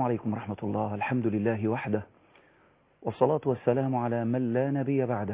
عليكم ورحمة الله الحمد لله وحده والصلاة والسلام على من لا نبي بعده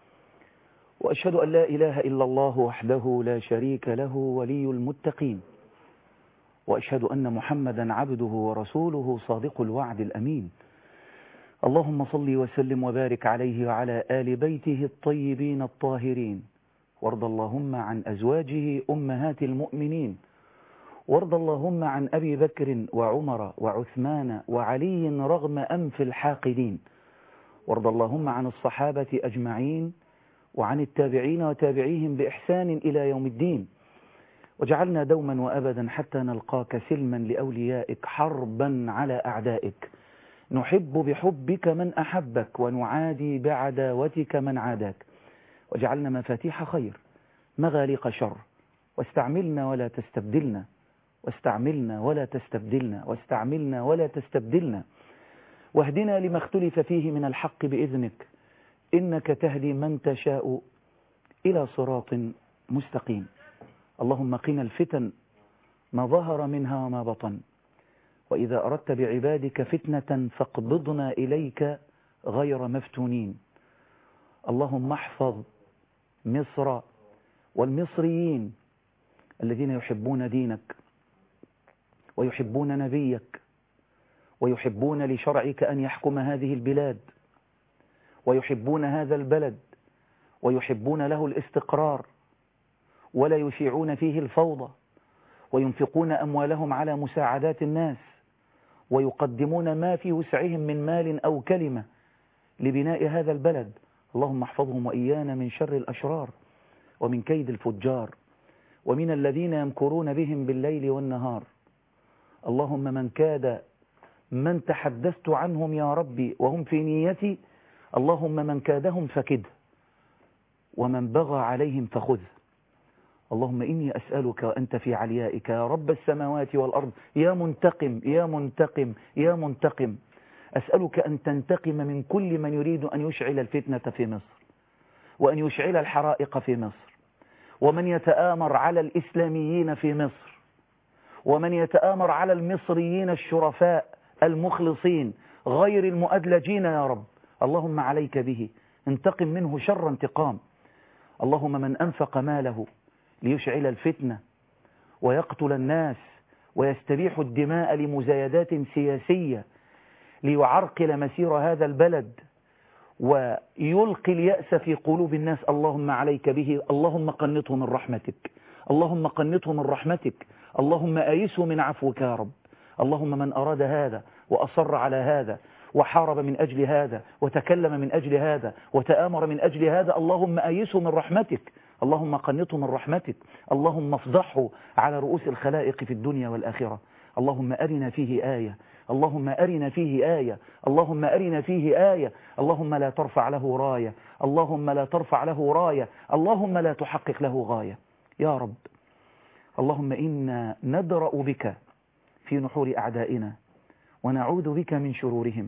وأشهد أن لا إله إلا الله وحده لا شريك له ولي المتقين وأشهد أن محمدا عبده ورسوله صادق الوعد الأمين اللهم صل وسلم وبارك عليه وعلى آل بيته الطيبين الطاهرين وارض اللهم عن أزواجه أمهات المؤمنين وارض اللهم عن أبي بكر وعمر وعثمان وعلي رغم أنف الحاقدين وارض اللهم عن الصحابة أجمعين وعن التابعين وتابعيهم بإحسان إلى يوم الدين وجعلنا دوما وأبدا حتى نلقاك سلما لأوليائك حربا على أعدائك نحب بحبك من أحبك ونعادي بعداوتك من عاداك وجعلنا مفاتيح خير مغاليق شر واستعملنا ولا تستبدلنا واستعملنا ولا تستبدلنا واستعملنا ولا تستبدلنا واهدنا لما اختلف فيه من الحق بإذنك إنك تهدي من تشاء إلى صراط مستقيم اللهم قنا الفتن ما ظهر منها وما بطن وإذا أردت بعبادك فتنة فاقبضنا إليك غير مفتونين اللهم احفظ مصر والمصريين الذين يحبون دينك ويحبون نبيك ويحبون لشرعك أن يحكم هذه البلاد ويحبون هذا البلد ويحبون له الاستقرار ولا يشيعون فيه الفوضى وينفقون أموالهم على مساعدات الناس ويقدمون ما في وسعهم من مال أو كلمة لبناء هذا البلد اللهم احفظهم وإيانا من شر الأشرار ومن كيد الفجار ومن الذين يمكرون بهم بالليل والنهار اللهم من كاد من تحدثت عنهم يا ربي وهم في نيتي اللهم من كادهم فكده ومن بغى عليهم فخذ اللهم إني أسألك وأنت في عليائك يا رب السماوات والأرض يا منتقم يا منتقم يا منتقم أسألك أن تنتقم من كل من يريد أن يشعل الفتنة في مصر وأن يشعل الحرائق في مصر ومن يتآمر على الإسلاميين في مصر ومن يتآمر على المصريين الشرفاء المخلصين غير المؤدلجين يا رب اللهم عليك به انتقم منه شر انتقام اللهم من أنفق ماله ليشعل الفتنة ويقتل الناس ويستبيح الدماء لمزايدات سياسية ليعرقل مسير هذا البلد ويلقي اليأس في قلوب الناس اللهم عليك به اللهم قنطه من رحمتك اللهم قنطه من رحمتك اللهم آيسه من عفوك يا رب اللهم من أراد هذا وأصر على هذا وحارب من أجل هذا وتكلم من أجل هذا وتآمر من أجل هذا اللهم آيسه من رحمتك اللهم قنطه من رحمتك اللهم افضحه على رؤوس الخلائق في الدنيا والآخرة اللهم أرنا فيه آية اللهم أرنا فيه آية اللهم أرنا فيه آية اللهم لا ترفع له راية اللهم لا ترفع له راية اللهم لا تحقق له غاية يا رب اللهم إنا ندرأ بك في نحور أعدائنا ونعوذ بك من شرورهم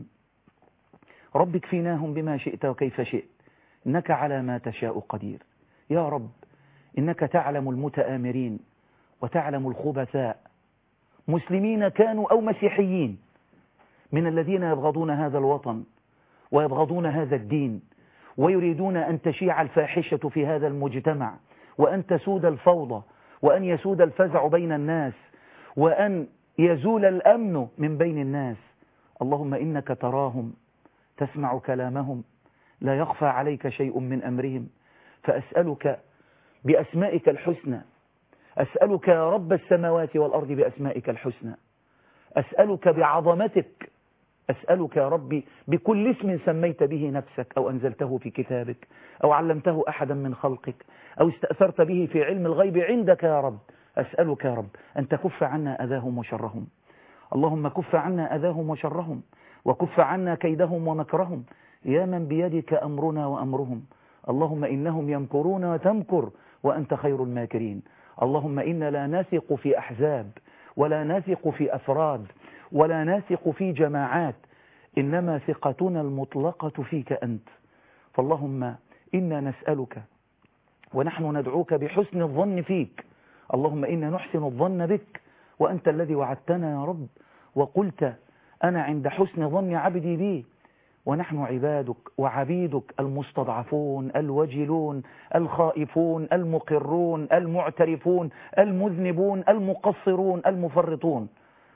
رب اكفناهم بما شئت وكيف شئت إنك على ما تشاء قدير يا رب إنك تعلم المتآمرين وتعلم الخبثاء مسلمين كانوا أو مسيحيين من الذين يبغضون هذا الوطن ويبغضون هذا الدين ويريدون أن تشيع الفاحشة في هذا المجتمع وأن تسود الفوضى وأن يسود الفزع بين الناس وأن يزول الأمن من بين الناس اللهم إنك تراهم تسمع كلامهم لا يخفى عليك شيء من أمرهم فأسألك بأسمائك الحسنى أسألك يا رب السماوات والأرض بأسمائك الحسنى أسألك بعظمتك أسألك يا ربي بكل اسم سميت به نفسك أو أنزلته في كتابك أو علمته أحدا من خلقك أو استأثرت به في علم الغيب عندك يا رب أسألك يا رب أن تكف عنا أذاهم وشرهم اللهم كف عنا أذاهم وشرهم وكف عنا كيدهم ومكرهم يا من بيدك أمرنا وأمرهم اللهم إنهم يمكرون وتمكر وأنت خير الماكرين اللهم إنا لا نثق في أحزاب ولا نثق في أفراد ولا نثق في جماعات إنما ثقتنا المطلقة فيك أنت فاللهم إنا نسألك ونحن ندعوك بحسن الظن فيك اللهم إنا نحسن الظن بك وأنت الذي وعدتنا يا رب وقلت أنا عند حسن ظن عبدي بي ونحن عبادك وعبيدك المستضعفون الوجلون الخائفون المقرون المعترفون المذنبون المقصرون المفرطون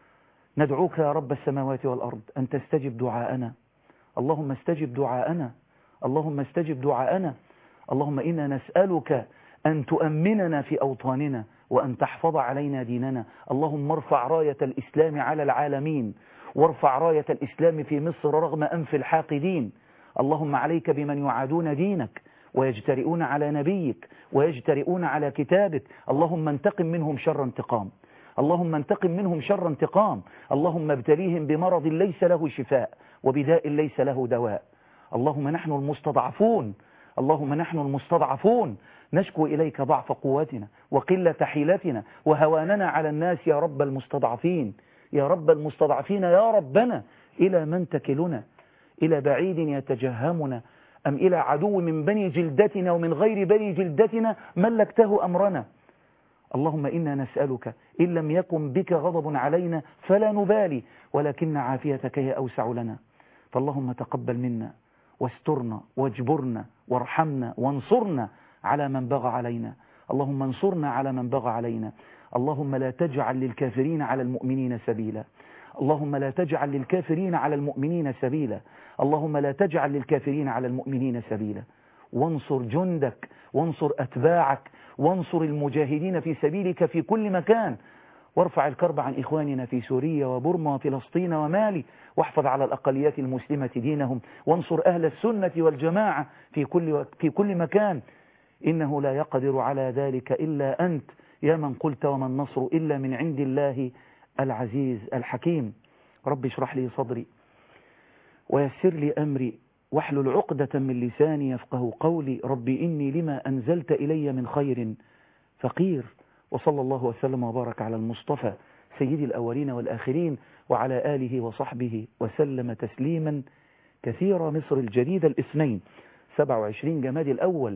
ندعوك يا رب السماوات والأرض أن تستجب دعاءنا اللهم استجب دعاءنا اللهم استجب دعاءنا اللهم إنا نسألك أن تؤمننا في أوطاننا وأن تحفظ علينا ديننا اللهم ارفع راية الإسلام على العالمين وارفع راية الإسلام في مصر رغم أنف الحاقدين اللهم عليك بمن يعادون دينك ويجترئون على نبيك ويجترئون على كتابك اللهم انتقم منهم شر انتقام اللهم انتقم منهم شر انتقام اللهم ابتليهم بمرض ليس له شفاء وبداء ليس له دواء اللهم نحن المستضعفون اللهم نحن المستضعفون نشكو إليك ضعف قوتنا وقلة حيلتنا وهواننا على الناس يا رب المستضعفين يا رب المستضعفين يا ربنا إلى من تكلنا إلى بعيد يتجهمنا أم إلى عدو من بني جلدتنا ومن غير بني جلدتنا ملكته أمرنا اللهم إنا نسألك إن لم يكن بك غضب علينا فلا نبالي ولكن عافيتك هي أوسع لنا فاللهم تقبل منا واسترنا واجبرنا وارحمنا وانصرنا على من بغى علينا اللهم انصرنا على من بغى علينا اللهم لا تجعل للكافرين على المؤمنين سبيلا اللهم لا تجعل للكافرين على المؤمنين سبيلا اللهم لا تجعل للكافرين على المؤمنين سبيلا وانصر جندك وانصر أتباعك وانصر المجاهدين في سبيلك في كل مكان وارفع الكرب عن إخواننا في سوريا وبرما وفلسطين ومالي واحفظ على الأقليات المسلمة دينهم وانصر أهل السنة والجماعة في كل, في كل مكان إنه لا يقدر على ذلك إلا أنت يا من قلت وما النصر إلا من عند الله العزيز الحكيم رب اشرح لي صدري ويسر لي أمري واحلل عقدة من لساني يفقه قولي ربي إني لما أنزلت إلي من خير فقير وصلى الله وسلم وبارك على المصطفى سيد الأولين والآخرين وعلى آله وصحبه وسلم تسليما كثيرا مصر الجديدة الاثنين 27 جماد الأول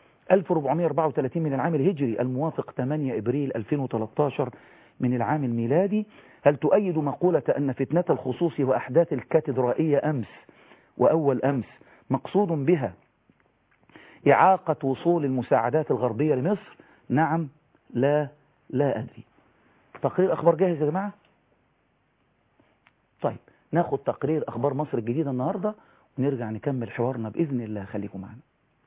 1434 من العام الهجري الموافق 8 إبريل 2013 من العام الميلادي هل تؤيد مقولة أن فتنة الخصوص وأحداث الكاتدرائية أمس وأول أمس مقصود بها إعاقة وصول المساعدات الغربية لمصر نعم لا لا أدري تقرير أخبار جاهز يا جماعة طيب ناخد تقرير أخبار مصر الجديدة النهاردة ونرجع نكمل حوارنا بإذن الله خليكم معنا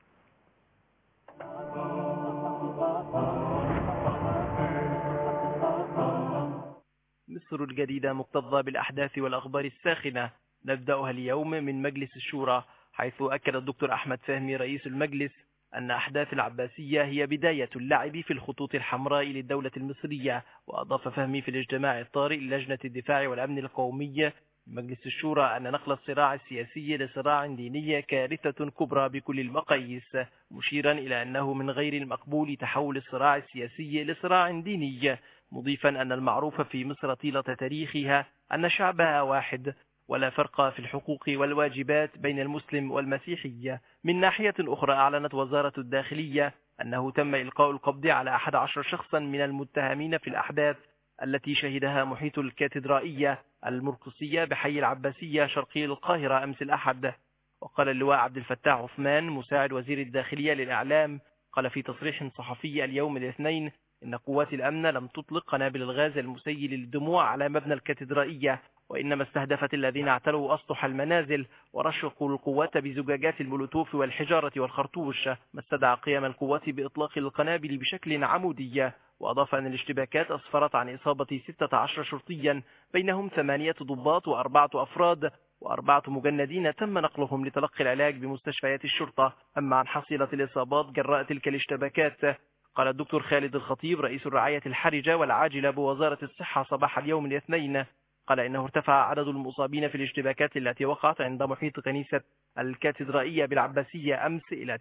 مصر الجديدة مكتظة بالأحداث والأخبار الساخنة نبدأها اليوم من مجلس الشورى حيث أكد الدكتور أحمد فهمي رئيس المجلس أن أحداث العباسية هي بداية اللعب في الخطوط الحمراء للدولة المصرية وأضاف فهمي في الاجتماع الطارئ للجنة الدفاع والأمن القومي مجلس الشورى أن نقل الصراع السياسي لصراع ديني كارثة كبرى بكل المقاييس مشيرا إلى أنه من غير المقبول تحول الصراع السياسي لصراع ديني مضيفا أن المعروف في مصر طيلة تاريخها أن شعبها واحد ولا فرق في الحقوق والواجبات بين المسلم والمسيحية من ناحية أخرى أعلنت وزارة الداخلية أنه تم إلقاء القبض على 11 شخصا من المتهمين في الأحداث التي شهدها محيط الكاتدرائية المرقصية بحي العباسية شرقي القاهرة أمس الأحد وقال اللواء عبد الفتاح عثمان مساعد وزير الداخلية للإعلام قال في تصريح صحفي اليوم الاثنين إن قوات الأمن لم تطلق قنابل الغاز المسيل للدموع على مبنى الكاتدرائية وإنما استهدفت الذين اعتلوا أسطح المنازل ورشقوا القوات بزجاجات المولوتوف والحجارة والخرطوش ما استدعى قيام القوات بإطلاق القنابل بشكل عمودي وأضاف أن الاشتباكات أسفرت عن إصابة 16 شرطيا بينهم ثمانية ضباط وأربعة أفراد وأربعة مجندين تم نقلهم لتلقي العلاج بمستشفيات الشرطة أما عن حصيلة الإصابات جراء تلك الاشتباكات قال الدكتور خالد الخطيب رئيس الرعاية الحرجة والعاجلة بوزارة الصحة صباح اليوم الاثنين قال إنه ارتفع عدد المصابين في الاشتباكات التي وقعت عند محيط كنيسة الكاتدرائية بالعباسية أمس إلى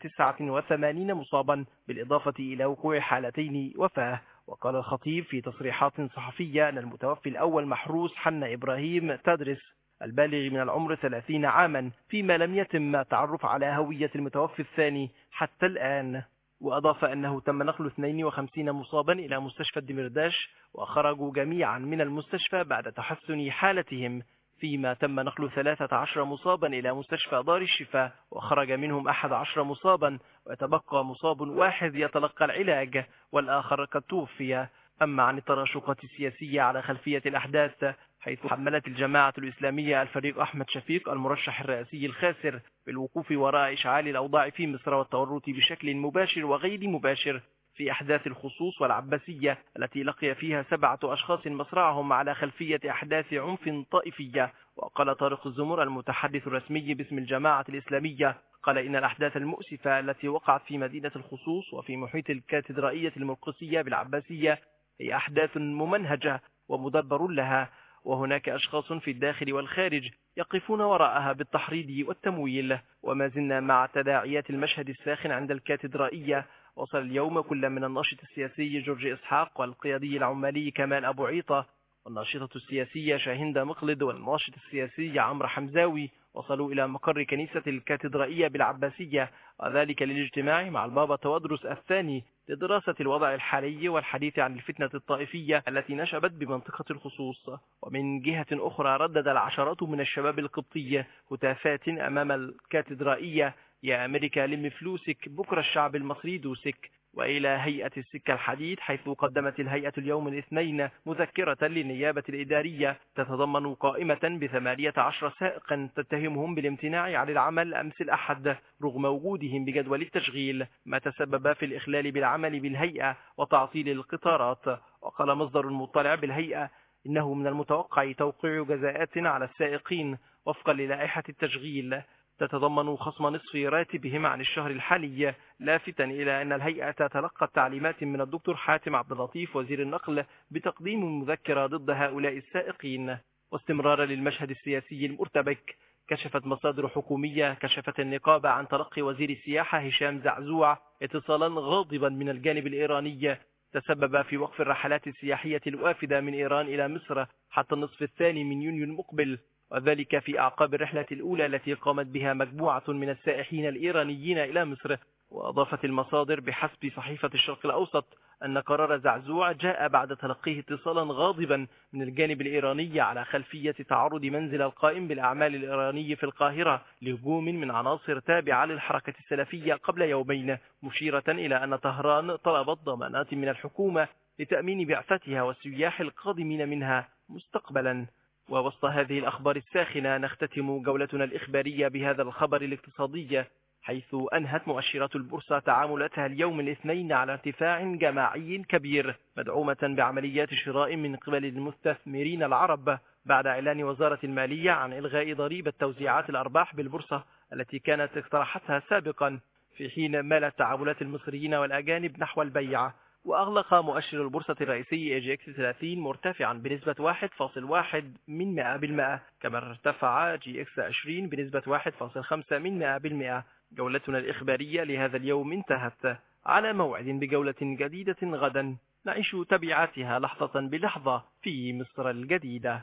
89 مصابا بالإضافة إلى وقوع حالتين وفاة وقال الخطيب في تصريحات صحفية أن المتوفي الأول محروس حنا إبراهيم تدرس البالغ من العمر 30 عاما فيما لم يتم تعرف على هوية المتوفي الثاني حتى الآن وأضاف أنه تم نقل 52 مصابا إلى مستشفى الدمرداش وخرجوا جميعا من المستشفى بعد تحسن حالتهم فيما تم نقل 13 مصابا إلى مستشفى دار الشفاء وخرج منهم 11 مصابا ويتبقى مصاب واحد يتلقى العلاج والآخر قد توفي أما عن التراشقات السياسية على خلفية الأحداث حيث حملت الجماعة الإسلامية الفريق أحمد شفيق المرشح الرئاسي الخاسر بالوقوف وراء إشعال الأوضاع في مصر والتورط بشكل مباشر وغير مباشر في أحداث الخصوص والعباسية التي لقي فيها سبعة أشخاص مصرعهم على خلفية أحداث عنف طائفية وقال طارق الزمر المتحدث الرسمي باسم الجماعة الإسلامية قال إن الأحداث المؤسفة التي وقعت في مدينة الخصوص وفي محيط الكاتدرائية المرقسية بالعباسية هي أحداث ممنهجة ومدبر لها وهناك أشخاص في الداخل والخارج يقفون وراءها بالتحريض والتمويل وما زلنا مع تداعيات المشهد الساخن عند الكاتدرائية وصل اليوم كل من الناشط السياسي جورج إسحاق والقيادي العمالي كمال أبو عيطة والناشطة السياسية شاهندة مقلد والناشط السياسي عمرو حمزاوي وصلوا إلى مقر كنيسة الكاتدرائية بالعباسية وذلك للاجتماع مع البابا توادرس الثاني لدراسة الوضع الحالي والحديث عن الفتنة الطائفية التي نشبت بمنطقة الخصوص ومن جهة أخرى ردد العشرات من الشباب القبطي هتافات أمام الكاتدرائية يا أمريكا لم فلوسك بكرة الشعب المصري دوسك وإلى هيئة السكة الحديد حيث قدمت الهيئة اليوم الاثنين مذكرة للنيابة الإدارية تتضمن قائمة بثمانية عشر سائقا تتهمهم بالامتناع عن العمل أمس الأحد رغم وجودهم بجدول التشغيل ما تسبب في الإخلال بالعمل بالهيئة وتعطيل القطارات وقال مصدر مطلع بالهيئة إنه من المتوقع توقيع جزاءات على السائقين وفقا للائحة التشغيل تتضمن خصم نصف راتبهم عن الشهر الحالي لافتا إلى أن الهيئة تلقت تعليمات من الدكتور حاتم عبد اللطيف وزير النقل بتقديم مذكرة ضد هؤلاء السائقين واستمرارا للمشهد السياسي المرتبك كشفت مصادر حكومية كشفت النقابة عن تلقي وزير السياحة هشام زعزوع اتصالا غاضبا من الجانب الإيراني تسبب في وقف الرحلات السياحية الوافدة من إيران إلى مصر حتى النصف الثاني من يونيو المقبل وذلك في أعقاب الرحلة الأولى التي قامت بها مجموعة من السائحين الإيرانيين إلى مصر وأضافت المصادر بحسب صحيفة الشرق الأوسط أن قرار زعزوع جاء بعد تلقيه اتصالا غاضبا من الجانب الإيراني على خلفية تعرض منزل القائم بالأعمال الإيراني في القاهرة لهجوم من عناصر تابعة للحركة السلفية قبل يومين مشيرة إلى أن طهران طلبت ضمانات من الحكومة لتأمين بعثتها والسياح القادمين منها مستقبلا ووسط هذه الأخبار الساخنة نختتم جولتنا الإخبارية بهذا الخبر الاقتصادي حيث أنهت مؤشرات البورصة تعاملاتها اليوم الاثنين على ارتفاع جماعي كبير مدعومة بعمليات شراء من قبل المستثمرين العرب بعد إعلان وزارة المالية عن إلغاء ضريبة توزيعات الأرباح بالبورصة التي كانت اقترحتها سابقا في حين مالت تعاملات المصريين والأجانب نحو البيع وأغلق مؤشر البورصة الرئيسي اي جي اكس 30 مرتفعا بنسبة 1.1 من 100% كما ارتفع جي اكس 20 بنسبة 1.5 من 100% جولتنا الإخبارية لهذا اليوم انتهت على موعد بجولة جديدة غدا نعيش تبعاتها لحظة بلحظة في مصر الجديدة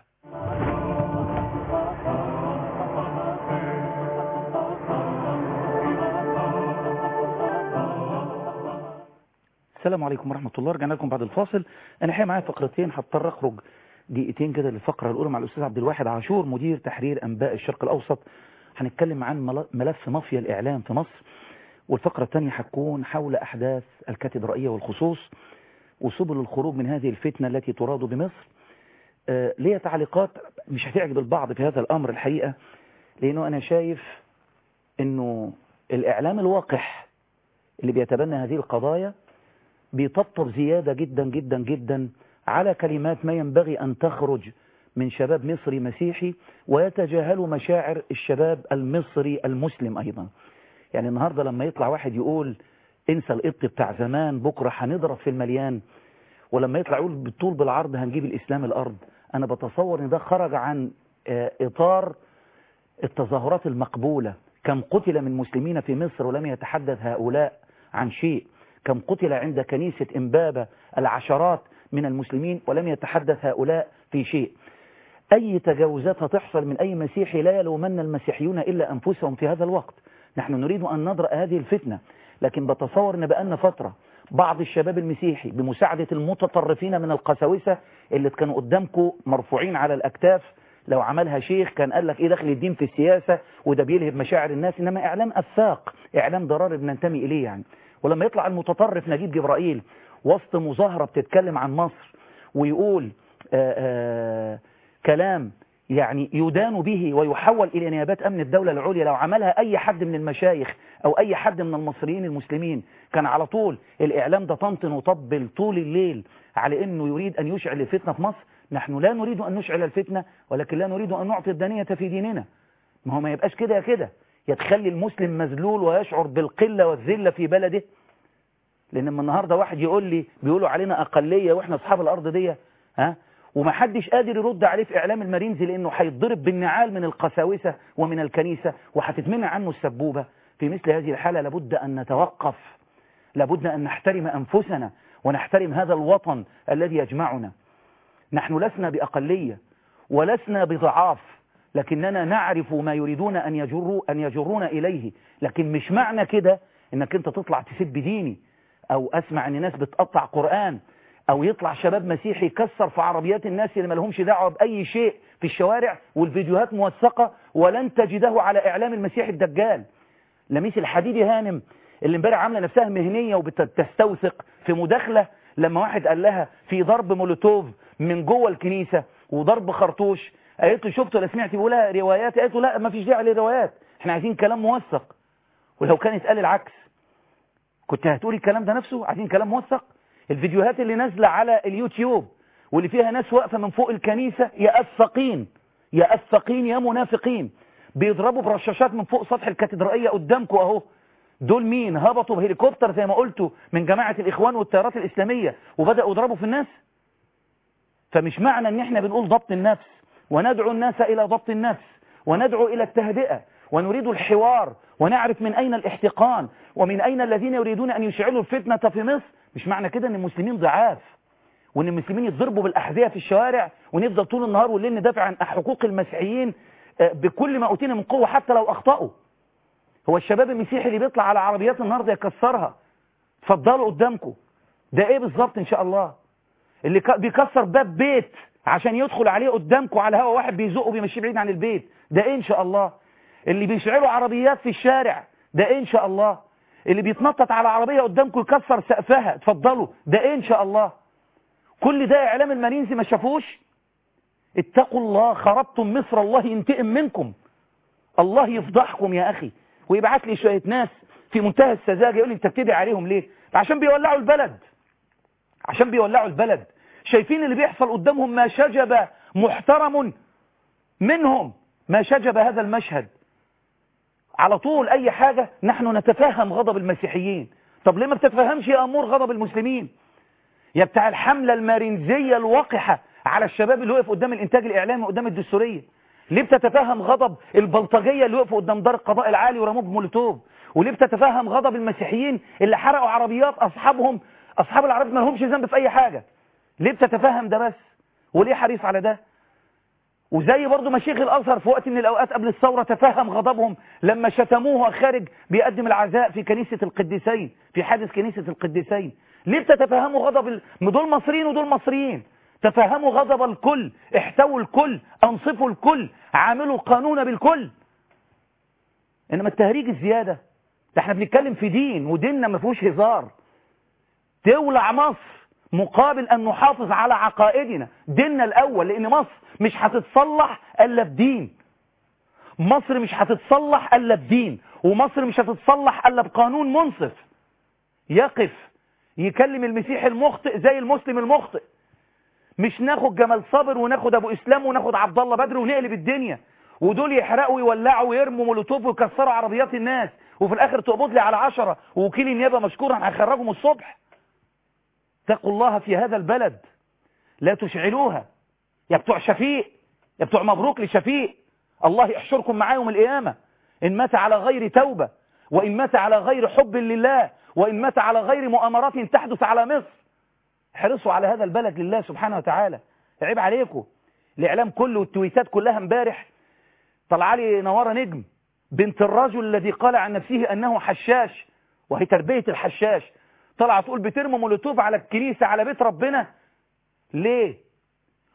السلام عليكم ورحمة الله رجعنا لكم بعد الفاصل أنا حقيقة معايا فقرتين هضطر أخرج دقيقتين كده للفقرة الأولى مع الأستاذ عبد الواحد عاشور مدير تحرير أنباء الشرق الأوسط هنتكلم عن ملف مافيا الإعلام في مصر والفقرة الثانية هتكون حول أحداث الكاتدرائية والخصوص وسبل الخروج من هذه الفتنة التي تراد بمصر آه ليا تعليقات مش هتعجب البعض في هذا الأمر الحقيقة لأنه أنا شايف أنه الإعلام الواقح اللي بيتبنى هذه القضايا بيطبطب زيادة جدا جدا جدا على كلمات ما ينبغي أن تخرج من شباب مصري مسيحي ويتجاهل مشاعر الشباب المصري المسلم أيضا يعني النهاردة لما يطلع واحد يقول انسى القبط بتاع زمان بكرة هنضرب في المليان ولما يطلع يقول بالطول بالعرض هنجيب الإسلام الأرض أنا بتصور أن ده خرج عن إطار التظاهرات المقبولة كم قتل من مسلمين في مصر ولم يتحدث هؤلاء عن شيء كم قتل عند كنيسة إمبابة العشرات من المسلمين ولم يتحدث هؤلاء في شيء أي تجاوزات هتحصل من أي مسيحي لا يلومن المسيحيون إلا أنفسهم في هذا الوقت نحن نريد أن ندرأ هذه الفتنة لكن بتصور أن بقالنا فترة بعض الشباب المسيحي بمساعدة المتطرفين من القساوسة اللي كانوا قدامكم مرفوعين على الأكتاف لو عملها شيخ كان قال لك ايه دخل الدين في السياسة وده بيلهب مشاعر الناس انما اعلام افاق اعلام ضرار بننتمي اليه يعني ولما يطلع المتطرف نجيب جبرائيل وسط مظاهرة بتتكلم عن مصر ويقول آآ آآ كلام يعني يدان به ويحول إلى نيابات أمن الدولة العليا لو عملها أي حد من المشايخ أو أي حد من المصريين المسلمين كان على طول الإعلام ده طنطن وطبل طول الليل على أنه يريد أن يشعل الفتنة في مصر نحن لا نريد أن نشعل الفتنة ولكن لا نريد أن نعطي الدنية في ديننا ما هو ما يبقاش كده يا كده يتخلي المسلم مذلول ويشعر بالقلة والذلة في بلده لأن من النهاردة واحد يقول لي بيقولوا علينا أقلية وإحنا أصحاب الأرض دي ها ومحدش قادر يرد عليه في إعلام المارينزي لأنه هيتضرب بالنعال من القساوسة ومن الكنيسة وهتتمنع عنه السبوبة في مثل هذه الحالة لابد أن نتوقف لابد أن نحترم أنفسنا ونحترم هذا الوطن الذي يجمعنا نحن لسنا بأقلية ولسنا بضعاف لكننا نعرف ما يريدون أن, يجروا أن يجرونا إليه لكن مش معنى كده أنك أنت تطلع تسب ديني أو أسمع أن ناس بتقطع قرآن أو يطلع شباب مسيحي يكسر في عربيات الناس اللي ما لهمش دعوة بأي شيء في الشوارع والفيديوهات موثقة ولن تجده على إعلام المسيح الدجال لميس الحديدي هانم اللي امبارح عامله نفسها مهنية وبتستوثق في مداخلة لما واحد قال لها في ضرب مولوتوف من جوه الكنيسة وضرب خرطوش قالت له شفته ولا سمعت بيقولها روايات قالت له لا ما فيش داعي للروايات احنا عايزين كلام موثق ولو كان يتقال العكس كنت هتقولي الكلام ده نفسه عايزين كلام موثق الفيديوهات اللي نازلة على اليوتيوب واللي فيها ناس واقفة من فوق الكنيسة يا أفقين يا أفقين يا منافقين بيضربوا برشاشات من فوق سطح الكاتدرائية قدامكم اهو دول مين هبطوا بهليكوبتر زي ما قلتوا من جماعة الإخوان والتيارات الإسلامية وبدأوا يضربوا في الناس فمش معنى ان احنا بنقول ضبط النفس وندعو الناس إلى ضبط النفس وندعو إلى التهدئة ونريد الحوار ونعرف من أين الاحتقان ومن أين الذين يريدون أن يشعلوا الفتنة في مصر مش معنى كده أن المسلمين ضعاف وأن المسلمين يتضربوا بالأحذية في الشوارع ونفضل طول النهار والليل ندافع عن حقوق المسيحيين بكل ما أوتينا من قوة حتى لو أخطأوا هو الشباب المسيحي اللي بيطلع على عربيات النهارده يكسرها اتفضلوا قدامكم ده ايه بالظبط ان شاء الله اللي بيكسر باب بيت عشان يدخل عليه قدامكم على هوا واحد بيزقه بيمشيه بعيد عن البيت ده ايه ان شاء الله اللي بيشعلوا عربيات في الشارع ده ايه ان شاء الله اللي بيتنطط على عربية قدامكم يكسر سقفها اتفضلوا ده ايه ان شاء الله كل ده اعلام المارينزي ما شافوش اتقوا الله خربتم مصر الله ينتقم منكم الله يفضحكم يا اخي ويبعت لي شوية ناس في منتهى السذاجة يقول لي انت بتدعي عليهم ليه عشان بيولعوا البلد عشان بيولعوا البلد شايفين اللي بيحصل قدامهم ما شجب محترم منهم ما شجب هذا المشهد على طول اي حاجة نحن نتفهم غضب المسيحيين طب ليه ما بتتفهمش يا امور غضب المسلمين يا بتاع الحملة المارينزية الوقحة على الشباب اللي وقف قدام الانتاج الاعلامي قدام الدستورية ليه بتتفهم غضب البلطجية اللي وقفوا قدام دار القضاء العالي ورموه بمولوتوف وليه بتتفهم غضب المسيحيين اللي حرقوا عربيات اصحابهم اصحاب العربيات ما لهمش ذنب في اي حاجة ليه بتتفهم ده بس وليه حريص على ده وزي برضو مشيخ الازهر في وقت من الاوقات قبل الثورة تفهم غضبهم لما شتموه خارج بيقدم العزاء في كنيسة القديسين في حادث كنيسة القديسين ليه بتتفهموا غضب ال... دول مصريين ودول مصريين تفهموا غضب الكل احتووا الكل انصفوا الكل عاملوا قانون بالكل انما التهريج الزيادة ده احنا بنتكلم في دين وديننا ما فيهوش هزار تولع مصر مقابل ان نحافظ على عقائدنا ديننا الاول لان مصر مش هتتصلح الا بدين مصر مش هتتصلح الا بدين ومصر مش هتتصلح الا بقانون منصف يقف يكلم المسيح المخطئ زي المسلم المخطئ مش ناخد جمال صابر وناخد ابو اسلام وناخد عبد الله بدر ونقلب الدنيا ودول يحرقوا ويولعوا ويرموا مولوتوف ويكسروا عربيات الناس وفي الاخر تقبض لي على عشرة ووكيل النيابه مشكورا هيخرجهم الصبح اتقوا الله في هذا البلد لا تشعلوها يا بتوع شفيق يا بتوع مبروك لشفيق الله يحشركم معاه يوم القيامة إن مات على غير توبة وإن مات على غير حب لله وإن مات على غير مؤامرات تحدث على مصر احرصوا على هذا البلد لله سبحانه وتعالى عيب عليكم الإعلام كله والتويتات كلها امبارح طلع لي نوارة نجم بنت الرجل الذي قال عن نفسه أنه حشاش وهي تربية الحشاش طلع تقول بترموا مولوتوف على الكنيسة على بيت ربنا ليه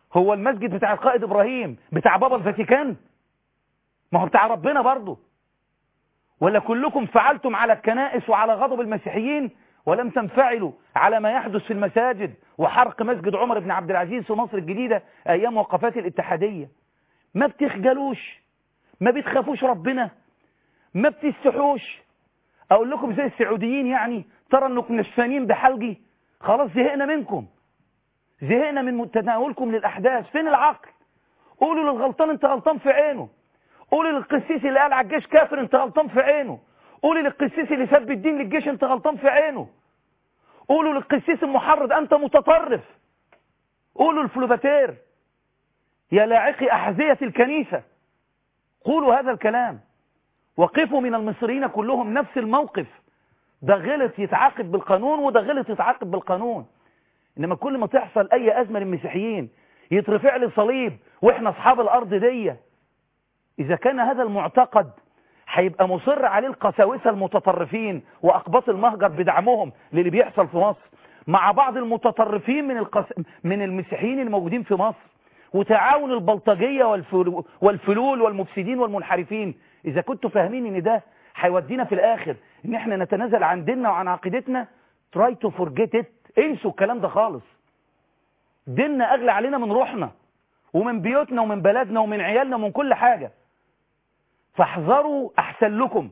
هو المسجد بتاع القائد إبراهيم بتاع بابا الفاتيكان ما هو بتاع ربنا برضه ولا كلكم فعلتم على الكنائس وعلى غضب المسيحيين ولم تنفعلوا على ما يحدث في المساجد وحرق مسجد عمر بن عبد العزيز في مصر الجديدة أيام وقفات الاتحادية ما بتخجلوش ما بتخافوش ربنا ما بتستحوش أقول لكم زي السعوديين يعني ترى أنكم نشفانين بحلقي خلاص زهقنا منكم زهقنا من تناولكم للأحداث فين العقل قولوا للغلطان انت غلطان في عينه قولي للقسيس اللي قال على الجيش كافر انت غلطان في عينه قولي للقسيس اللي سب الدين للجيش انت غلطان في عينه قولوا للقسيس المحرض انت متطرف قولوا الفلوباتير يا لاعقي أحذية الكنيسة قولوا هذا الكلام وقفوا من المصريين كلهم نفس الموقف ده غلط يتعاقب بالقانون وده غلط يتعاقب بالقانون إنما كل ما تحصل أي أزمة للمسيحيين يترفع لي صليب وإحنا أصحاب الأرض دي إذا كان هذا المعتقد هيبقى مصر عليه القساوسة المتطرفين وأقباط المهجر بدعمهم للي بيحصل في مصر مع بعض المتطرفين من القس... من المسيحيين الموجودين في مصر وتعاون البلطجية والفل... والفلول والمفسدين والمنحرفين إذا كنتوا فاهمين إن ده هيودينا في الآخر إن إحنا نتنازل عن ديننا وعن عقيدتنا try to forget it انسوا الكلام ده خالص ديننا أغلى علينا من روحنا ومن بيوتنا ومن بلدنا ومن عيالنا ومن كل حاجة فاحذروا أحسن لكم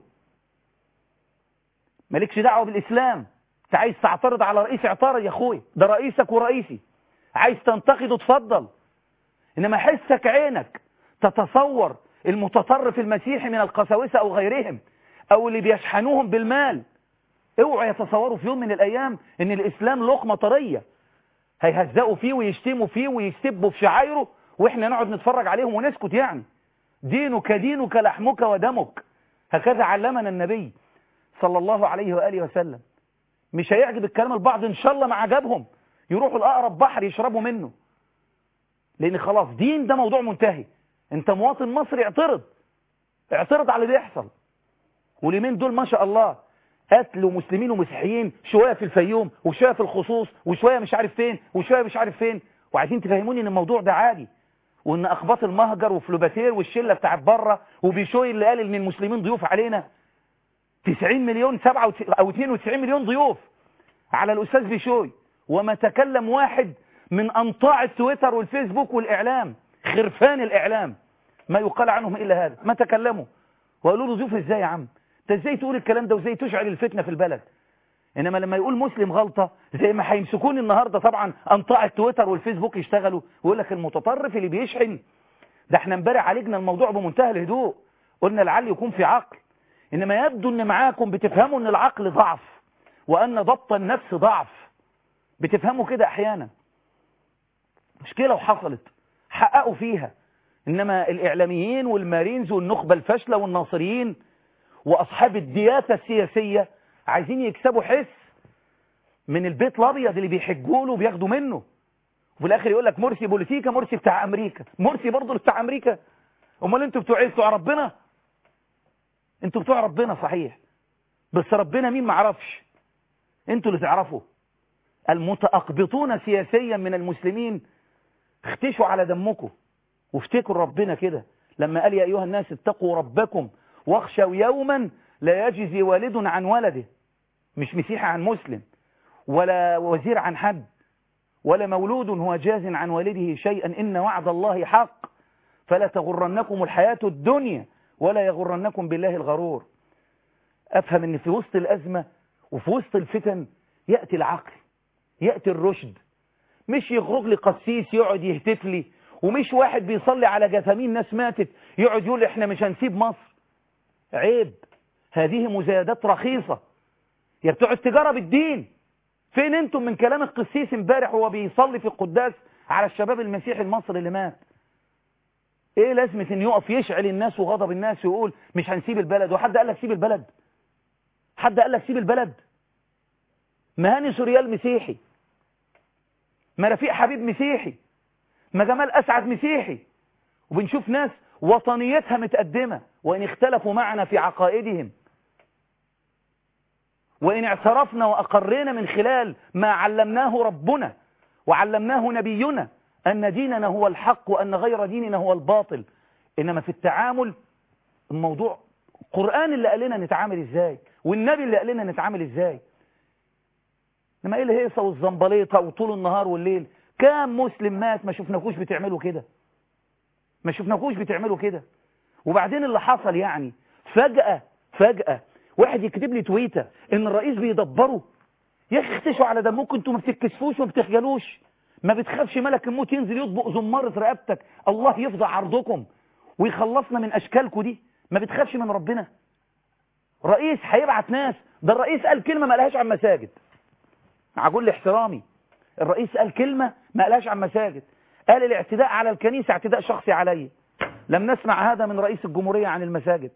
مالكش دعوة بالإسلام انت عايز تعترض على رئيس اعترض يا اخوي ده رئيسك ورئيسي عايز تنتقده اتفضل انما حسك عينك تتصور المتطرف المسيحي من القساوسة او غيرهم او اللي بيشحنوهم بالمال اوعوا يتصوروا في يوم من الايام ان الاسلام لقمة طرية هيهزقوا فيه ويشتموا فيه ويسبوا في شعايره واحنا نقعد نتفرج عليهم ونسكت يعني دينك دينك لحمك ودمك هكذا علمنا النبي صلى الله عليه وآله وسلم مش هيعجب الكلام البعض ان شاء الله ما عجبهم يروحوا الأقرب بحر يشربوا منه لان خلاص دين ده موضوع منتهي انت مواطن مصري اعترض اعترض على اللي بيحصل واليمين دول ما شاء الله قتل ومسلمين ومسيحيين شوية في الفيوم وشوية في الخصوص وشوية مش عارف فين وشوية مش عارف فين وعايزين تفهموني ان الموضوع ده عادي وان اخباط المهجر وفلوباتير والشلة بتاعت بره وبيشوي اللي قال ان المسلمين ضيوف علينا 90 مليون 7 او 92 مليون ضيوف على الاستاذ بيشوي وما تكلم واحد من انطاع التويتر والفيسبوك والاعلام خرفان الاعلام ما يقال عنهم الا هذا ما تكلموا وقالوا له ضيوف ازاي يا عم انت ازاي تقول الكلام ده وازاي تشعل الفتنه في البلد انما لما يقول مسلم غلطه زي ما هيمسكوني النهارده طبعا انطاع التويتر والفيسبوك يشتغلوا ويقول لك المتطرف اللي بيشحن ده احنا امبارح عالجنا الموضوع بمنتهى الهدوء قلنا لعل يكون في عقل انما يبدو ان معاكم بتفهموا ان العقل ضعف وان ضبط النفس ضعف بتفهموا كده احيانا مشكله وحصلت حققوا فيها انما الاعلاميين والمارينز والنخبه الفاشله والناصريين واصحاب الدياسه السياسيه عايزين يكسبوا حس من البيت الابيض اللي بيحجوا له وبياخدوا منه وفي الاخر يقول لك مرسي بوليتيكا مرسي بتاع امريكا مرسي برضه بتاع امريكا امال انتوا بتوع ايه بتوع ربنا انتوا بتوع ربنا صحيح بس ربنا مين ما عرفش انتوا اللي تعرفوا المتأقبطون سياسيا من المسلمين اختشوا على دمكم وافتكروا ربنا كده لما قال يا أيها الناس اتقوا ربكم واخشوا يوما لا يجزي والد عن ولده مش مسيحي عن مسلم ولا وزير عن حد ولا مولود هو جاز عن والده شيئا إن وعد الله حق فلا تغرنكم الحياة الدنيا ولا يغرنكم بالله الغرور أفهم أن في وسط الأزمة وفي وسط الفتن يأتي العقل يأتي الرشد مش يخرج لي قسيس يقعد يهتف لي ومش واحد بيصلي على جثامين ناس ماتت يقعد يقول احنا مش هنسيب مصر عيب هذه مزايدات رخيصة يا بتوع التجارة بالدين فين انتم من كلام القسيس امبارح وهو بيصلي في القداس على الشباب المسيحي المصري اللي مات ايه لازمة ان يقف يشعل الناس وغضب الناس ويقول مش هنسيب البلد وحد قال لك سيب البلد حد قال لك سيب البلد ما هاني سوريال مسيحي ما رفيق حبيب مسيحي ما جمال أسعد مسيحي وبنشوف ناس وطنيتها متقدمة وإن اختلفوا معنا في عقائدهم وإن اعترفنا وأقرينا من خلال ما علمناه ربنا وعلمناه نبينا أن ديننا هو الحق وأن غير ديننا هو الباطل إنما في التعامل الموضوع القرآن اللي قال لنا نتعامل إزاي والنبي اللي قال لنا نتعامل إزاي إنما إيه الهيصة والزنبليطة وطول النهار والليل كام مسلم مات ما شفناكوش بتعملوا كده ما شفناكوش بتعملوا كده وبعدين اللي حصل يعني فجأة فجأة واحد يكتب لي تويتة ان الرئيس بيدبره يا اخي اختشوا على دمكم انتوا ما بتتكسفوش وما بتخجلوش ما بتخافش ملك الموت ينزل يطبق زمارة رقبتك الله يفضع عرضكم ويخلصنا من اشكالكم دي ما بتخافش من ربنا رئيس هيبعت ناس ده الرئيس قال كلمة ما قالهاش عن مساجد مع كل احترامي الرئيس قال كلمة ما قالهاش عن مساجد قال الاعتداء على الكنيسة اعتداء شخصي علي لم نسمع هذا من رئيس الجمهورية عن المساجد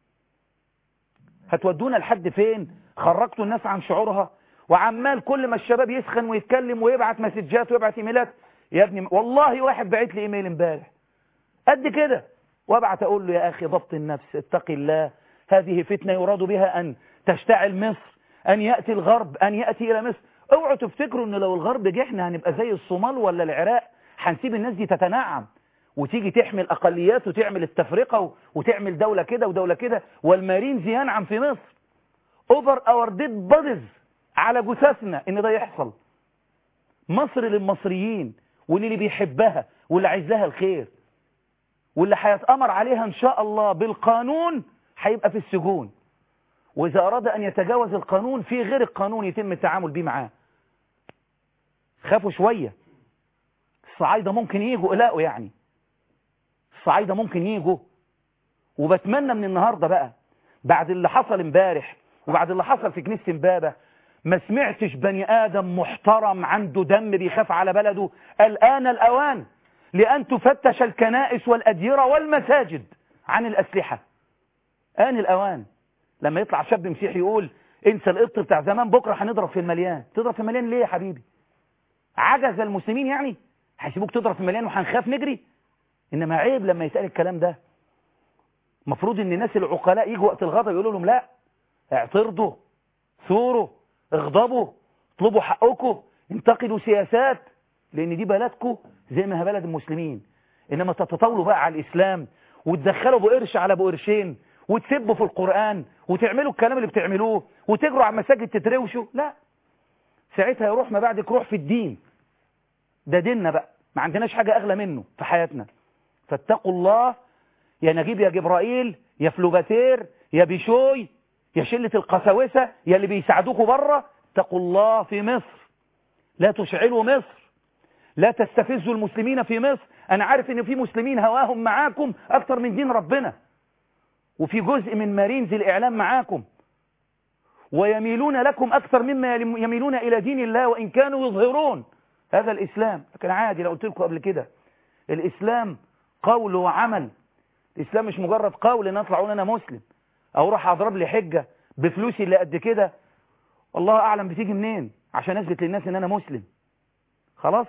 هتودونا لحد فين خرجتوا الناس عن شعورها وعمال كل ما الشباب يسخن ويتكلم ويبعت مسجات ويبعت ايميلات يا ابني والله واحد بعت لي ايميل امبارح قد كده وابعت اقول له يا اخي ضبط النفس اتق الله هذه فتنة يراد بها ان تشتعل مصر ان يأتي الغرب ان يأتي الى مصر اوعوا تفتكروا ان لو الغرب جه احنا هنبقى زي الصومال ولا العراق هنسيب الناس دي تتنعم وتيجي تحمل اقليات وتعمل التفرقة وتعمل دولة كده ودولة كده والمارينز ينعم في مصر اوفر اور ديد بوديز على جثثنا ان ده يحصل مصر للمصريين واللي بيحبها واللي عايز لها الخير واللي هيتأمر عليها ان شاء الله بالقانون هيبقى في السجون واذا اراد ان يتجاوز القانون في غير القانون يتم التعامل بيه معاه خافوا شوية الصعايدة ممكن يجوا قلقوا يعني الصعايدة ممكن يجوا وبتمنى من النهاردة بقى بعد اللي حصل امبارح وبعد اللي حصل في كنيسة امبابة ما سمعتش بني آدم محترم عنده دم بيخاف على بلده الآن الأوان لأن تفتش الكنائس والأديرة والمساجد عن الأسلحة آن الأوان لما يطلع شاب مسيحي يقول انسى القط بتاع زمان بكرة هنضرب في المليان تضرب في المليان ليه يا حبيبي عجز المسلمين يعني هيسيبوك تضرب في المليان وهنخاف نجري إنما عيب لما يسأل الكلام ده مفروض ان الناس العقلاء يجوا وقت الغضب يقولوا لهم لا اعترضوا ثوروا اغضبوا اطلبوا حقكم انتقدوا سياسات لان دي بلدكم زي ما هي بلد المسلمين انما تتطاولوا بقى على الاسلام وتدخلوا بقرش على بقرشين وتسبوا في القرآن وتعملوا الكلام اللي بتعملوه وتجروا على المساجد تتروشوا لا ساعتها يروح ما بعدك روح في الدين ده ديننا بقى ما عندناش حاجة أغلى منه في حياتنا فاتقوا الله يا نجيب يا جبرائيل يا فلوباتير يا بيشوي يا شلة القساوسة يا اللي بيساعدوكوا بره اتقوا الله في مصر لا تشعلوا مصر لا تستفزوا المسلمين في مصر أنا عارف إن في مسلمين هواهم معاكم أكتر من دين ربنا وفي جزء من مارينز الإعلام معاكم ويميلون لكم أكثر مما يميلون إلى دين الله وإن كانوا يظهرون هذا الإسلام لكن عادي لو قلت لكم قبل كده الإسلام قول وعمل الإسلام مش مجرد قول ان اطلع اقول انا مسلم او اروح اضرب لي حجة بفلوسي اللي قد كده والله اعلم بتيجي منين عشان اثبت للناس ان انا مسلم خلاص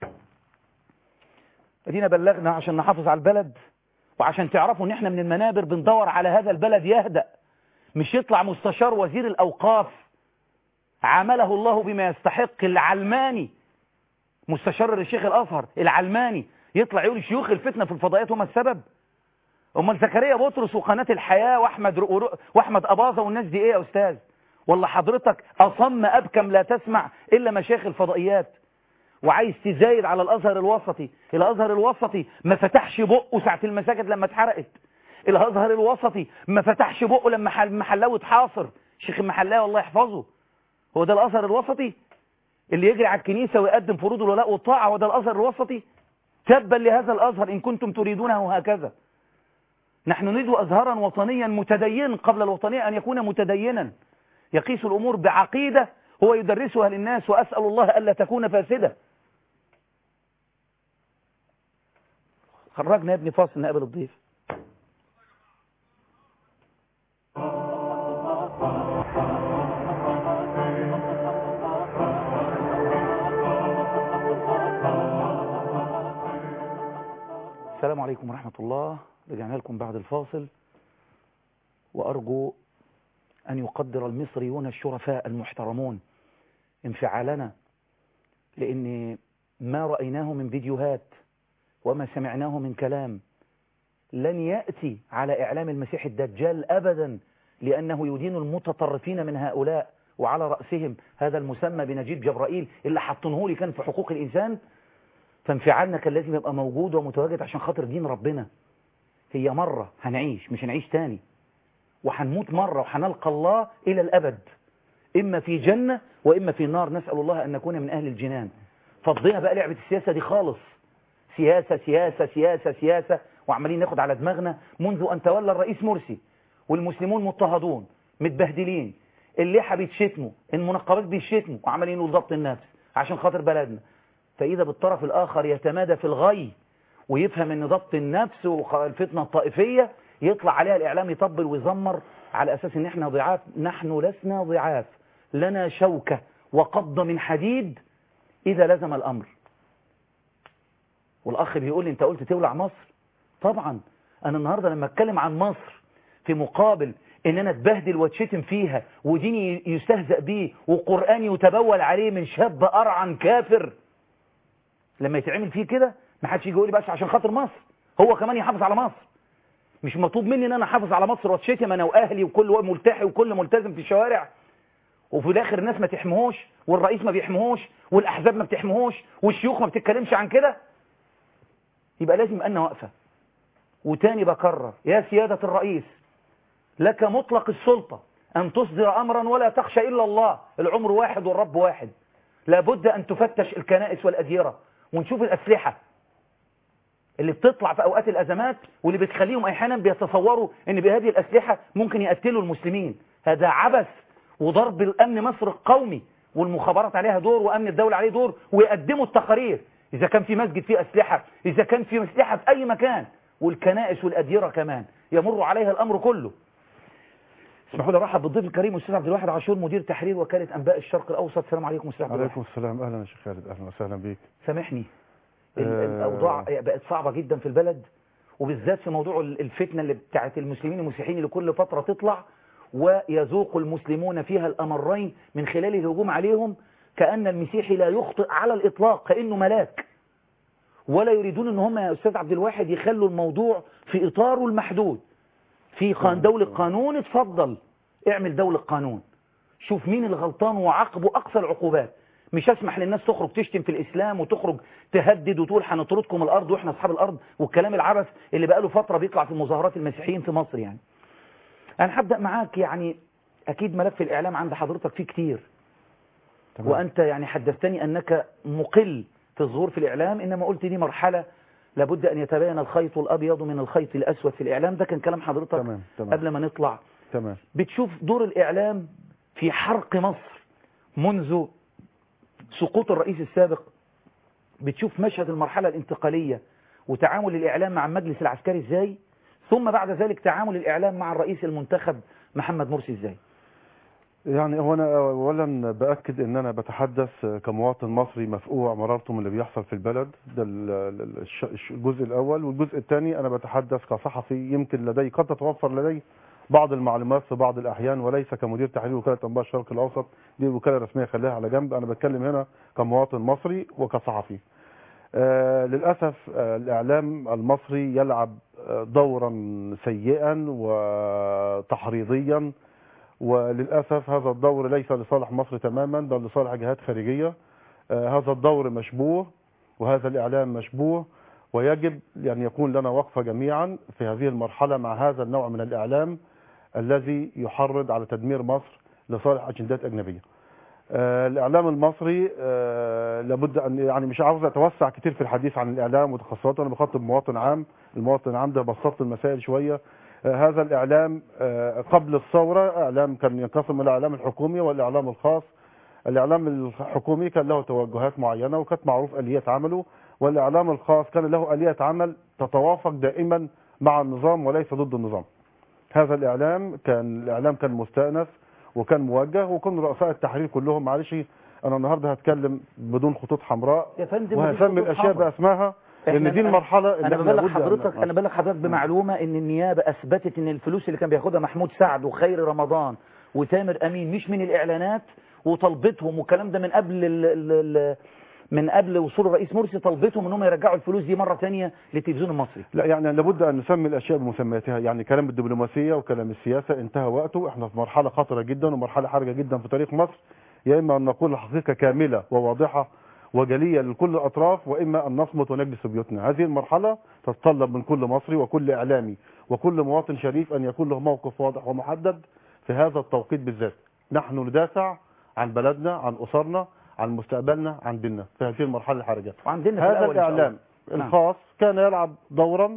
ادينا بلغنا عشان نحافظ على البلد وعشان تعرفوا ان احنا من المنابر بندور على هذا البلد يهدأ مش يطلع مستشار وزير الاوقاف عامله الله بما يستحق العلماني مستشار الشيخ الازهر العلماني يطلع يقول شيوخ الفتنة في الفضائيات هم السبب امال زكريا بطرس وقناة الحياة واحمد رؤ... واحمد اباظة والناس دي ايه يا استاذ والله حضرتك اصم ابكم لا تسمع الا مشايخ الفضائيات وعايز تزايد على الازهر الوسطي الازهر الوسطي ما فتحش بقه ساعة المساجد لما اتحرقت الازهر الوسطي ما فتحش بقه لما محلاوي اتحاصر شيخ المحلاوي الله يحفظه هو ده الازهر الوسطي اللي يجري على الكنيسة ويقدم فروض الولاء والطاعة هو ده الازهر الوسطي تبا لهذا الازهر ان كنتم تريدونه هكذا نحن نريد أزهرا وطنيا متدينا قبل الوطنية أن يكون متدينا يقيس الأمور بعقيدة هو يدرسها للناس وأسأل الله ألا تكون فاسدة خرجنا يا ابني فاصل نقابل الضيف السلام عليكم ورحمة الله رجعنا لكم بعد الفاصل وأرجو أن يقدر المصريون الشرفاء المحترمون انفعالنا لأن ما رأيناه من فيديوهات وما سمعناه من كلام لن يأتي على إعلام المسيح الدجال أبدا لأنه يدين المتطرفين من هؤلاء وعلى رأسهم هذا المسمى بنجيب جبرائيل اللي حطنه لي كان في حقوق الإنسان فانفعالنا كان لازم يبقى موجود ومتواجد عشان خاطر دين ربنا هي مرة هنعيش مش هنعيش تاني وهنموت مرة وهنلقى الله إلى الأبد إما في جنة وإما في نار نسأل الله أن نكون من أهل الجنان فضيها بقى لعبة السياسة دي خالص سياسة سياسة سياسة سياسة وعمالين ناخد على دماغنا منذ أن تولى الرئيس مرسي والمسلمون مضطهدون متبهدلين اللحى بيتشتموا المنقبات بيتشتموا وعمالين يقولوا ضبط النفس عشان خاطر بلدنا فإذا بالطرف الآخر يتمادى في الغي ويفهم ان ضبط النفس والفتنة الطائفية يطلع عليها الإعلام يطبل ويزمر على أساس ان احنا ضعاف نحن لسنا ضعاف لنا شوكة وقبضة من حديد إذا لزم الأمر والأخ بيقول لي أنت قلت تولع مصر طبعا أنا النهاردة لما أتكلم عن مصر في مقابل ان انا اتبهدل واتشتم فيها وديني يستهزأ بيه وقرآني يتبول عليه من شاب أرعن كافر لما يتعمل فيه كده ما حدش يجي يقول لي بس عشان خاطر مصر هو كمان يحافظ على مصر مش مطلوب مني ان انا احافظ على مصر واتشتم انا واهلي وكل ملتحي وكل ملتزم في الشوارع وفي الاخر الناس ما تحمهوش والرئيس ما بيحمهوش والاحزاب ما بتحمهوش والشيوخ ما بتتكلمش عن كده يبقى لازم أن واقفه وتاني بكرر يا سيادة الرئيس لك مطلق السلطة أن تصدر أمرا ولا تخشى إلا الله العمر واحد والرب واحد لابد أن تفتش الكنائس والأديرة ونشوف الأسلحة اللي بتطلع في أوقات الأزمات واللي بتخليهم أحيانا بيتصوروا أن بهذه الأسلحة ممكن يقتلوا المسلمين هذا عبث وضرب الأمن مصر القومي والمخابرات عليها دور وأمن الدولة عليه دور ويقدموا التقارير إذا كان في مسجد فيه أسلحة إذا كان في أسلحة في أي مكان والكنائس والأديرة كمان يمر عليها الأمر كله اسمحوا لي ارحب بالضيف الكريم استاذ عبد الواحد عاشور مدير تحرير وكاله انباء الشرق الاوسط السلام عليكم استاذ عبد الواحد عليكم السلام اهلا يا شيخ خالد اهلا وسهلا بيك سامحني ال- آه. الاوضاع بقت صعبه جدا في البلد وبالذات في موضوع ال- الفتنه اللي بتاعت المسلمين المسيحيين اللي كل فتره تطلع ويذوق المسلمون فيها الامرين من خلال الهجوم عليهم كان المسيحي لا يخطئ على الاطلاق كانه ملاك ولا يريدون ان هم يا استاذ عبد الواحد يخلوا الموضوع في اطاره المحدود في قان دولة قانون اتفضل اعمل دولة قانون شوف مين الغلطان وعاقبه اقصى العقوبات مش اسمح للناس تخرج تشتم في الاسلام وتخرج تهدد وتقول هنطردكم الارض واحنا اصحاب الارض والكلام العبث اللي بقاله فترة بيطلع في مظاهرات المسيحيين في مصر يعني انا هبدأ معاك يعني اكيد ملف الاعلام عند حضرتك فيه كتير تمام. وأنت يعني حدثتني أنك مقل في الظهور في الإعلام إنما قلت دي مرحلة لابد أن يتبين الخيط الأبيض من الخيط الأسود في الإعلام ده كان كلام حضرتك تمام تمام قبل ما نطلع تمام بتشوف دور الإعلام في حرق مصر منذ سقوط الرئيس السابق بتشوف مشهد المرحلة الانتقالية وتعامل الإعلام مع المجلس العسكري إزاي ثم بعد ذلك تعامل الإعلام مع الرئيس المنتخب محمد مرسي إزاي يعني هو انا اولا باكد ان انا بتحدث كمواطن مصري مفقوع مرارته من اللي بيحصل في البلد ده ال- ال- الش- الش- الجزء الاول والجزء الثاني انا بتحدث كصحفي يمكن لدي قد تتوفر لدي بعض المعلومات في بعض الاحيان وليس كمدير تحرير وكاله انباء الشرق الاوسط دي وكاله رسميه خليها على جنب انا بتكلم هنا كمواطن مصري وكصحفي آه للاسف آه الاعلام المصري يلعب آه دورا سيئا وتحريضيا وللأسف هذا الدور ليس لصالح مصر تماما بل لصالح جهات خارجية آه، هذا الدور مشبوه وهذا الإعلام مشبوه ويجب أن يكون لنا وقفة جميعا في هذه المرحلة مع هذا النوع من الإعلام الذي يحرض على تدمير مصر لصالح أجندات أجنبية آه، الإعلام المصري آه، لابد أن يعني مش عاوز أتوسع كتير في الحديث عن الإعلام وتخصصاته أنا بخاطب مواطن عام المواطن العام ده بسطت المسائل شوية آه، هذا الإعلام آه، قبل الثورة إعلام كان ينقسم إلى الإعلام الحكومي والإعلام الخاص الإعلام الحكومي كان له توجهات معينة وكانت معروف آليات عمله والإعلام الخاص كان له آليات عمل تتوافق دائما مع النظام وليس ضد النظام هذا الإعلام كان الإعلام كان مستأنس وكان موجه وكان رؤساء التحرير كلهم معلش أنا النهاردة هتكلم بدون خطوط حمراء يا فندم وهسمي مفيش خطوط الأشياء حمراء. بأسمائها لأن إحنا- دي المرحلة اللي انا إحنا ببلغ لابد أن- حضرتك انا ببلغ حضرتك بمعلومه ان النيابه اثبتت ان الفلوس اللي كان بياخدها محمود سعد وخير رمضان وتامر امين مش من الاعلانات وطلبتهم والكلام ده من قبل ال ال ال من قبل وصول الرئيس مرسي طلبتهم انهم يرجعوا الفلوس دي مره ثانيه للتلفزيون المصري لا يعني لابد ان نسمي الاشياء بمسمياتها يعني كلام الدبلوماسيه وكلام السياسه انتهى وقته احنا في مرحله خطره جدا ومرحله حرجه جدا في تاريخ مصر يا اما ان نقول الحقيقه كامله وواضحه وجليه لكل الاطراف واما ان نصمت ونجلس في بيوتنا هذه المرحله تتطلب من كل مصري وكل اعلامي وكل مواطن شريف ان يكون له موقف واضح ومحدد في هذا التوقيت بالذات نحن ندافع عن بلدنا عن اسرنا عن مستقبلنا عن ديننا في هذه المرحله الحرجه وعندنا في هذا الأول إن شاء الله. الإعلام نعم. الخاص كان يلعب دورا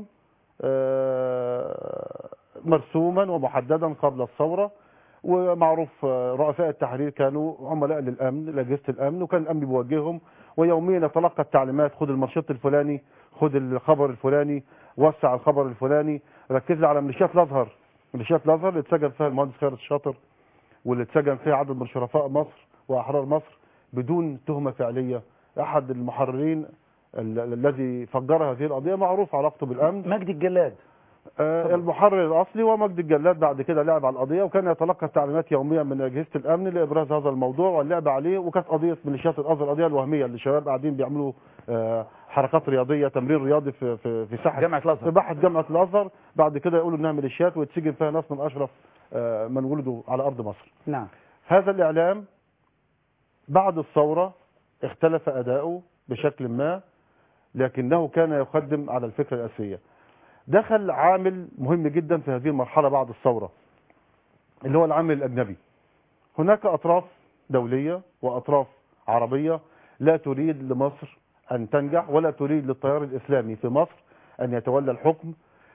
آه، مرسوما ومحددا قبل الثورة ومعروف آه، رؤساء التحرير كانوا عملاء للأمن لأجهزة الأمن وكان الأمن بيوجههم ويوميا يتلقى التعليمات خد المنشط الفلاني خد الخبر الفلاني وسع الخبر الفلاني ركز لي على ميليشيات الأزهر ميليشيات الأزهر اللي اتسجن فيها المهندس خالد الشاطر واللي اتسجن فيها عدد من شرفاء مصر وأحرار مصر بدون تهمة فعلية أحد المحررين ال- ال- الذي فجر هذه القضية معروف علاقته بالأمن مجدي الجلاد آه، المحرر الأصلي ومجد الجلاد بعد كده لعب على القضية وكان يتلقى التعليمات يوميا من أجهزة الأمن لإبراز هذا الموضوع واللعب عليه وكانت قضية ميليشيات الأزهر القضية الوهمية اللي الشباب قاعدين بيعملوا آه، حركات رياضية تمرين رياضي في في في ساحة جامعة في الازهر باحة جامعة الأزهر بعد كده يقولوا إنها ميليشيات ويتسجن فيها ناس من أشرف آه، من ولدوا على أرض مصر نعم هذا الإعلام بعد الثورة اختلف أداؤه بشكل ما لكنه كان يقدم على الفكرة الأساسية دخل عامل مهم جدا في هذه المرحلة بعد الثورة اللي هو العامل الأجنبي هناك أطراف دولية وأطراف عربية لا تريد لمصر أن تنجح ولا تريد للتيار الإسلامي في مصر أن يتولى الحكم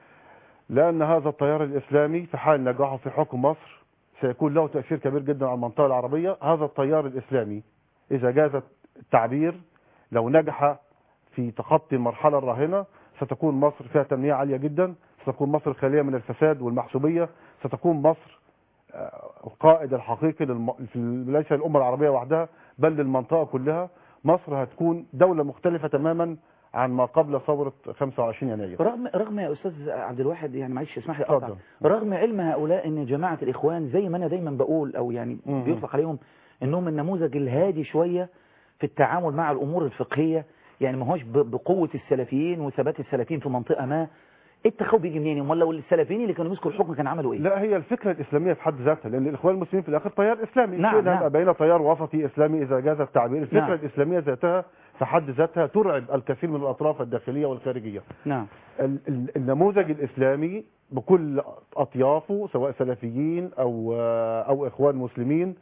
لأن هذا التيار الإسلامي في حال نجاحه في حكم مصر سيكون له تأثير كبير جدا على المنطقة العربية هذا التيار الإسلامي إذا جاز التعبير لو نجح في تخطي المرحلة الراهنة ستكون مصر فيها تنمية عالية جدا ستكون مصر خالية من الفساد والمحسوبية ستكون مصر آه، القائد الحقيقي للم... في ال- ليس للأمة العربية وحدها بل للمنطقة كلها مصر هتكون دولة مختلفة تماما عن ما قبل ثورة 25 يناير رغم رغم يا استاذ عبد الواحد يعني معلش اسمح لي اقطع اتفضل. رغم علم هؤلاء ان جماعه الاخوان زي ما انا دايما بقول او يعني مم. بيطلق عليهم انهم النموذج الهادي شويه في التعامل مع الامور الفقهيه يعني ما هوش ب- بقوه السلفيين وثبات السلفيين في منطقه ما التخوف بيجي منين ولا السلفيين اللي كانوا مسكوا الحكم كانوا عملوا ايه لا هي الفكرة الإسلامية في حد ذاتها لأن الإخوان المسلمين في الآخر تيار إسلامي نعم، كده نعم. يبقى بين تيار وسطي إسلامي إذا جاز التعبير الفكرة نعم. الإسلامية ذاتها في حد ذاتها ترعب الكثير من الأطراف الداخلية والخارجية نعم ال- ال- النموذج الإسلامي بكل أطيافه سواء سلفيين أو أو إخوان مسلمين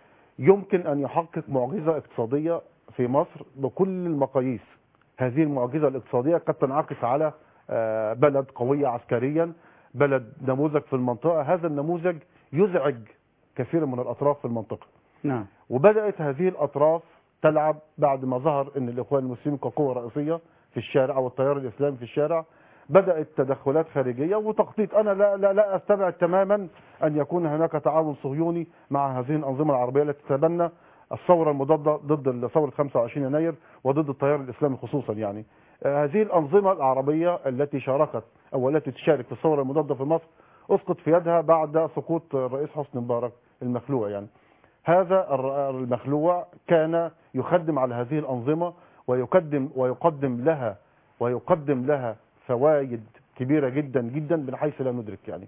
يمكن أن يحقق معجزة اقتصادية في مصر بكل المقاييس هذه المعجزة الاقتصادية قد تنعكس على آه، بلد قوية عسكريا بلد نموذج في المنطقة هذا النموذج يزعج كثيرا من الأطراف في المنطقة نعم وبدأت هذه الأطراف تلعب بعد ما ظهر أن الإخوان المسلمين كقوة رئيسية في الشارع أو التيار الإسلامي في الشارع بدأت تدخلات خارجية وتخطيط أنا لا, لا, لا أستبعد تماما أن يكون هناك تعاون صهيوني مع هذه الأنظمة العربية التي تتبنى الثورة المضادة ضد ثورة 25 يناير وضد التيار الإسلامي خصوصا يعني آه، هذه الأنظمة العربية التي شاركت أو التي تشارك في الثورة المضادة في مصر أسقط في يدها بعد سقوط الرئيس حسني مبارك المخلوع يعني هذا الر- المخلوع كان يخدم على هذه الأنظمة ويقدم ويقدم لها ويقدم لها فوائد كبيرة جدا جدا من حيث لا ندرك يعني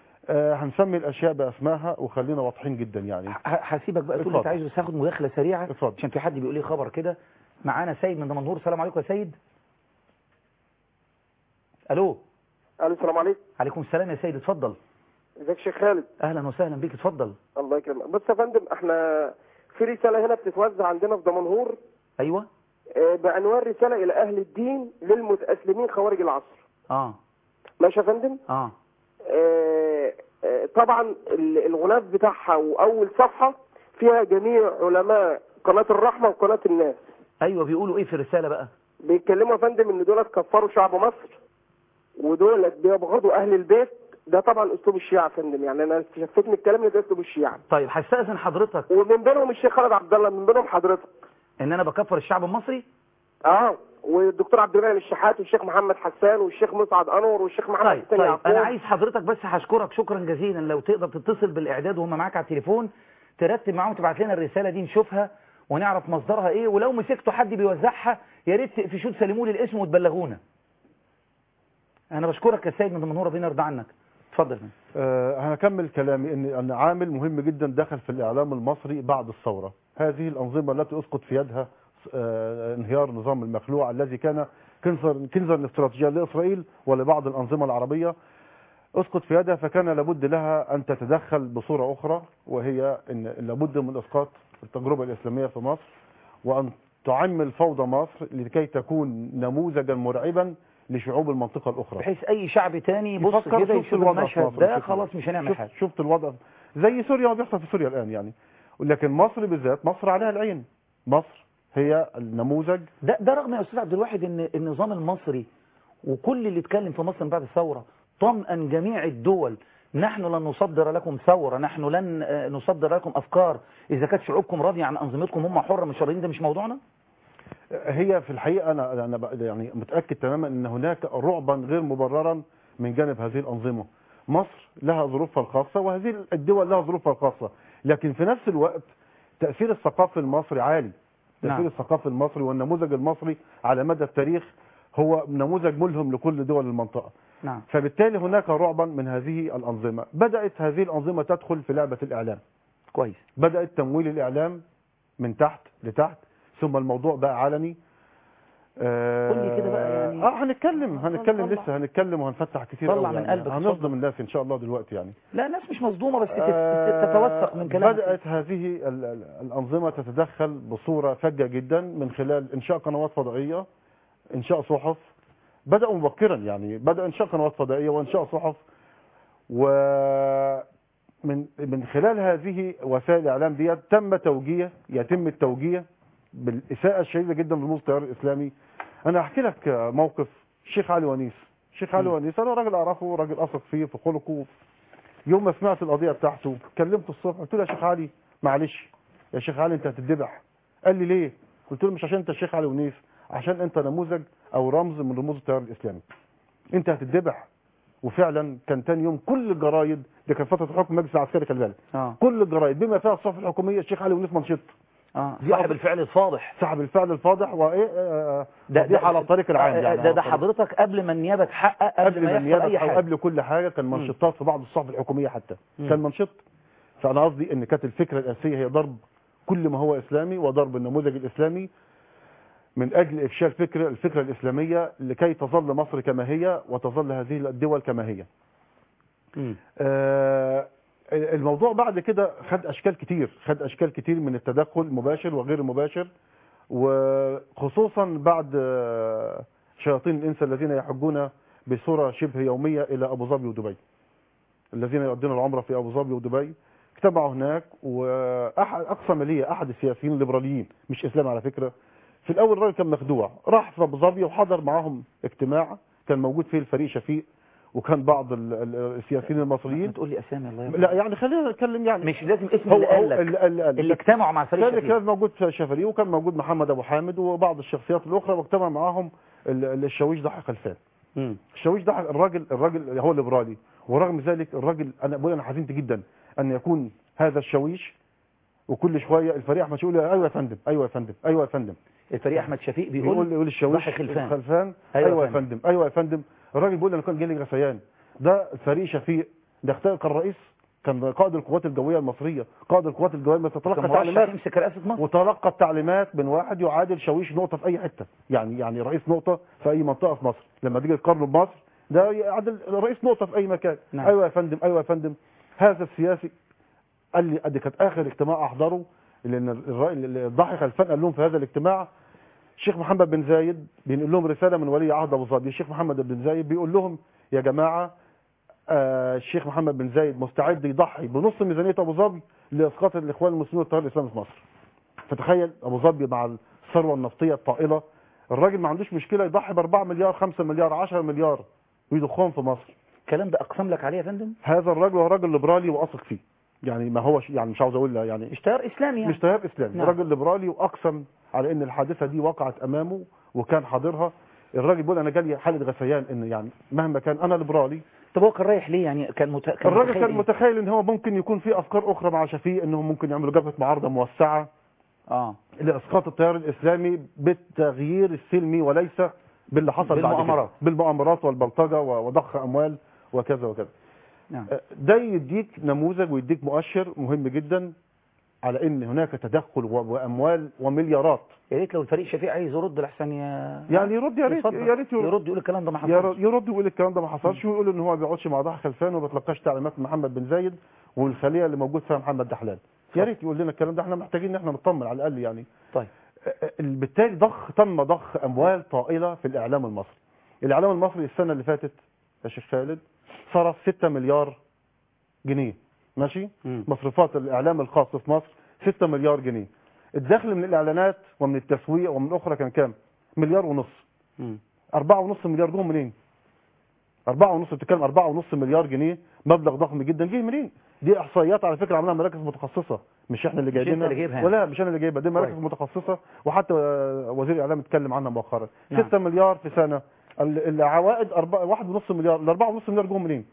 آه هنسمي الأشياء بأسمائها وخلينا واضحين جدا يعني ه- هسيبك بقى تقول اللي انت اتفضل. عايزه بس هاخد مداخله سريعه اتفضل. عشان في حد بيقول لي خبر كده معانا سيد من دمنهور السلام عليكم يا سيد الو الو السلام عليكم عليكم السلام يا سيد اتفضل ازيك يا شيخ خالد اهلا وسهلا بيك اتفضل الله يكرمك بص يا فندم احنا في رساله هنا بتتوزع عندنا في دمنهور ايوه آه، بعنوان رساله الى اهل الدين للمتاسلمين خوارج العصر اه ماشي يا فندم اه آه، آه، طبعا ال- الغلاف بتاعها واول صفحه فيها جميع علماء قناه الرحمه وقناه الناس ايوه بيقولوا ايه في الرساله بقى بيتكلموا يا فندم ان دولت كفروا شعب مصر ودولت بيبغضوا اهل البيت ده طبعا اسلوب الشيعه يا فندم يعني انا شفت من الكلام ان ده اسلوب الشيعه طيب هستاذن حضرتك ومن بينهم الشيخ خالد عبد الله من بينهم حضرتك ان انا بكفر الشعب المصري اه والدكتور عبد المنعم الشحات والشيخ محمد حسان والشيخ مسعد انور والشيخ محمد طيب حسين طيب يعقوب انا عايز حضرتك بس هشكرك شكرا جزيلا لو تقدر تتصل بالاعداد وهم معاك على التليفون ترتب معاهم تبعت لنا الرساله دي نشوفها ونعرف مصدرها ايه ولو مسكتوا حد بيوزعها يا ريت تقفشوا تسلموا لي الاسم وتبلغونا انا بشكرك يا سيد من المنوره ربنا يرضى عنك اتفضل آه، هنكمل كلامي ان ان عامل مهم جدا دخل في الاعلام المصري بعد الثوره هذه الانظمه التي اسقط في يدها آه، انهيار نظام المخلوع الذي كان كنزا كنزا استراتيجيا لاسرائيل ولبعض الانظمه العربيه اسقط في يدها فكان لابد لها ان تتدخل بصوره اخرى وهي ان لابد من اسقاط التجربه الاسلاميه في مصر وان تعمل فوضى مصر لكي تكون نموذجا مرعبا لشعوب المنطقه الاخرى بحيث اي شعب تاني يبص يفكر كده شفت يشوف الوضع في المشهد مصر، ده شفت- خلاص مش هنعمل شفت, حاجه شفت الوضع زي سوريا ما بيحصل في سوريا الان يعني لكن مصر بالذات مصر عليها العين مصر هي النموذج ده ده رغم يا استاذ عبد الواحد ان النظام المصري وكل اللي اتكلم في مصر من بعد الثوره طمأن جميع الدول نحن لن نصدر لكم ثوره نحن لن آه، نصدر لكم افكار اذا كانت شعوبكم راضيه عن انظمتكم هم حره مش راضيين ده مش موضوعنا هي في الحقيقه انا انا بق- يعني متاكد تماما ان هناك رعبا غير مبررا من جانب هذه الانظمه مصر لها ظروفها الخاصه وهذه الدول لها ظروفها الخاصه لكن في نفس الوقت تاثير الثقافي المصري عالي تاثير نعم. الثقافي المصري والنموذج المصري على مدى التاريخ هو نموذج ملهم لكل دول المنطقه نعم فبالتالي هناك رعبا من هذه الأنظمة بدأت هذه الأنظمة تدخل في لعبة الإعلام كويس بدأت تمويل الإعلام من تحت لتحت ثم الموضوع بقى علني آه قول لي كده بقى يعني- اه هنتكلم هنتكلم طلع. لسه هنتكلم وهنفتح كتير طلع قوي من يعني. قلبك، هنصدم اتفضل. الناس ان شاء الله دلوقتي يعني لا الناس مش مصدومه بس تت- آه، تتوثق من كلامك بدأت هذه ال- ال- الأنظمة تتدخل بصورة فجة جدا من خلال إنشاء قنوات فضائية إنشاء صحف بدأوا مبكرا يعني بدأ إنشاء قنوات فضائية وإنشاء صحف ومن من خلال هذه وسائل الإعلام ديت تم توجيه يتم التوجيه بالإساءة الشديدة جدا لرموز التيار الإسلامي أنا أحكي لك موقف الشيخ علي ونيس الشيخ علي م. ونيس أنا راجل أعرفه راجل أثق فيه في خلقه يوم ما سمعت القضية بتاعته كلمته الصبح قلت له يا شيخ علي معلش يا شيخ علي انت هتتذبح قال لي ليه قلت له مش عشان انت الشيخ علي ونيس عشان انت نموذج او رمز من رموز التيار الاسلامي انت هتتذبح وفعلا كان تاني يوم كل الجرايد دي كان فتره الحكم المجلس العسكري خلي بالك اه كل الجرايد بما فيها الصحف الحكوميه الشيخ علي ونيس منشط اه صاحب الفعل الفاضح صاحب الفعل الفاضح وايه آه، ده فضيحة على الطريق العام آه، يعني ده على ده الطريق. حضرتك قبل ما النيابه تحقق قبل, قبل ما ما يحصل النيابه اي أو حاجه قبل كل حاجه كان مم. منشطات في بعض الصحف الحكوميه حتى مم. كان منشط فانا قصدي ان كانت الفكره الاساسيه هي ضرب كل ما هو اسلامي وضرب النموذج الاسلامي من اجل افشال فكره الفكره الاسلاميه لكي تظل مصر كما هي وتظل هذه الدول كما هي. مم. آه، الموضوع بعد كده خد اشكال كتير خد اشكال كتير من التدخل المباشر وغير المباشر وخصوصا بعد آه، شياطين الانس الذين يحجون بصوره شبه يوميه الى ابو ظبي ودبي الذين يؤدون العمره في ابو ظبي ودبي اجتمعوا هناك واحد اقسم لي احد السياسيين الليبراليين مش اسلام على فكره في الاول الراجل كان مخدوع راح في ابو ظبي وحضر معاهم اجتماع كان موجود فيه الفريق شفيق وكان بعض ال- ال- السياسيين ما المصريين تقول لي اسامي الله يرحمه لا يعني خلينا نتكلم يعني مش لازم اسم هو اللي قال هو لك اللي, اللي, قال. اللي اجتمعوا مع فريق كان شفيق كان موجود شفري وكان موجود محمد ابو حامد وبعض الشخصيات الاخرى واجتمع معاهم ال- ال- الشاويش ضحى خلفان مم. الشاويش ضحى الراجل الراجل هو ليبرالي ورغم ذلك الراجل انا بقول انا حزنت جدا ان يكون هذا الشاويش وكل شويه الفريق احمد شوقي يقول ايوه يا فندم ايوه يا فندم ايوه يا فندم الفريق احمد شفيق بيقول بيقول يقول الشاويش ضحي خلفان. خلفان أيوة ايوه, يا يا فندم ايوه يا فندم الراجل بيقول انا كان جالي غثيان ده فريق شفيق ده اختار كان رئيس كان قائد القوات الجويه المصريه قائد القوات الجويه المصريه كان تلقى مرشح تعليمات يمسك رئاسه مصر وتلقى التعليمات من واحد يعادل شاويش نقطه في اي حته يعني يعني رئيس نقطه في اي منطقه في مصر لما تيجي تقارنه بمصر ده يعادل رئيس نقطه في اي مكان نعم. ايوه يا فندم ايوه يا فندم هذا السياسي قال لي ادي كانت اخر اجتماع احضره لان الرأي- الضاحي خلفان قال لهم في هذا الاجتماع الشيخ محمد بن زايد بينقل لهم رساله من ولي عهد ابو ظبي الشيخ محمد بن زايد بيقول لهم يا جماعه آه الشيخ محمد بن زايد مستعد يضحي بنص ميزانيه ابو ظبي لاسقاط الاخوان المسلمين والتيار الاسلامي في مصر فتخيل ابو ظبي مع الثروه النفطيه الطائله الراجل ما عندوش مشكله يضحي ب 4 مليار 5 مليار 10 مليار ويضخهم في مصر الكلام ده اقسم لك عليه يا فندم هذا الراجل هو راجل ليبرالي واثق فيه يعني ما هوش يعني مش عاوز اقول لا يعني مش تيار اسلامي يعني مش تيار اسلامي نعم. راجل ليبرالي واقسم على ان الحادثه دي وقعت امامه وكان حاضرها الراجل بيقول انا جالي حاله غثيان ان يعني مهما كان انا ليبرالي طب هو كان رايح ليه يعني كان, مت... كان الراجل متخيل كان إيه؟ متخيل ان هو ممكن يكون في افكار اخرى مع شفيق انهم ممكن يعملوا جبهه معارضه موسعه اه لاسقاط التيار الاسلامي بالتغيير السلمي وليس باللي حصل بعد كده. بالمؤامرات. بالمؤامرات والبلطجه و- وضخ اموال وكذا وكذا نعم ده يديك نموذج ويديك مؤشر مهم جدا على ان هناك تدخل و- واموال ومليارات يا ريت لو الفريق شفيق عايز يرد لحسن ي... يعني يرد يا ريت يتفضل. يا ريت يرد يرد يقول الكلام ده ما يرد حصلش يرد ويقول الكلام ده ما حصلش ويقول ان هو ما بيقعدش مع ضحى خلفان وما بيتلقاش تعليمات من محمد بن زايد والخليه اللي موجود فيها محمد دحلان يا ريت يقول لنا الكلام ده احنا محتاجين ان احنا نطمن على الاقل يعني طيب بالتالي ضخ تم ضخ اموال طائله في الاعلام المصري الاعلام المصري السنه اللي فاتت يا شيخ خالد صرف 6 مليار جنيه ماشي مم. مصروفات الاعلام الخاص في مصر 6 مليار جنيه الدخل من الاعلانات ومن التسويق ومن اخرى كان كام مليار ونص مم. أربعة ونص مليار جم منين أربعة ونص بتتكلم أربعة ونص مليار جنيه مبلغ ضخم جدا جه منين دي إحصائيات على فكرة عملها مراكز متخصصة مش احنا اللي مش أنت جايبينها اللي جايبها. ولا مش انا اللي جايبها دي مراكز كويس. متخصصة وحتى آه، وزير الإعلام اتكلم عنها مؤخرا نعم. 6 مليار في سنة ال- العوائد أربعة- واحد ونص مليار الأربعة ونص مليار جم منين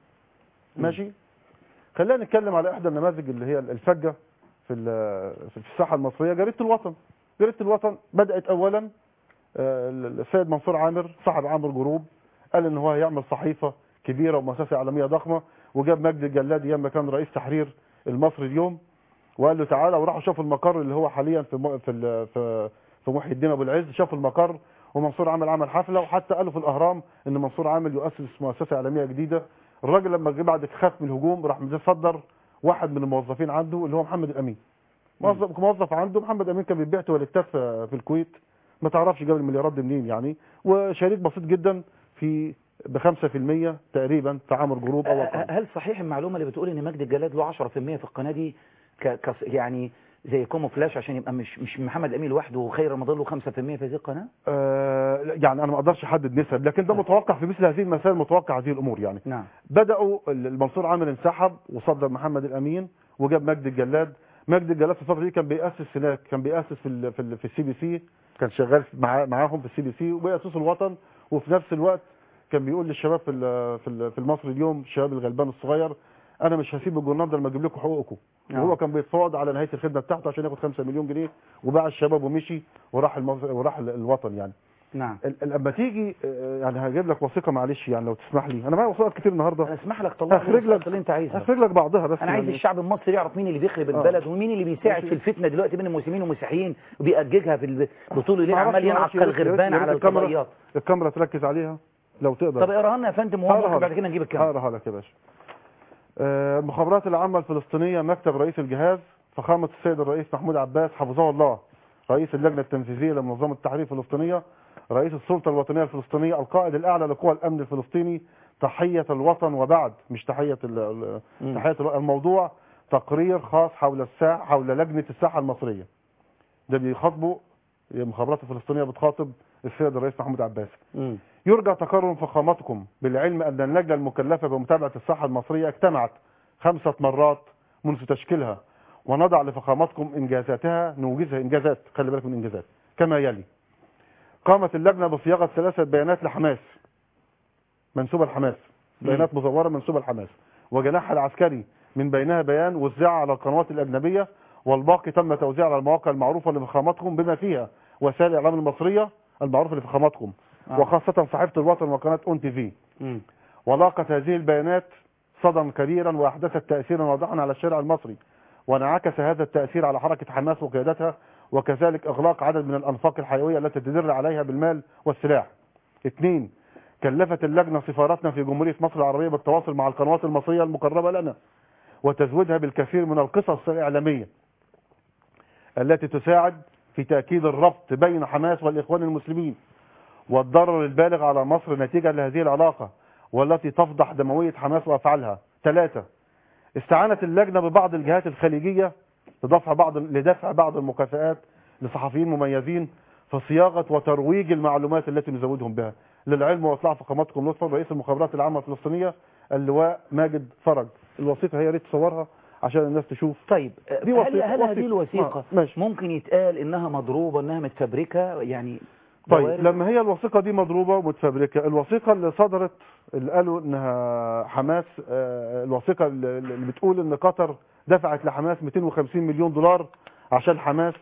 ماشي خلينا نتكلم على إحدى النماذج اللي هي الفجة في ال- في الساحة المصرية جريدة الوطن جريدة الوطن بدأت أولا آه، السيد منصور عامر صاحب عامر جروب قال ان هو هيعمل صحيفه كبيره ومؤسسه اعلاميه ضخمه وجاب مجدي الجلاد ايام ما كان رئيس تحرير المصري اليوم وقال له تعالى وراحوا شافوا المقر اللي هو حاليا في م- في ال- في في محي الدين ابو العز شافوا المقر ومنصور عامل عمل حفله وحتى قالوا في الاهرام ان منصور عامل يؤسس مؤسسه اعلاميه جديده الراجل لما جه بعد خاف من الهجوم راح مصدر واحد من الموظفين عنده اللي هو محمد الامين موظف موظف عنده محمد امين كان بيبيع تواليتات في في الكويت ما تعرفش جاب المليارات دي منين يعني وشريك بسيط جدا في ب 5% تقريبا في عامر جروب او أه- أقل. هل صحيح المعلومة اللي بتقول ان مجدي الجلاد له 10% في القناة دي ك... ك... يعني زي كوموفلاش عشان يبقى مش مش محمد امين لوحده وخير رمضان له 5% في هذه القناة آه يعني انا ما اقدرش احدد نسب لكن ده متوقع في مثل هذه المسائل متوقع هذه الامور يعني نعم بداوا ال- المنصور عامر انسحب وصدر محمد الامين وجاب مجدي الجلاد مجدي الجلاد في الفتره دي كان بياسس هناك كان بياسس في ال في, ال في السي بي سي كان شغال مع معاهم في السي بي سي وبياسس الوطن وفي نفس الوقت كان بيقول للشباب في ال- في ال- في المصري اليوم الشباب الغلبان الصغير انا مش هسيب الجورنال ده لما اجيب لكم حقوقكم نعم. وهو كان بيتفاوض على نهايه الخدمه بتاعته عشان ياخد 5 مليون جنيه وباع الشباب ومشي وراح المصر وراح ال- الوطن يعني نعم ال- ال- لما تيجي آه، يعني هجيب لك وثيقه معلش يعني لو تسمح لي انا معايا وثائق كتير النهارده انا اسمح لك طلع أخرج لك- اللي انت عايزها هخرج لك بعضها بس انا عايز يعني. الشعب المصري يعرف مين اللي بيخرب آه. البلد ومين اللي بيساعد ماشي. في الفتنه دلوقتي بين المسلمين والمسيحيين وبيأججها في الب- بطول الليل معرفش- عمال ينعق معرفش، يا ريت- يا ريت- كالغربان يا ريت على الكاميرا- الفضائيات الكاميرا تركز عليها لو تقدر طب اقراها لنا يا فندم وهو هقراها ممكن بعد لك. كده نجيب الكاميرا هقراها لك يا باشا آه، المخابرات العامة الفلسطينية مكتب رئيس الجهاز فخامة السيد الرئيس محمود عباس حفظه الله رئيس اللجنة التنفيذية لمنظمة التحرير الفلسطينية رئيس السلطة الوطنية الفلسطينية القائد الأعلى لقوى الأمن الفلسطيني تحية الوطن وبعد مش تحية ال- ال- مم. تحية الو- الموضوع تقرير خاص حول الساحة حول لجنة الساحة المصرية ده بيخاطبوا المخابرات الفلسطينية بتخاطب السيد الرئيس محمود عباس مم. يرجى تكرم فخامتكم بالعلم أن اللجنة المكلفة بمتابعة الصحة المصرية اجتمعت خمسة مرات منذ تشكيلها ونضع لفخامتكم إنجازاتها نوجزها إنجازات خلي بالك من إنجازات كما يلي قامت اللجنة بصياغة ثلاثة بيانات لحماس منسوبة لحماس بيانات مزورة منسوبة لحماس وجناحها العسكري من بينها بيان وزع على القنوات الأجنبية والباقي تم توزيعه على المواقع المعروفة لفخامتكم بما فيها وسائل الإعلام المصرية المعروفة لفخامتكم آه. وخاصة صحيفة الوطن وقناة اون تي في مم. ولاقت هذه البيانات صدى كبيرا واحدثت تاثيرا واضحا على الشارع المصري وانعكس هذا التاثير على حركه حماس وقيادتها وكذلك اغلاق عدد من الانفاق الحيويه التي تدر عليها بالمال والسلاح. اثنين كلفت اللجنه سفارتنا في جمهوريه مصر العربيه بالتواصل مع القنوات المصريه المقربه لنا وتزويدها بالكثير من القصص الاعلاميه التي تساعد في تاكيد الربط بين حماس والاخوان المسلمين والضرر البالغ على مصر نتيجة لهذه العلاقة والتي تفضح دموية حماس وأفعالها ثلاثة استعانت اللجنة ببعض الجهات الخليجية لدفع بعض لدفع بعض المكافآت لصحفيين مميزين في صياغة وترويج المعلومات التي نزودهم بها للعلم واطلاع فخامتكم لطفا رئيس المخابرات العامة الفلسطينية اللواء ماجد فرج الوثيقة هي يا ريت تصورها عشان الناس تشوف طيب دي هل وثيقة- هل هذه وثيقة. الوثيقة آه، ماشي. ممكن يتقال انها مضروبة انها متفبركة يعني طيب دوارد؟ لما هي الوثيقة دي مضروبة ومتفبركة الوثيقة اللي صدرت اللي قالوا انها حماس آه، الوثيقة اللي اللي بتقول ان قطر دفعت لحماس 250 مليون دولار عشان حماس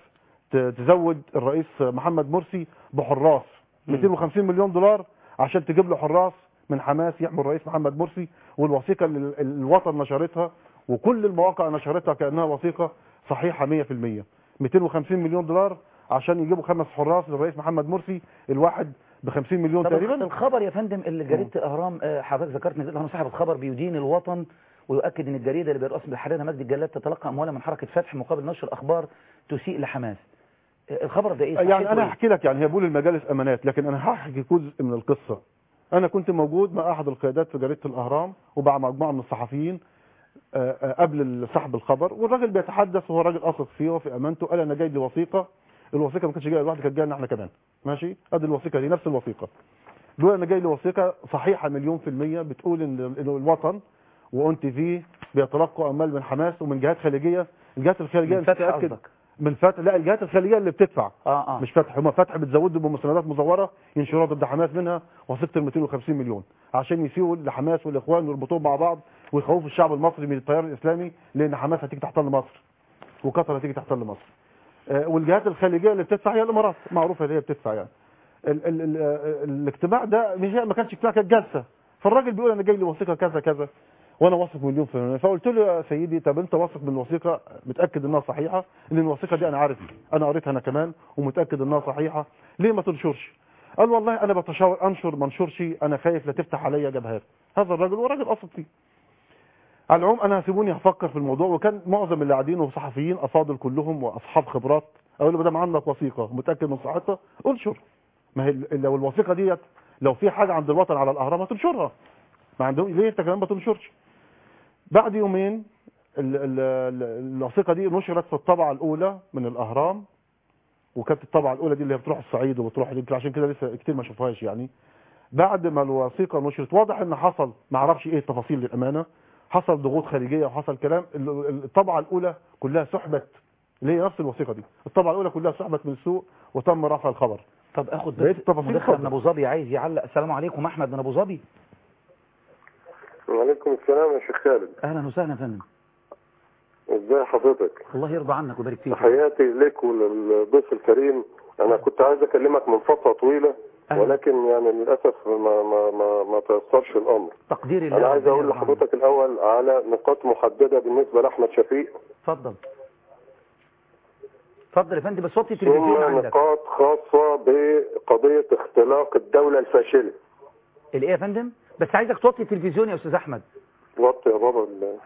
ت- تزود الرئيس محمد مرسي بحراس مم. 250 مليون دولار عشان تجيب له حراس من حماس يحموا الرئيس محمد مرسي والوثيقه اللي ال- الوطن نشرتها وكل المواقع نشرتها كانها وثيقه صحيحه 100% 250 مليون دولار عشان يجيبوا خمس حراس للرئيس محمد مرسي الواحد ب 50 مليون طب تقريبا الخبر يا فندم اللي جريده الاهرام آه، حضرتك ذكرت نزل الاهرام صاحب الخبر بيدين الوطن ويؤكد ان الجريده اللي بيرأس بحريرها مجدي الجلاد تتلقى اموالا من حركه فتح مقابل نشر اخبار تسيء لحماس آه، الخبر ده ايه يعني صحته انا إيه؟ هحكي لك يعني هي بقول المجالس امانات لكن انا هحكي جزء من القصه انا كنت موجود مع احد القيادات في جريده الاهرام ومع مجموعه من الصحفيين آه، آه، قبل سحب الخبر والراجل بيتحدث وهو راجل اثق فيه وفي امانته قال انا جاي لي وثيقه الوثيقه ما كانتش جايه لوحدي كانت جايه لنا احنا كمان ماشي ادي الوثيقه دي نفس الوثيقه بيقول انا جاي لي وثيقه صحيحه مليون في الميه بتقول ان إن الوطن واون تي في بيتلقوا اموال من حماس ومن جهات خارجيه الجهات الخارجيه من فتح بتتاكد قصدك من فتح لا الجهات الخارجيه اللي بتدفع اه اه مش فتح هم فتح بتزودوا بمساندات مزوره ينشروها ضد حماس منها وثيقه ال 250 مليون عشان يسيئوا لحماس والاخوان ويربطوهم مع بعض ويخوفوا الشعب المصري من التيار الاسلامي لان حماس هتيجي تحتل مصر وقطر هتيجي تحتل مصر آه، والجهات الخارجيه اللي بتدفع هي الامارات معروفه اللي هي بتدفع يعني ال ال ال آه، الاجتماع ده مش ما كانش اجتماع كانت جلسه فالراجل بيقول انا جاي لي وثيقه كذا كذا وانا واثق مليون في المية فقلت له يا سيدي طب انت واثق من الوثيقه متاكد انها صحيحه لان الوثيقه دي انا عارف انا قريتها انا كمان ومتاكد انها صحيحه ليه ما تنشرش قال والله انا بتشاور انشر ما انشرش انا خايف لا تفتح عليا جبهات هذا الراجل وراجل اثق فيه على العموم انا هسيبوني هفكر في الموضوع وكان معظم اللي قاعدين وصحفيين افاضل كلهم واصحاب خبرات اقول له ما دام عندك وثيقه متاكد من صحتها انشر ما هي ال- لو الوثيقه ديت لو في حاجه عند الوطن على الاهرام هتنشرها ما عندهم ليه انت كمان ما تنشرش بعد يومين ال- ال- ال- الوثيقه دي نشرت في الطبعه الاولى من الاهرام وكانت الطبعه الاولى دي اللي هي بتروح الصعيد وبتروح يمكن عشان كده لسه كتير ما شافوهاش يعني بعد ما الوثيقه نشرت واضح ان حصل ما اعرفش ايه التفاصيل للامانه حصل ضغوط خارجيه وحصل كلام ال- ال- الطبعه الاولى كلها سحبت اللي هي نفس الوثيقه دي الطبعه الاولى كلها سحبت من السوق وتم رفع الخبر طب اخد بقيت بس التفاصيل مداخله اتفضل. من ابو ظبي عايز يعلق السلام عليكم احمد من ابو ظبي وعليكم السلام يا شيخ خالد اهلا وسهلا يا فندم ازاي حضرتك الله يرضى عنك ويبارك فيك تحياتي لك وللضيف الكريم انا كنت عايز اكلمك من فتره طويله أهلا. ولكن يعني للاسف ما ما ما, ما تيسرش الامر تقدير الله انا عايز ربنا اقول يرضى عنك. لحضرتك الاول على نقاط محدده بالنسبه لاحمد شفيق اتفضل اتفضل يا فندم بس وطي ثم التلفزيون عندك نقاط خاصه بقضيه اختلاق الدوله الفاشله الايه يا فندم بس عايزك توطي التلفزيون يا استاذ احمد وطي يا بابا ال-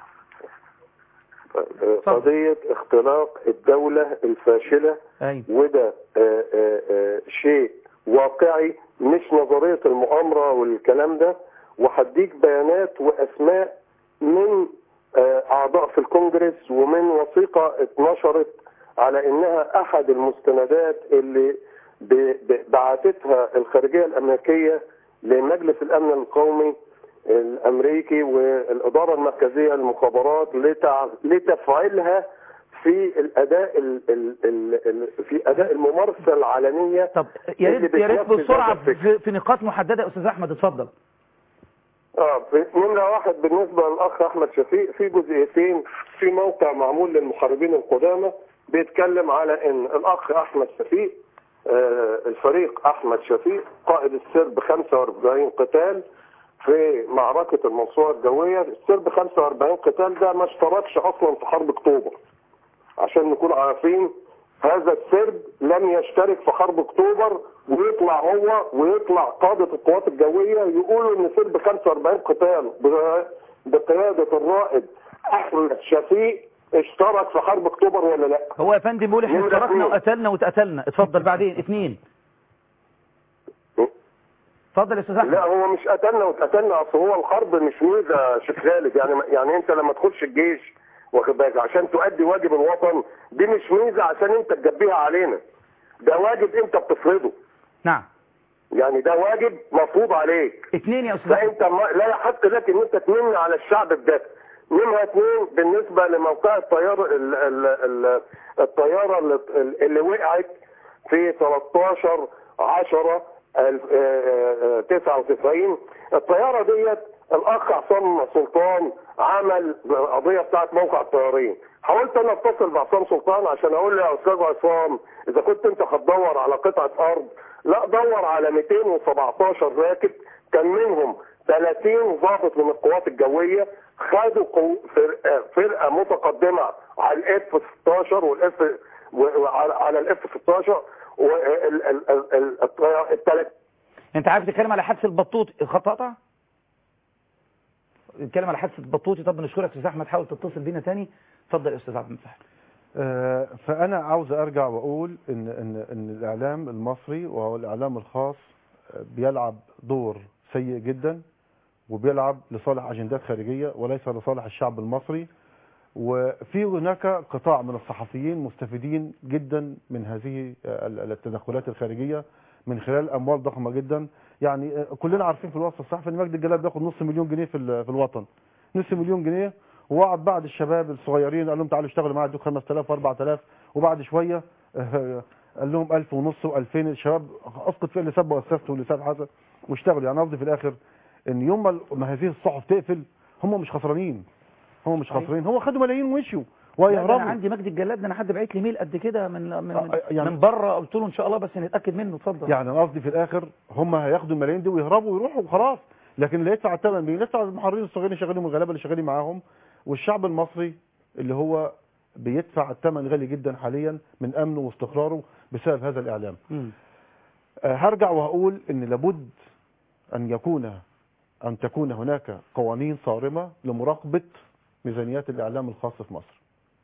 قضيه اختلاق الدوله الفاشله ايوه وده آه، آه، آه، شيء واقعي مش نظرية المؤامرة والكلام ده وهديك بيانات وأسماء من آه، أعضاء في الكونجرس ومن وثيقة اتنشرت على إنها أحد المستندات اللي ب- ب- بعتتها الخارجية الأمريكية لمجلس الأمن القومي الأمريكي والإدارة المركزية للمخابرات لتع- لتفعيلها في الأداء ال ال ال ال في أداء الممارسة العلنية طب يا اللي ريت يا ريت بتنفذ بسرعه هذا الفكر. في, في نقاط محدده يا استاذ احمد اتفضل اه نمرة واحد بالنسبة للأخ أحمد شفيق في جزئيتين في موقع معمول للمحاربين القدامى بيتكلم على إن الأخ أحمد شفيق آه الفريق أحمد شفيق قائد السرب 45 قتال في معركة المنصورة الجوية السرب 45 قتال ده ما اشتركش أصلا في حرب أكتوبر عشان نكون عارفين هذا السرب لم يشترك في حرب اكتوبر ويطلع هو ويطلع قادة القوات الجوية يقولوا ان سرب 45 قتال ب- بقيادة الرائد احمد شفيق اشترك في حرب اكتوبر ولا لا هو يا فندم بيقول احنا نمرة اشتركنا اتنين. وقتلنا واتقتلنا اتفضل بعدين اثنين اتفضل يا استاذ احمد لا هو مش قتلنا واتقتلنا اصل هو الحرب مش ميزه يا شيخ خالد يعني يعني انت لما تخش الجيش واخد بالك عشان تؤدي واجب الوطن دي مش ميزه عشان انت تجبيها علينا ده واجب انت بتفرضه نعم يعني ده واجب مفروض عليك اثنين يا استاذ احمد فانت ما لا يحق لك ان انت تمن على الشعب بده نمرة اثنين بالنسبة لموقع الطيارة ال ال ال الطيارة اللي, اللي وقعت في 13 10 99 الطيارة ديت الاخ عصام سلطان عمل قضية بتاعت موقع الطيارين حاولت انا اتصل بعصام سلطان عشان اقول له يا استاذ عصام اذا كنت انت هتدور على قطعه ارض لا دور على 217 راكب كان منهم 30 ضابط من القوات الجويه خدوا قو- فرقه فرقه متقدمه على الاف 16 والاف وعلى على الاف 16 والثلاث انت عارف تتكلم على حادثه البطوط الخط قطع نتكلم على حادثه البطوطي طب نشكرك استاذ احمد حاول تتصل بينا تاني اتفضل يا استاذ عبد المفتاح آه، فأنا عاوز أرجع وأقول إن إن إن الإعلام المصري وهو الإعلام الخاص آه، بيلعب دور سيء جدا وبيلعب لصالح أجندات خارجية وليس لصالح الشعب المصري وفي هناك قطاع من الصحفيين مستفيدين جدا من هذه آه، ال- التدخلات الخارجية من خلال أموال ضخمة جدا يعني آه، كلنا عارفين في الوسط الصحفي إن مجدي الجلال بياخد نص مليون جنيه في ال- في الوطن نص مليون جنيه وقعد بعض الشباب الصغيرين قال لهم تعالوا اشتغلوا معايا ادوك 5000 و4000 وبعد شويه آه، قال لهم 1000 ونص و2000 الشباب اسقط فيه اللي ساب واسسته واللي ساب حسن واشتغلوا يعني قصدي في الاخر ان يوم ما- ما هذه الصحف تقفل هم مش خسرانين هم مش صحيح. خسرانين هو خدوا ملايين ومشوا لا، ده ويهربوا انا عندي مجدي الجلاد ده انا حد بعت لي ميل قد كده من من من, آه، يعني- من بره قلت له ان شاء الله بس نتاكد منه اتفضل يعني أنا قصدي في الاخر هم هياخدوا الملايين دي ويهربوا ويروحوا وخلاص لكن اللي يدفع الثمن مين يدفع المحررين الصغيرين اللي شغالين والغلابه اللي شغالين معاهم والشعب المصري اللي هو بيدفع الثمن غالي جدا حاليا من امنه واستقراره بسبب هذا الاعلام مم. آه، هرجع وهقول ان لابد ان يكون ان تكون هناك قوانين صارمه لمراقبه ميزانيات الاعلام الخاص في مصر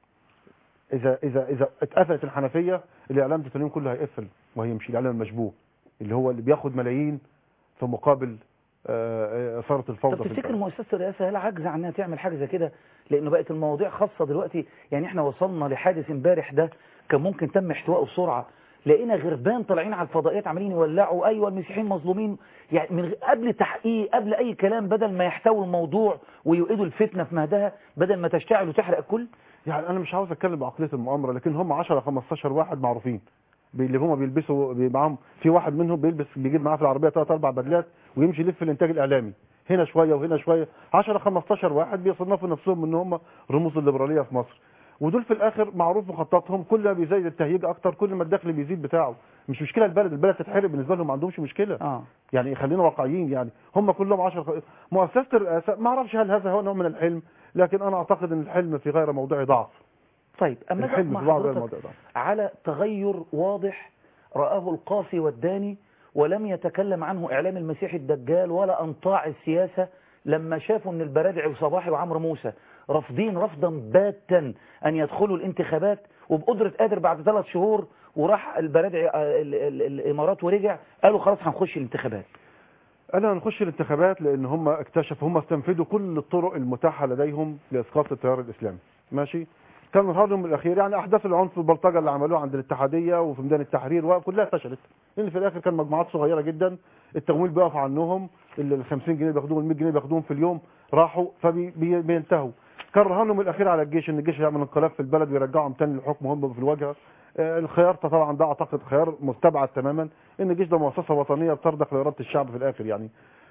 اذا اذا اذا اتقفلت الحنفيه الاعلام ده اليوم كله هيقفل وهيمشي الاعلام المشبوه اللي هو اللي بياخد ملايين في مقابل آه، آه، اثاره الفوضى طب في تفتكر البلد. مؤسسه الرئاسه هل عاجزه عنها تعمل حاجه زي كده لانه بقت المواضيع خاصه دلوقتي يعني احنا وصلنا لحادث امبارح ده كان ممكن تم احتوائه بسرعه لقينا غربان طالعين على الفضائيات عمالين يولعوا ايوه المسيحيين مظلومين يعني من غ- قبل تحقيق قبل اي كلام بدل ما يحتووا الموضوع ويوقدوا الفتنه في مهدها بدل ما تشتعل وتحرق الكل يعني انا مش عاوز اتكلم بعقليه المؤامره لكن هم 10 15 واحد معروفين بي- اللي هم بيلبسوا بي- معاهم في واحد منهم بيلبس بيجيب معاه في العربيه ثلاث اربع بدلات ويمشي يلف في الانتاج الاعلامي هنا شويه وهنا شويه 10 15 واحد بيصنفوا نفسهم ان هم رموز الليبراليه في مصر ودول في الاخر معروف مخططهم كل ما بيزيد التهييج اكتر كل ما الدخل بيزيد بتاعه مش مشكله البلد البلد تتحرق بالنسبه لهم ما عندهمش مشكله اه يعني خلينا واقعيين يعني هم كلهم 10 مؤسسه الرئاسه ما اعرفش هل هذا هو نوع من الحلم لكن انا اعتقد ان الحلم في غير موضع ضعف طيب اما أجي الحلم مع في بعض حضرتك الموضوع ضعف على تغير واضح رآه القاصي والداني ولم يتكلم عنه إعلام المسيح الدجال ولا أنطاع السياسة لما شافوا أن البرادعي وصباحي وعمرو موسى رافضين رفضا باتا أن يدخلوا الانتخابات وبقدرة قادر بعد ثلاث شهور وراح البرادعي آه، ال- ال- الإمارات ورجع قالوا خلاص هنخش الانتخابات انا هنخش الانتخابات لان هم اكتشفوا هم استنفذوا كل الطرق المتاحه لديهم لاسقاط التيار الاسلامي ماشي كان نهارهم الاخير يعني احداث العنف والبلطجه اللي عملوها عند الاتحاديه وفي ميدان التحرير وكلها فشلت لان في الاخر كان مجموعات صغيره جدا التمويل بيقف عنهم ال 50 جنيه بياخدوهم ال 100 جنيه بياخدوهم في اليوم راحوا فبينتهوا كان رهانهم الاخير على الجيش ان الجيش يعمل انقلاب في البلد ويرجعهم تاني للحكم هم في الواجهه آه، الخيار طبعا ده اعتقد خيار مستبعد تماما ان الجيش ده مؤسسه وطنيه بترضخ لاراده الشعب في الاخر يعني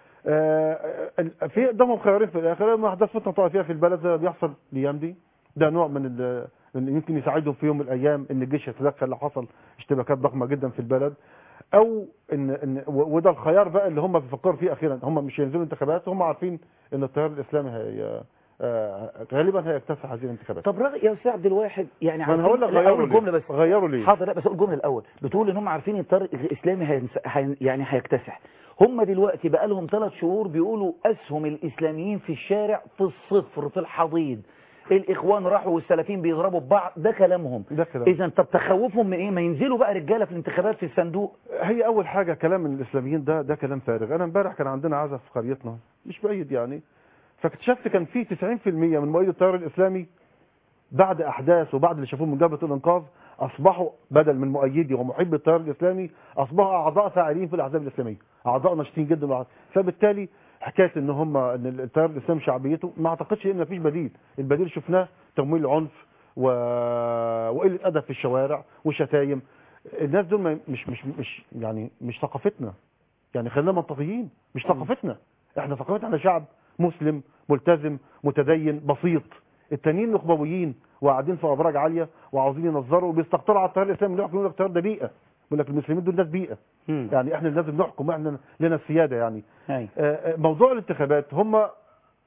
آه، ال- في قدامهم خيارين في الاخر ما احداث فتنه طائفيه في البلد زي ما بيحصل الايام دي ده نوع من ال- اللي يمكن يساعدهم في يوم من الايام ان الجيش يتدخل لو حصل اشتباكات ضخمه جدا في البلد او ان ان و- وده الخيار بقى اللي هم بيفكروا فيه اخيرا هم مش هينزلوا انتخابات هم عارفين ان التيار الاسلامي هي آه، غالبا هيكتسح هذه الانتخابات طب رغم يا أستاذ عبد الواحد يعني ما انا هقول لك لا، غيروا أول جملة ليه بس غيروا ليه حاضر لا بس اقول الجمله الاول بتقول ان هم عارفين الطريق الاسلامي هينس... هي... يعني هيكتسح هم دلوقتي بقى لهم ثلاث شهور بيقولوا اسهم الاسلاميين في الشارع في الصفر في الحضيض الاخوان راحوا والسلفيين بيضربوا ببعض ده كلامهم ده كلام اذا طب تخوفهم من ايه ما ينزلوا بقى رجاله في الانتخابات في الصندوق هي اول حاجه كلام من الاسلاميين ده ده كلام فارغ انا امبارح كان عندنا عزف في قريتنا مش بعيد يعني فاكتشفت كان في 90% من مؤيد التيار الاسلامي بعد احداث وبعد اللي شافوه من جبهه الانقاذ اصبحوا بدل من مؤيدي ومحبي التيار الاسلامي اصبحوا اعضاء فاعلين في الاحزاب الاسلاميه اعضاء ناشطين جدا وع- فبالتالي حكايه ان هم ان التيار الاسلامي شعبيته ما اعتقدش ان مفيش بديل البديل شفناه تمويل عنف و... وقله ادب في الشوارع وشتايم الناس دول ما- مش مش مش يعني مش ثقافتنا يعني خلينا منطقيين مش ثقافتنا احنا ثقافتنا احنا شعب مسلم ملتزم متدين بسيط التانيين نخبويين وقاعدين في ابراج عاليه وعاوزين ينظروا وبيستقطروا على التيار الاسلامي اللي يحكم يقول لك التيار ده بيئه يقول لك المسلمين دول ناس بيئه مم. يعني احنا اللي لازم نحكم احنا لنا السياده يعني أي. آه، آه، موضوع الانتخابات هم آه،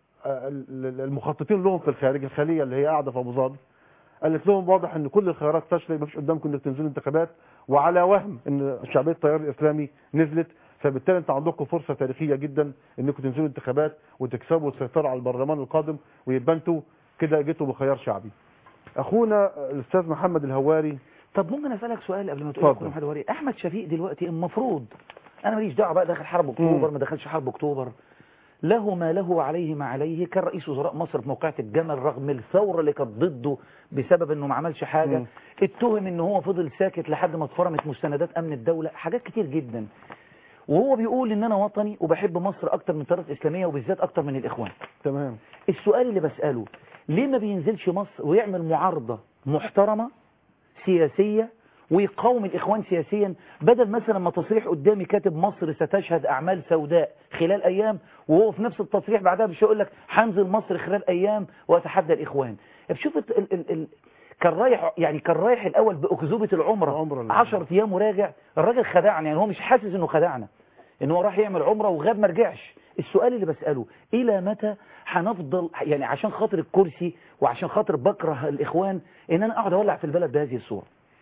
ال- ال- المخططين لهم في الخارج الخليه اللي هي قاعده في ابو ظبي قالت لهم واضح ان كل الخيارات فاشله ما فيش قدامكم انك تنزلوا انتخابات وعلى وهم ان شعبيه التيار الاسلامي نزلت فبالتالي انت عندكم فرصه تاريخيه جدا انكم تنزلوا انتخابات وتكسبوا وتسيطروا على البرلمان القادم ويبقى انتوا كده جيتوا بخيار شعبي. اخونا الاستاذ محمد الهواري طب ممكن اسالك سؤال قبل ما تقول اتفضل. يا محمد وري احمد شفيق دلوقتي المفروض انا ماليش دعوه بقى داخل حرب اكتوبر مم. ما دخلش حرب اكتوبر له ما له وعليه ما عليه كان رئيس وزراء مصر في موقعة الجمل رغم الثورة اللي كانت ضده بسبب انه ما عملش حاجة مم. اتهم ان هو فضل ساكت لحد ما اتفرمت مستندات امن الدولة حاجات كتير جدا وهو بيقول ان انا وطني وبحب مصر اكتر من التيارات الاسلامية وبالذات اكتر من الاخوان تمام السؤال اللي بسأله ليه ما بينزلش مصر ويعمل معارضة محترمة سياسية ويقاوم الإخوان سياسيا بدل مثلا ما تصريح قدامي كاتب مصر ستشهد أعمال سوداء خلال أيام وهو في نفس التصريح بعدها مش يقول لك هنزل مصر خلال أيام وأتحدى الإخوان بشوف ال ال ال ال كان رايح يعني كان رايح الأول بأكذوبة العمرة العمرة اللي- 10 أيام وراجع الراجل خدعنا يعني هو مش حاسس إنه خدعنا إن هو راح يعمل عمرة وغاب ما رجعش السؤال اللي بسأله إلى متى هنفضل يعني عشان خاطر الكرسي وعشان خاطر بكره الإخوان إن أنا أقعد أولع في البلد بهذه الصورة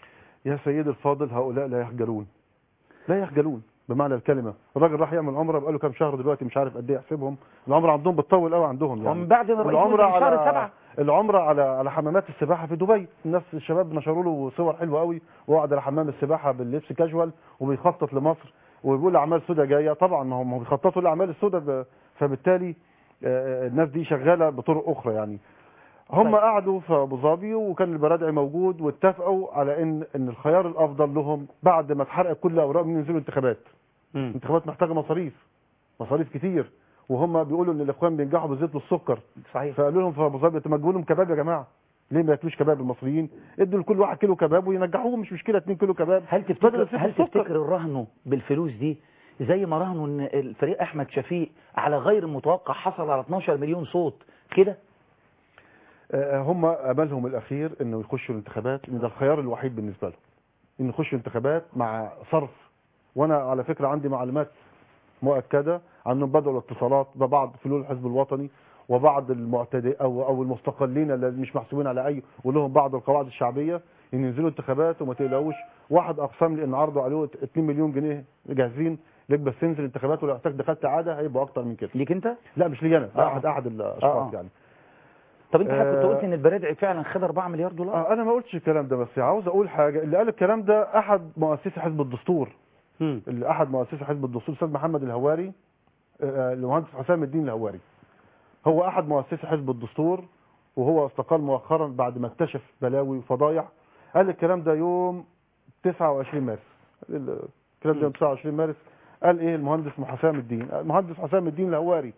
يا سيدي الفاضل هؤلاء لا يخجلون لا يخجلون بمعنى الكلمه الراجل راح يعمل عمره بقاله كام شهر دلوقتي مش عارف قد ايه يحسبهم العمره عندهم بتطول قوي عندهم يعني ومن بعد ما الرئيس العمره نزل شهر على سبعة العمره على على حمامات السباحه في دبي الناس الشباب نشروا له صور حلوه قوي وقعد على حمام السباحه باللبس كاجوال وبيخطط لمصر وبيقول اعمال سودة جايه طبعا ما هم ما هم بيخططوا لاعمال السودة ب- فبالتالي آه، الناس دي شغاله بطرق اخرى يعني هم طيب. قعدوا في ابو ظبي وكان البرادعي موجود واتفقوا على ان ان الخيار الافضل لهم بعد ما اتحرقت كل اوراقهم ينزلوا انتخابات الانتخابات محتاجه مصاريف مصاريف كتير وهم بيقولوا ان الاخوان بينجحوا بالزيت والسكر صحيح فقالوا لهم في ابو ظبي طب ما تجيبوا لهم كباب يا جماعه ليه ما ياكلوش كباب المصريين ادوا لكل واحد كيلو كباب وينجحوهم مش مشكله 2 كيلو كباب هل بدل تفتكر الزيت هل والسكر. تفتكر الرهن بالفلوس دي زي ما رهنوا ان الفريق احمد شفيق على غير المتوقع حصل على 12 مليون صوت كده آه، هم املهم الاخير انه يخشوا الانتخابات ان ده الخيار الوحيد بالنسبه لهم ان يخشوا انتخابات مع صرف وانا على فكره عندي معلومات مؤكده عنهم بدأوا الاتصالات ببعض فلول الحزب الوطني وبعض المعتدي او او المستقلين اللي مش محسوبين على اي ولهم بعض القواعد الشعبيه ان ينزلوا انتخابات وما تقلقوش واحد اقسم لي ان عرضوا عليه 2 مليون جنيه جاهزين لك بس تنزل انتخابات ولو احتاج دخلت عاده هيبقى اكتر من كده ليك انت لا مش لي انا آه. ده احد احد الاشخاص آه. يعني طب انت كنت آه. قلت ان البرادعي فعلا خد 4 مليار دولار آه انا ما قلتش الكلام ده بس عاوز اقول حاجه اللي قال الكلام ده احد مؤسسي حزب الدستور مم. اللي احد مؤسسي حزب الدستور الاستاذ محمد الهواري آه، المهندس حسام الدين الهواري هو احد مؤسسي حزب الدستور وهو استقال مؤخرا بعد ما اكتشف بلاوي وفضايح قال الكلام ده يوم 29 مارس قال الكلام ده يوم 29 مارس قال ايه المهندس حسام الدين المهندس حسام الدين الهواري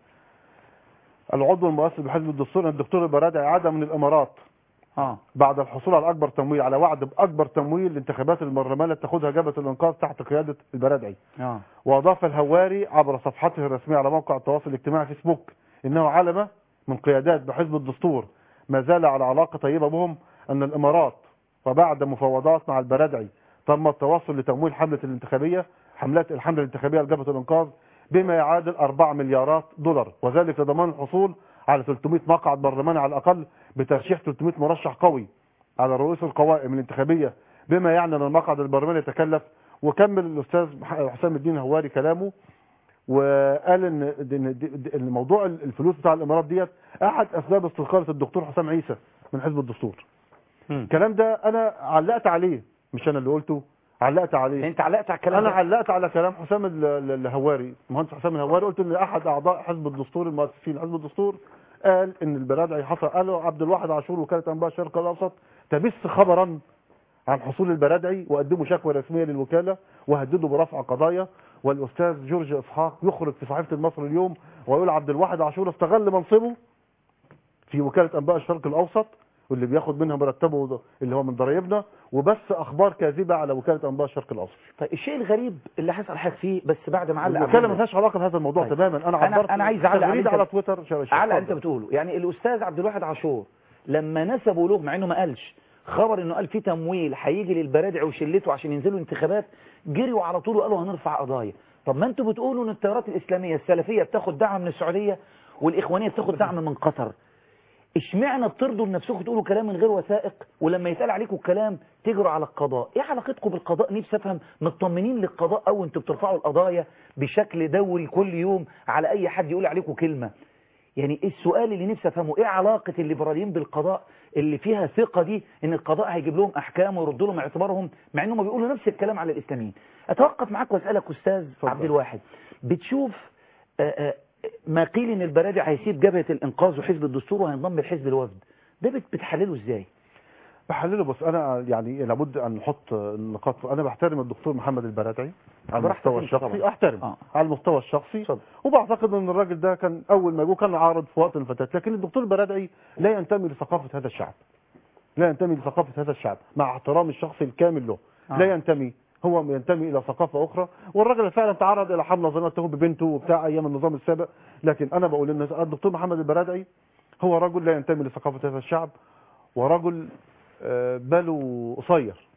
العضو المؤسس بحزب الدستور ان الدكتور البرادعي عاد من الامارات اه بعد الحصول على اكبر تمويل على وعد باكبر تمويل لانتخابات البرلمان التي تاخذها جبهه الانقاذ تحت قياده البرادعي اه واضاف الهواري عبر صفحته الرسميه على موقع التواصل الاجتماعي فيسبوك انه علم من قيادات بحزب الدستور ما زال على علاقه طيبه بهم ان الامارات وبعد مفاوضات مع البرادعي تم التوصل لتمويل حمله الانتخابيه حملات الحمله الانتخابيه لجبهه الانقاذ بما يعادل 4 مليارات دولار وذلك لضمان الحصول على 300 مقعد برلماني على الاقل بترشيح 300 مرشح قوي على رؤوس القوائم الانتخابيه بما يعني ان المقعد البرلماني يتكلف وكمل الاستاذ حسام الدين الهواري كلامه وقال ان ان ان موضوع الفلوس بتاع الامارات ديت احد اسباب استقاله الدكتور حسام عيسى من حزب الدستور مم. الكلام ده انا علقت عليه مش انا اللي قلته علقت عليه انت علقت على الكلام انا ده علقت على كلام حسام ال- ال- الهواري المهندس حسام الهواري قلت ان احد اعضاء حزب الدستور المؤسسين حزب الدستور قال ان البرادعي حصل قالوا عبد الواحد عاشور وكاله انباء الشرق الاوسط تبث خبرا عن حصول البرادعي وقدموا شكوى رسميه للوكاله وهددوا برفع قضايا والاستاذ جورج اسحاق يخرج في صحيفه المصري اليوم ويقول عبد الواحد عاشور استغل منصبه في وكاله انباء الشرق الاوسط واللي بياخد منها مرتبه ده اللي هو من ضرايبنا وبث اخبار كاذبه على وكاله انباء الشرق الاوسط طيب الشيء الغريب اللي هسأل حضرتك فيه بس بعد ما علق الوكاله عبد ما لهاش علاقه بهذا الموضوع طيب. تماما انا أنا- عبرت أنا عايز أعلق على تغريده اللي على أنت- تويتر شا- شا- على انت اتفضل. بتقوله يعني الاستاذ عبد الواحد عاشور لما نسبوا له مع انه ما قالش خبر انه قال في تمويل هيجي للبرادع وشلته عشان ينزلوا انتخابات جريوا على طول وقالوا هنرفع قضايا طب ما انتوا بتقولوا ان التيارات الاسلاميه السلفيه بتاخد دعم من السعوديه والاخوانيه بتاخد دعم من قطر اشمعنى بترضوا لنفسكم تقولوا كلام من غير وثائق ولما يتقال عليكم كلام تجروا على القضاء ايه علاقتكم بالقضاء نفسي افهم مطمنين للقضاء او انتوا بترفعوا القضايا بشكل دوري كل يوم على اي حد يقول عليكم كلمه يعني إيه السؤال اللي نفسي افهمه ايه علاقه الليبراليين بالقضاء اللي فيها ثقه دي ان القضاء هيجيب لهم احكام ويرد لهم اعتبارهم مع انهم بيقولوا نفس الكلام على الاسلاميين اتوقف معاك واسالك استاذ عبد الواحد بتشوف آه، آه، ما قيل ان البرادع هيسيب جبهه الانقاذ وحزب الدستور وهينضم لحزب الوفد ده بت- بتحلله ازاي بحلله بس انا يعني لابد ان نحط النقاط انا بحترم الدكتور محمد البرادعي على براحتك المستوى انت طبعا. الشخصي احترم آه. على المستوى الشخصي اتفضل. وبعتقد ان الراجل ده كان اول ما جه كان عارض في وقت من الفترات لكن الدكتور البرادعي لا ينتمي لثقافه هذا الشعب لا ينتمي لثقافه هذا الشعب مع احترام الشخص الكامل له آه. لا ينتمي هو ينتمي الى ثقافه اخرى والراجل فعلا تعرض الى حمله ظنته ببنته وبتاع ايام النظام السابق لكن انا بقول ان الدكتور محمد البرادعي هو رجل لا ينتمي لثقافه هذا الشعب ورجل آه، باله قصير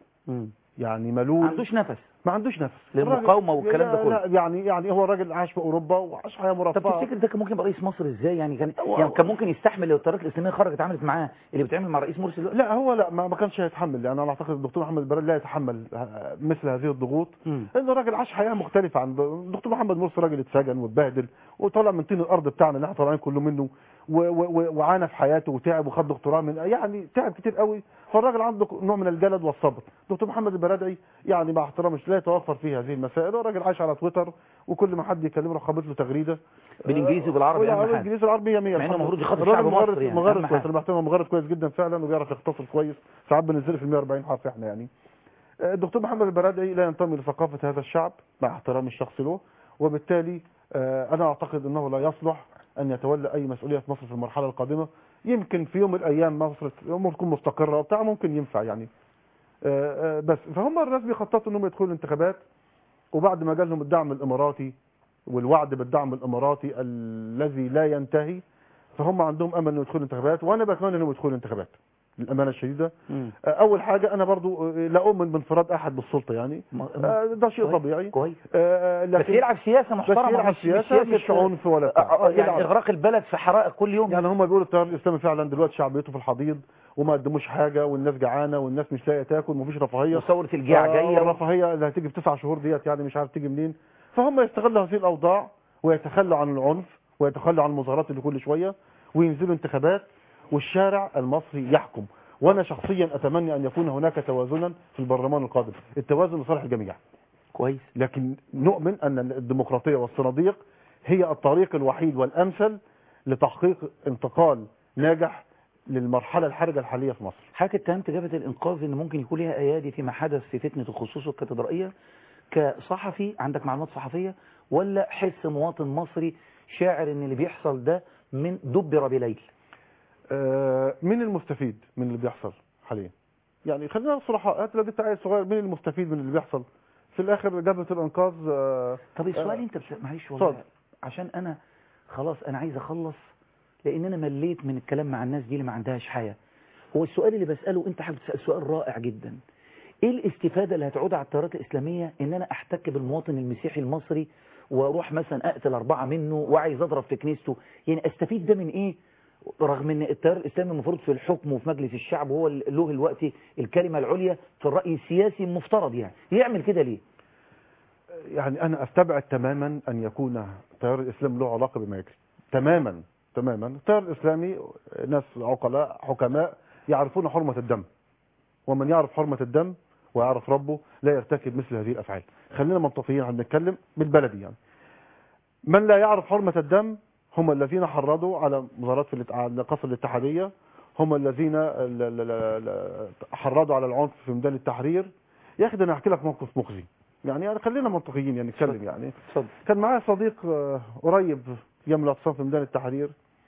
يعني ما ملول عندوش نفس ما عندوش نفس للمقاومة الراجل- والكلام ده لا- كله. لا يعني يعني هو راجل عاش في اوروبا وعاش حياه طب مرفهه تفتكر ده كان ممكن يبقى رئيس مصر ازاي يعني كان هو- يعني كان ممكن يستحمل لو التيارات الاسلاميه خرجت عملت معاه اللي بتعمل مع رئيس مرسي دلوقتي لا هو لا ما ما كانش هيتحمل يعني انا اعتقد الدكتور محمد البراد لا يتحمل ه- مثل هذه الضغوط مم. لانه راجل عاش حياه مختلفه عن الدكتور محمد مرسي راجل اتسجن واتبهدل وطلع من طين الارض بتاعنا اللي احنا طالعين كله منه و- و- و- وعانى في حياته وتعب وخد دكتوراه من يعني تعب كتير قوي فالراجل عنده نوع من الجلد والصبر دكتور محمد البرادعي يعني مع احترامي لا يتوفر فيه هذه المسائل هو راجل عايش على تويتر وكل ما حد يكلمه يروح خابط له تغريده بالانجليزي وبالعربي لا، اهم حاجه بالانجليزي والعربي 100 مع إنه المفروض يخاطب الراجل شعب مصر مغرد يعني، مغرد أهم كويس حاجة. انا بحترمه مغرد كويس جدا فعلا وبيعرف يختصر كويس ساعات بنزل في ال 140 حرف احنا يعني آه، الدكتور محمد البرادعي لا ينتمي لثقافه هذا الشعب مع احترامي الشخصي له وبالتالي آه، انا اعتقد انه لا يصلح ان يتولى اي مسؤوليه في مصر في المرحله القادمه يمكن في يوم من الايام مصر الامور تكون مستقره وبتاع ممكن ينفع يعني آه، آه، بس فهم الناس بيخططوا انهم يدخلوا الانتخابات وبعد ما جالهم الدعم الاماراتي والوعد بالدعم الاماراتي الذي لا ينتهي فهم عندهم امل انه يدخلوا انتخابات وانا بتمنى انهم يدخلوا انتخابات للامانه الشديده مم. آه، اول حاجه انا برضو آه، لا اؤمن بانفراد احد بالسلطه يعني م- آه، ده شيء كويس. طبيعي كويس آه، بس لكن يلعب سياسه بس محترمه يلعب مش سياسه مش عنف ولا بتاع آه، آه، يعني يلعب. اغراق البلد في حرائق كل يوم يعني هم بيقولوا التيار الاسلامي فعلا دلوقتي شعبيته في الحضيض وما قدموش حاجه والناس جعانه والناس مش لاقيه تاكل ومفيش رفاهيه وثوره الجياع آه، جايه الرفاهيه اللي هتيجي في تسع شهور ديت يعني مش عارف تيجي منين فهم يستغلوا هذه الاوضاع ويتخلوا عن العنف ويتخلوا عن المظاهرات اللي كل شويه وينزلوا انتخابات والشارع المصري يحكم وانا شخصيا اتمنى ان يكون هناك توازنا في البرلمان القادم التوازن لصالح الجميع كويس لكن نؤمن ان الديمقراطيه والصناديق هي الطريق الوحيد والامثل لتحقيق انتقال ناجح للمرحله الحرجه الحاليه في مصر حضرتك اتهمت جبهه الانقاذ ان ممكن يكون ليها ايادي فيما حدث في فتنه الخصوص الكاتدرائيه كصحفي عندك معلومات صحفيه ولا حس مواطن مصري شاعر ان اللي بيحصل ده من دبر بليل آه، مين المستفيد من اللي بيحصل حاليا يعني خلينا صراحة هات لو جبت عيل صغير مين المستفيد من اللي بيحصل في الاخر جبهة الانقاذ آه، طب السؤال آه، انت بس... معلش والله اتفضل. عشان انا خلاص انا عايز اخلص لان انا مليت من الكلام مع الناس دي اللي ما عندهاش حياه هو السؤال اللي بساله انت حابب تسال سؤال رائع جدا ايه الاستفاده اللي هتعود على التيارات الاسلاميه ان انا احتك بالمواطن المسيحي المصري واروح مثلا اقتل اربعه منه وعايز اضرب في كنيسته يعني استفيد ده من ايه رغم ان التيار الاسلامي المفروض في الحكم وفي مجلس الشعب وهو اللي له الوقت الكلمه العليا في الراي السياسي المفترض يعني يعمل كده ليه يعني انا استبعد تماما ان يكون تيار الاسلام له علاقة بما يجري تماما تماما التيار الاسلامي ناس عقلاء حكماء يعرفون حرمة الدم ومن يعرف حرمة الدم ويعرف ربه لا يرتكب مثل هذه الافعال خلينا منطقيين عم نتكلم بالبلدي يعني من لا يعرف حرمة الدم هم الذين حرضوا على مظاهرات في الات- على قصر الاتحادية هم الذين ال- ال- ال- ال- حرضوا على العنف في ميدان التحرير يا اخي ده انا احكي لك موقف مخزي يعني يعني خلينا منطقيين يعني نتكلم يعني اتفضل كان معايا صديق آه، قريب يوم الاعتصام في ميدان التحرير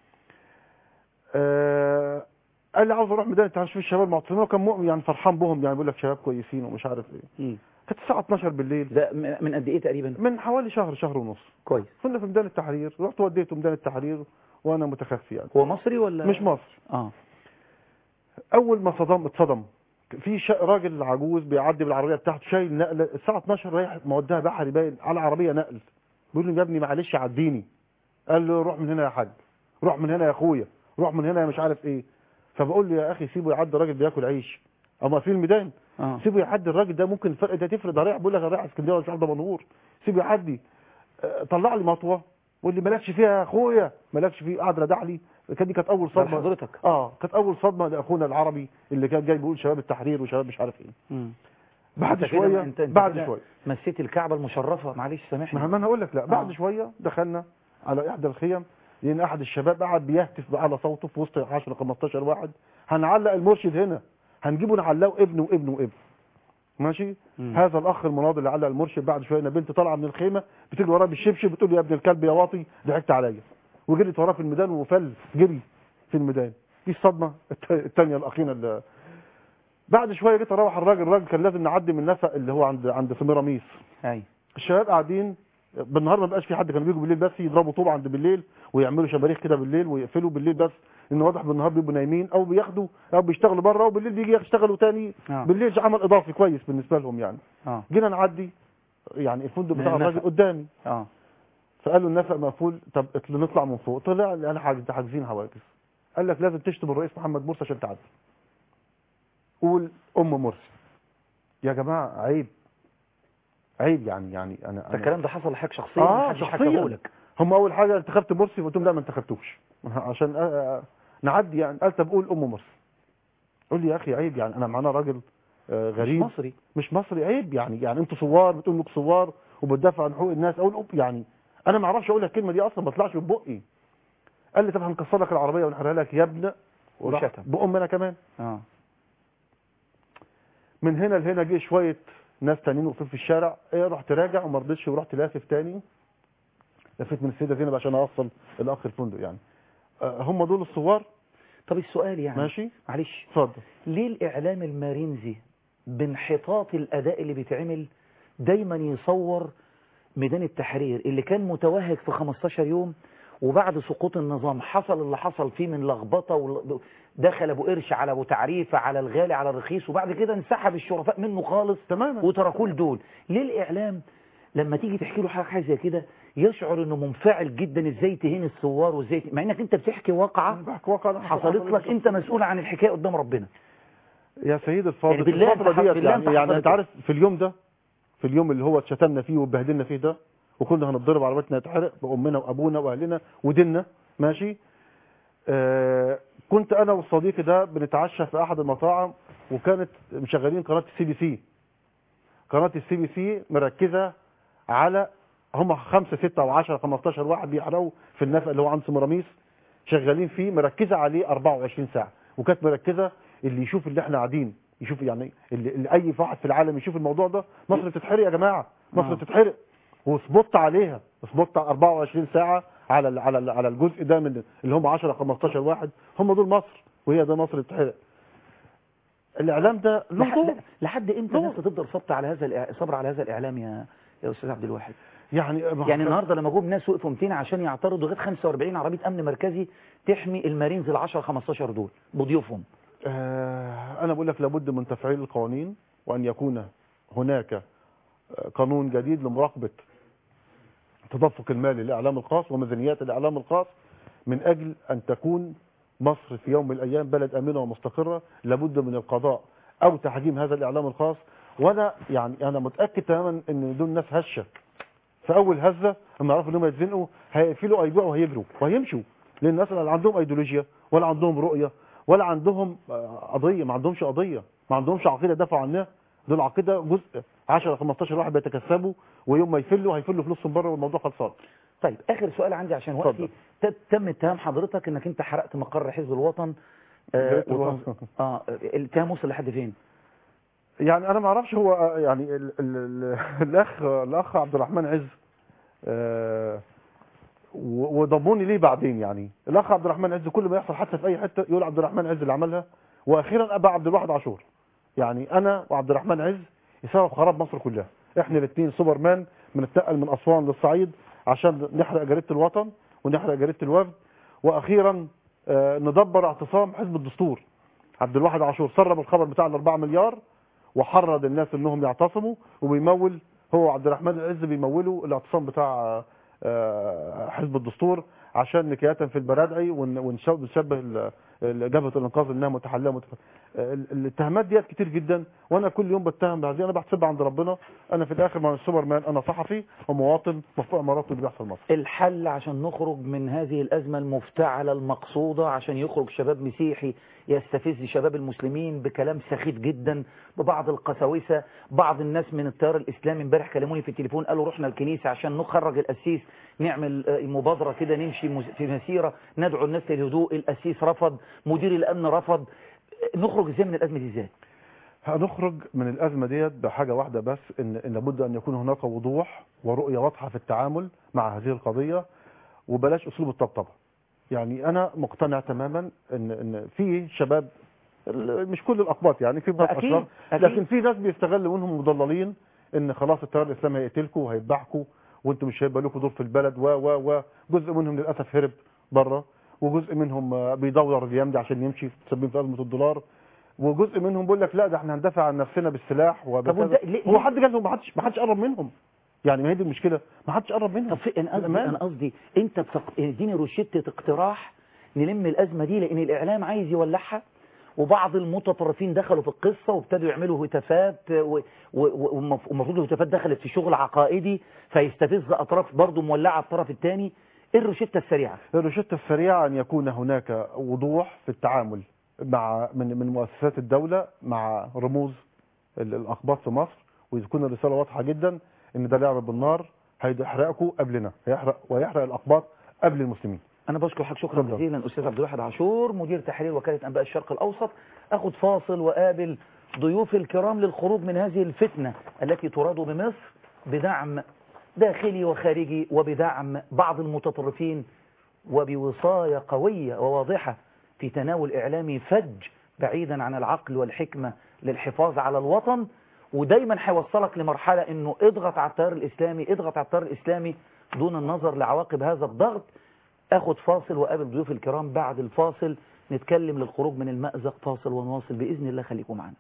آه، قال لي عاوز اروح ميدان التحرير اشوف الشباب المعتصمين وكان مؤمن يعني فرحان بهم يعني بيقول لك شباب كويسين ومش عارف ايه كانت الساعه 12 بالليل ده م- من قد ايه تقريبا من حوالي شهر شهر ونص كويس كنا في ميدان التحرير رحت وديته ميدان التحرير وانا متخفي يعني هو مصري ولا مش مصر اه اول ما صدم اتصدم في شا... راجل عجوز بيعدي بالعربيه بتاعته شايل نقله الساعه 12 رايح موديها بحري باين على عربيه نقل بيقول له يا ابني معلش عديني قال له روح من هنا يا حاج روح من هنا يا اخويا روح من هنا يا مش عارف ايه فبقول له يا اخي سيبه يعدي الراجل بياكل عيش اما في الميدان اه سيبه يعدي الراجل ده ممكن الفرق ده تفرق ده رايح بيقول لك انا رايح اسكندريه ولا مش عارف ده منور سيبه يعدي آه، طلع لي مطوه واللي مالكش فيها يا اخويا مالكش فيه قعد ردع لي كانت دي كانت اول ده صدمه حضرتك اه كانت اول صدمه لاخونا العربي اللي كان جاي بيقول شباب التحرير وشباب مش عارف ايه مم. بعد أنت كده- شويه أنت- أنت بعد كده شويه مسيت الكعبه المشرفه معلش سامحني ما ما انا اقول لك لا بعد آه. شويه دخلنا على احدى الخيم لان احد الشباب قعد بيهتف باعلى صوته في وسط 10 15 واحد هنعلق المرشد هنا هنجيبه نعلقه ابنه وابنه وابنه ماشي مم. هذا الاخ المناضل اللي علق المرشد بعد شويه انا بنت طالعه من الخيمه بتجري وراه بالشبشب بتقول له يا ابن الكلب يا واطي ضحكت عليا وجريت وراه في الميدان وفل جري في الميدان دي الصدمه الت- الثانيه الاخيره اللي بعد شويه جيت اروح الراجل الراجل كان لازم نعدي من نفق اللي هو عند عند سميراميس ايوه الشباب قاعدين بالنهار ما بقاش في حد كانوا بيجوا بالليل بس يضربوا طوب عند بالليل ويعملوا شماريخ كده بالليل ويقفلوا بالليل بس ان واضح بالنهار بيبقوا نايمين او بياخدوا او بيشتغلوا بره وبالليل بيجي يشتغلوا تاني اه بالليل عمل اضافي كويس بالنسبه لهم يعني اه جينا نعدي يعني الفندق من بتاع النفق. الراجل قدامي اه فقالوا النفق مقفول طب اطل- نطلع من فوق طلع انا حاجز- حاجزين حواجز قال لك لازم تشتم الرئيس محمد مرسي عشان تعدي قول ام مرسي يا جماعه عيب عيب يعني يعني انا ده أنا الكلام ده حصل لحضرتك شخصيا آه، محدش شخصياً. حكاه لك هم اول حاجه انتخبت مرسي قلت لهم لا ما انتخبتوش عشان آه، آه، نعدي يعني قال طب قول ام مرسي قول لي يا اخي عيب يعني انا معانا راجل آه، مش غريب مصري مش مصري عيب يعني يعني انتوا ثوار بتقول انكم ثوار وبتدافع عن حقوق الناس اقول أوب يعني انا ما اعرفش اقول الكلمه دي اصلا ما طلعش من بقي قال لي طب هنكسر لك العربيه ونحرقها لك يا ابن وراح وشتم. بام انا كمان اه من هنا لهنا جه شويه ناس تانيين واقفين في الشارع ايه رحت راجع وما رضيتش ورحت لافف تاني لفيت من السيده زينب عشان اوصل الاخ الفندق يعني آه، هم دول الثوار طب السؤال يعني ماشي معلش اتفضل ليه الاعلام المارينزي بانحطاط الاداء اللي بيتعمل دايما يصور ميدان التحرير اللي كان متوهج في 15 يوم وبعد سقوط النظام حصل اللي حصل فيه من لخبطه ول- دخل ابو قرش على ابو تعريفه على الغالي على الرخيص وبعد كده انسحب الشرفاء منه خالص تماما وتركوه لدول ليه الاعلام لما تيجي تحكي له حاجه حاجة زي كده يشعر انه منفعل جدا ازاي تهين الثوار وازاي ت- مع انك انت بتحكي واقعه بحكي واقع حصلت لك انت مسؤول عن الحكايه قدام ربنا يا سيد الفاضل يعني بالله الفترة أنت ح- ديت بالله يعني, أنت يعني حصلت انت عارف في اليوم ده في اليوم اللي هو اتشتمنا فيه واتبهدلنا فيه ده وكنا هنتضرب عربيتنا تتحرق بامنا وابونا واهلنا وديننا ماشي آه كنت انا والصديق ده بنتعشى في احد المطاعم وكانت مشغلين قناه السي بي سي قناه السي بي سي مركزه على هم خمسة ستة أو 10 15 واحد بيحرقوا في النفق اللي هو عند سمراميس شغالين فيه مركزة عليه 24 ساعة وكانت مركزة اللي يشوف اللي احنا قاعدين يشوف يعني اللي, اللي أي واحد في العالم يشوف الموضوع ده مصر بتتحرق يا جماعة مصر آه. بتتحرق وسبوت عليها سبوت 24 ساعة على ال- على ال- على الجزء ده من اللي هم 10 15 واحد هم دول مصر وهي ده مصر بتتحرق الإعلام ده له دور لحد, لحد امتى دور. الناس هتفضل صبر على هذا الإع- صبر على هذا الاعلام يا يا استاذ عبد الواحد يعني يعني النهارده لما جم ناس وقفوا 200 عشان يعترضوا لغايه 45 عربيه امن مركزي تحمي المارينز ال 10 15 دول بضيوفهم آه، أنا بقول لك لابد من تفعيل القوانين وأن يكون هناك آه، قانون جديد لمراقبة تدفق المال للإعلام الخاص وميزانيات الإعلام الخاص من أجل أن تكون مصر في يوم من الأيام بلد آمنة ومستقرة لابد من القضاء أو تحجيم هذا الإعلام الخاص وأنا يعني أنا متأكد تماما أن دول ناس هشة في أول هزة لما يعرفوا أنهم يتزنقوا هيقفلوا أيبيعوا وهيجروا وهيمشوا لأن الناس لا عندهم أيديولوجيا ولا عندهم رؤية ولا عندهم آه، قضية ما عندهمش قضية ما عندهمش عقيدة دافعوا عنها دول عقيدة جزء 10 15 واحد بيتكسبوا ويوم ما يفلوا هيفلوا فلوسهم بره والموضوع خلصان طيب اخر سؤال عندي عشان اتفضل. وقتي ت- تم اتهام حضرتك انك انت حرقت مقر حزب الوطن آه جريت وتنظ- الوطن. اه الاتهام وصل لحد فين يعني انا ما اعرفش هو آه، يعني ال ال ال الاخ الاخ عبد الرحمن عز آه، و- وضموني ليه بعدين يعني الاخ عبد الرحمن عز كل ما يحصل حتى في اي حته يقول عبد الرحمن عز اللي عملها واخيرا ابى عبد الواحد عاشور يعني انا وعبد الرحمن عز يسبب خراب مصر كلها احنا الاثنين سوبرمان بنتنقل من اسوان للصعيد عشان نحرق جريده الوطن ونحرق جريده الوفد واخيرا آه، ندبر اعتصام حزب الدستور عبد الواحد عاشور سرب الخبر بتاع ال 4 مليار وحرض الناس انهم يعتصموا وبيمول هو عبد الرحمن العز بيمولوا الاعتصام بتاع آه، حزب الدستور عشان نكاية في البرادعي ون- ونش- ونشبه ال- ال- جبهه الانقاذ انها متحلله متف... ال- الاتهامات ديت كتير جدا وانا كل يوم بتهم بهذه انا بحسبها عند ربنا انا في الاخر ما سوبر مان انا صحفي ومواطن مفوق مرات اللي بيحصل مصر الحل عشان نخرج من هذه الأزمة المفتعلة المقصودة عشان يخرج شباب مسيحي يستفز شباب المسلمين بكلام سخيف جدا ببعض القساوسة بعض الناس من التيار الإسلامي امبارح كلموني في التليفون قالوا رحنا الكنيسة عشان نخرج القسيس نعمل آه، مبادرة كده نمشي مس- في مسيرة ندعو الناس للهدوء القسيس رفض مدير الأمن رفض آه، نخرج ازاي من الأزمة دي ازاي هنخرج من الازمه ديت بحاجه واحده بس ان ان لابد ان يكون هناك وضوح ورؤيه واضحه في التعامل مع هذه القضيه وبلاش اسلوب الطبطبه يعني انا مقتنع تماما ان ان في شباب ال- مش كل الاقباط يعني في بعض أكيد، اشرار أكيد. لكن في ناس بيستغلوا منهم مضللين ان خلاص التيار الاسلامي هيقتلكم وهيذبحكم وانتم مش هيبقى لكم دور في البلد و و و جزء منهم للاسف هرب بره وجزء منهم آه، بيدور الايام دي عشان يمشي تسبب في ازمه الدولار وجزء منهم بيقول لك لا ده احنا هندافع عن نفسنا بالسلاح وبكذا وإزاي- ليه- هو حد قال لهم ما حدش ما حدش قرب منهم يعني ما هي دي المشكله ما حدش قرب منهم طب في انا قصدي بأمانة. انا قصدي انت بتق... اديني روشته اقتراح نلم الازمه دي لان الاعلام عايز يولعها وبعض المتطرفين دخلوا في القصه وابتدوا يعملوا هتافات و- و- و- ومف- ومفروض الهتافات دخلت في شغل عقائدي فيستفز اطراف برضه مولعه الطرف الثاني ايه الروشته السريعه الروشته السريعه ان يكون هناك وضوح في التعامل مع من من مؤسسات الدوله مع رموز ال- الاقباط في مصر ويكون الرساله واضحه جدا ان ده لعب بالنار هيحرقكم قبلنا هيحرق ويحرق الاقباط قبل المسلمين انا بشكر حضرتك شكرا اتفضل. جزيلا استاذ عبد الواحد عاشور مدير تحرير وكاله انباء الشرق الاوسط اخد فاصل وقابل ضيوف الكرام للخروج من هذه الفتنه التي تراد بمصر بدعم داخلي وخارجي وبدعم بعض المتطرفين وبوصايه قويه وواضحه في تناول اعلامي فج بعيدا عن العقل والحكمه للحفاظ على الوطن ودايما هيوصلك لمرحله انه اضغط على التيار الاسلامي اضغط على التيار الاسلامي دون النظر لعواقب هذا الضغط اخد فاصل وقابل ضيوف الكرام بعد الفاصل نتكلم للخروج من المأزق فاصل ونواصل بإذن الله خليكم معنا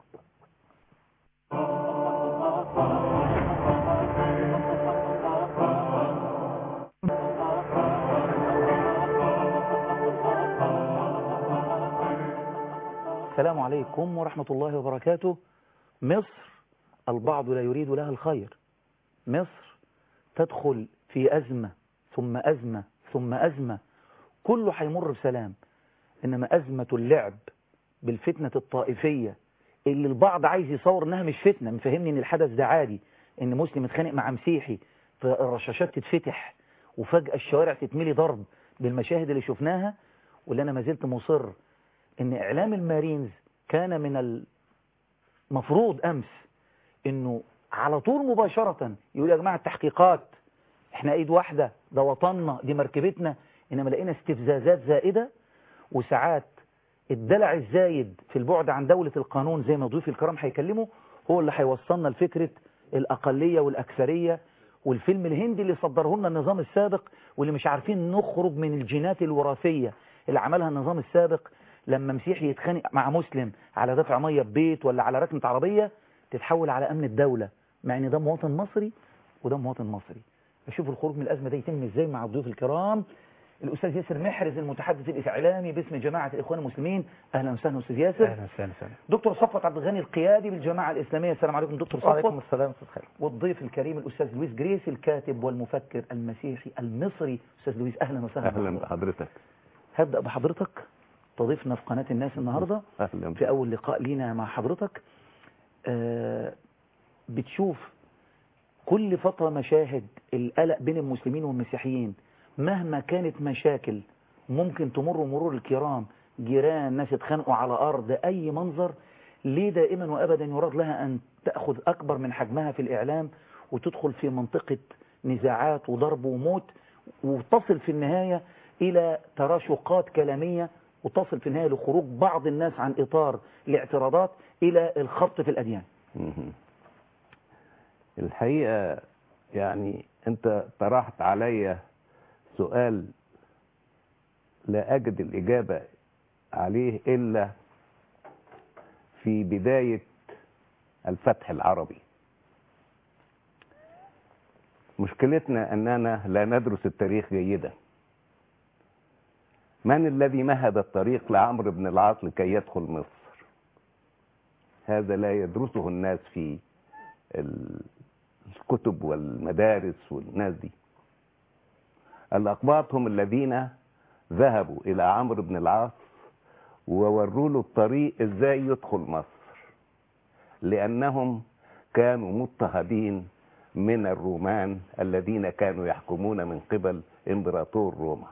السلام عليكم ورحمة الله وبركاته مصر البعض لا يريد لها الخير مصر تدخل في أزمة ثم أزمة ثم أزمة كله هيمر بسلام إنما أزمة اللعب بالفتنة الطائفية اللي البعض عايز يصور إنها مش فتنة مفهمني إن الحدث ده عادي إن مسلم اتخانق مع مسيحي فالرشاشات تتفتح وفجأة الشوارع تتملي ضرب بالمشاهد اللي شفناها واللي أنا ما زلت مصر إن إعلام المارينز كان من المفروض أمس إنه على طول مباشرة يقول يا جماعة التحقيقات احنا ايد واحدة ده وطننا دي مركبتنا انما لقينا استفزازات زائدة وساعات الدلع الزايد في البعد عن دولة القانون زي ما ضيوف الكرام هيكلموا هو اللي هيوصلنا لفكرة الأقلية والأكثرية والفيلم الهندي اللي صدره لنا النظام السابق واللي مش عارفين نخرج من الجينات الوراثية اللي عملها النظام السابق لما مسيحي يتخانق مع مسلم على دفع مية ببيت ولا على ركنة عربية تتحول على أمن الدولة مع ان ده مواطن مصري وده مواطن مصري اشوف الخروج من الازمه ده يتم ازاي مع الضيوف الكرام الاستاذ ياسر محرز المتحدث الاعلامي باسم جماعه الاخوان المسلمين اهلا وسهلا استاذ ياسر اهلا وسهلا وسهلا دكتور صفوت عبد الغني القيادي بالجماعه الاسلاميه السلام عليكم دكتور وعليكم صفوت السلام استاذ خالد والضيف الكريم الاستاذ لويس جريس الكاتب والمفكر المسيحي المصري استاذ لويس اهلا وسهلا اهلا بحضرتك هبدا بحضرتك تضيفنا في قناه الناس النهارده اهلا في أول لقاء لينا مع حضرتك آه، بتشوف كل فترة مشاهد القلق بين المسلمين والمسيحيين مهما كانت مشاكل ممكن تمر مرور الكرام جيران ناس اتخانقوا على أرض أي منظر ليه دائما وأبدا يراد لها أن تأخذ أكبر من حجمها في الإعلام وتدخل في منطقة نزاعات وضرب وموت وتصل في النهاية إلى تراشقات كلامية وتصل في النهاية لخروج بعض الناس عن إطار الاعتراضات إلى الخبط في الأديان مهم. الحقيقة يعني انت طرحت علي سؤال لا اجد الاجابة عليه الا في بداية الفتح العربي مشكلتنا أننا لا ندرس التاريخ جيدا من الذي مهد الطريق لعمرو بن العاص لكي يدخل مصر هذا لا يدرسه الناس في الكتب والمدارس والناس دي الأقباط هم الذين ذهبوا إلى عمرو بن العاص ووروا له الطريق ازاي يدخل مصر لأنهم كانوا مضطهدين من الرومان الذين كانوا يحكمون من قبل امبراطور روما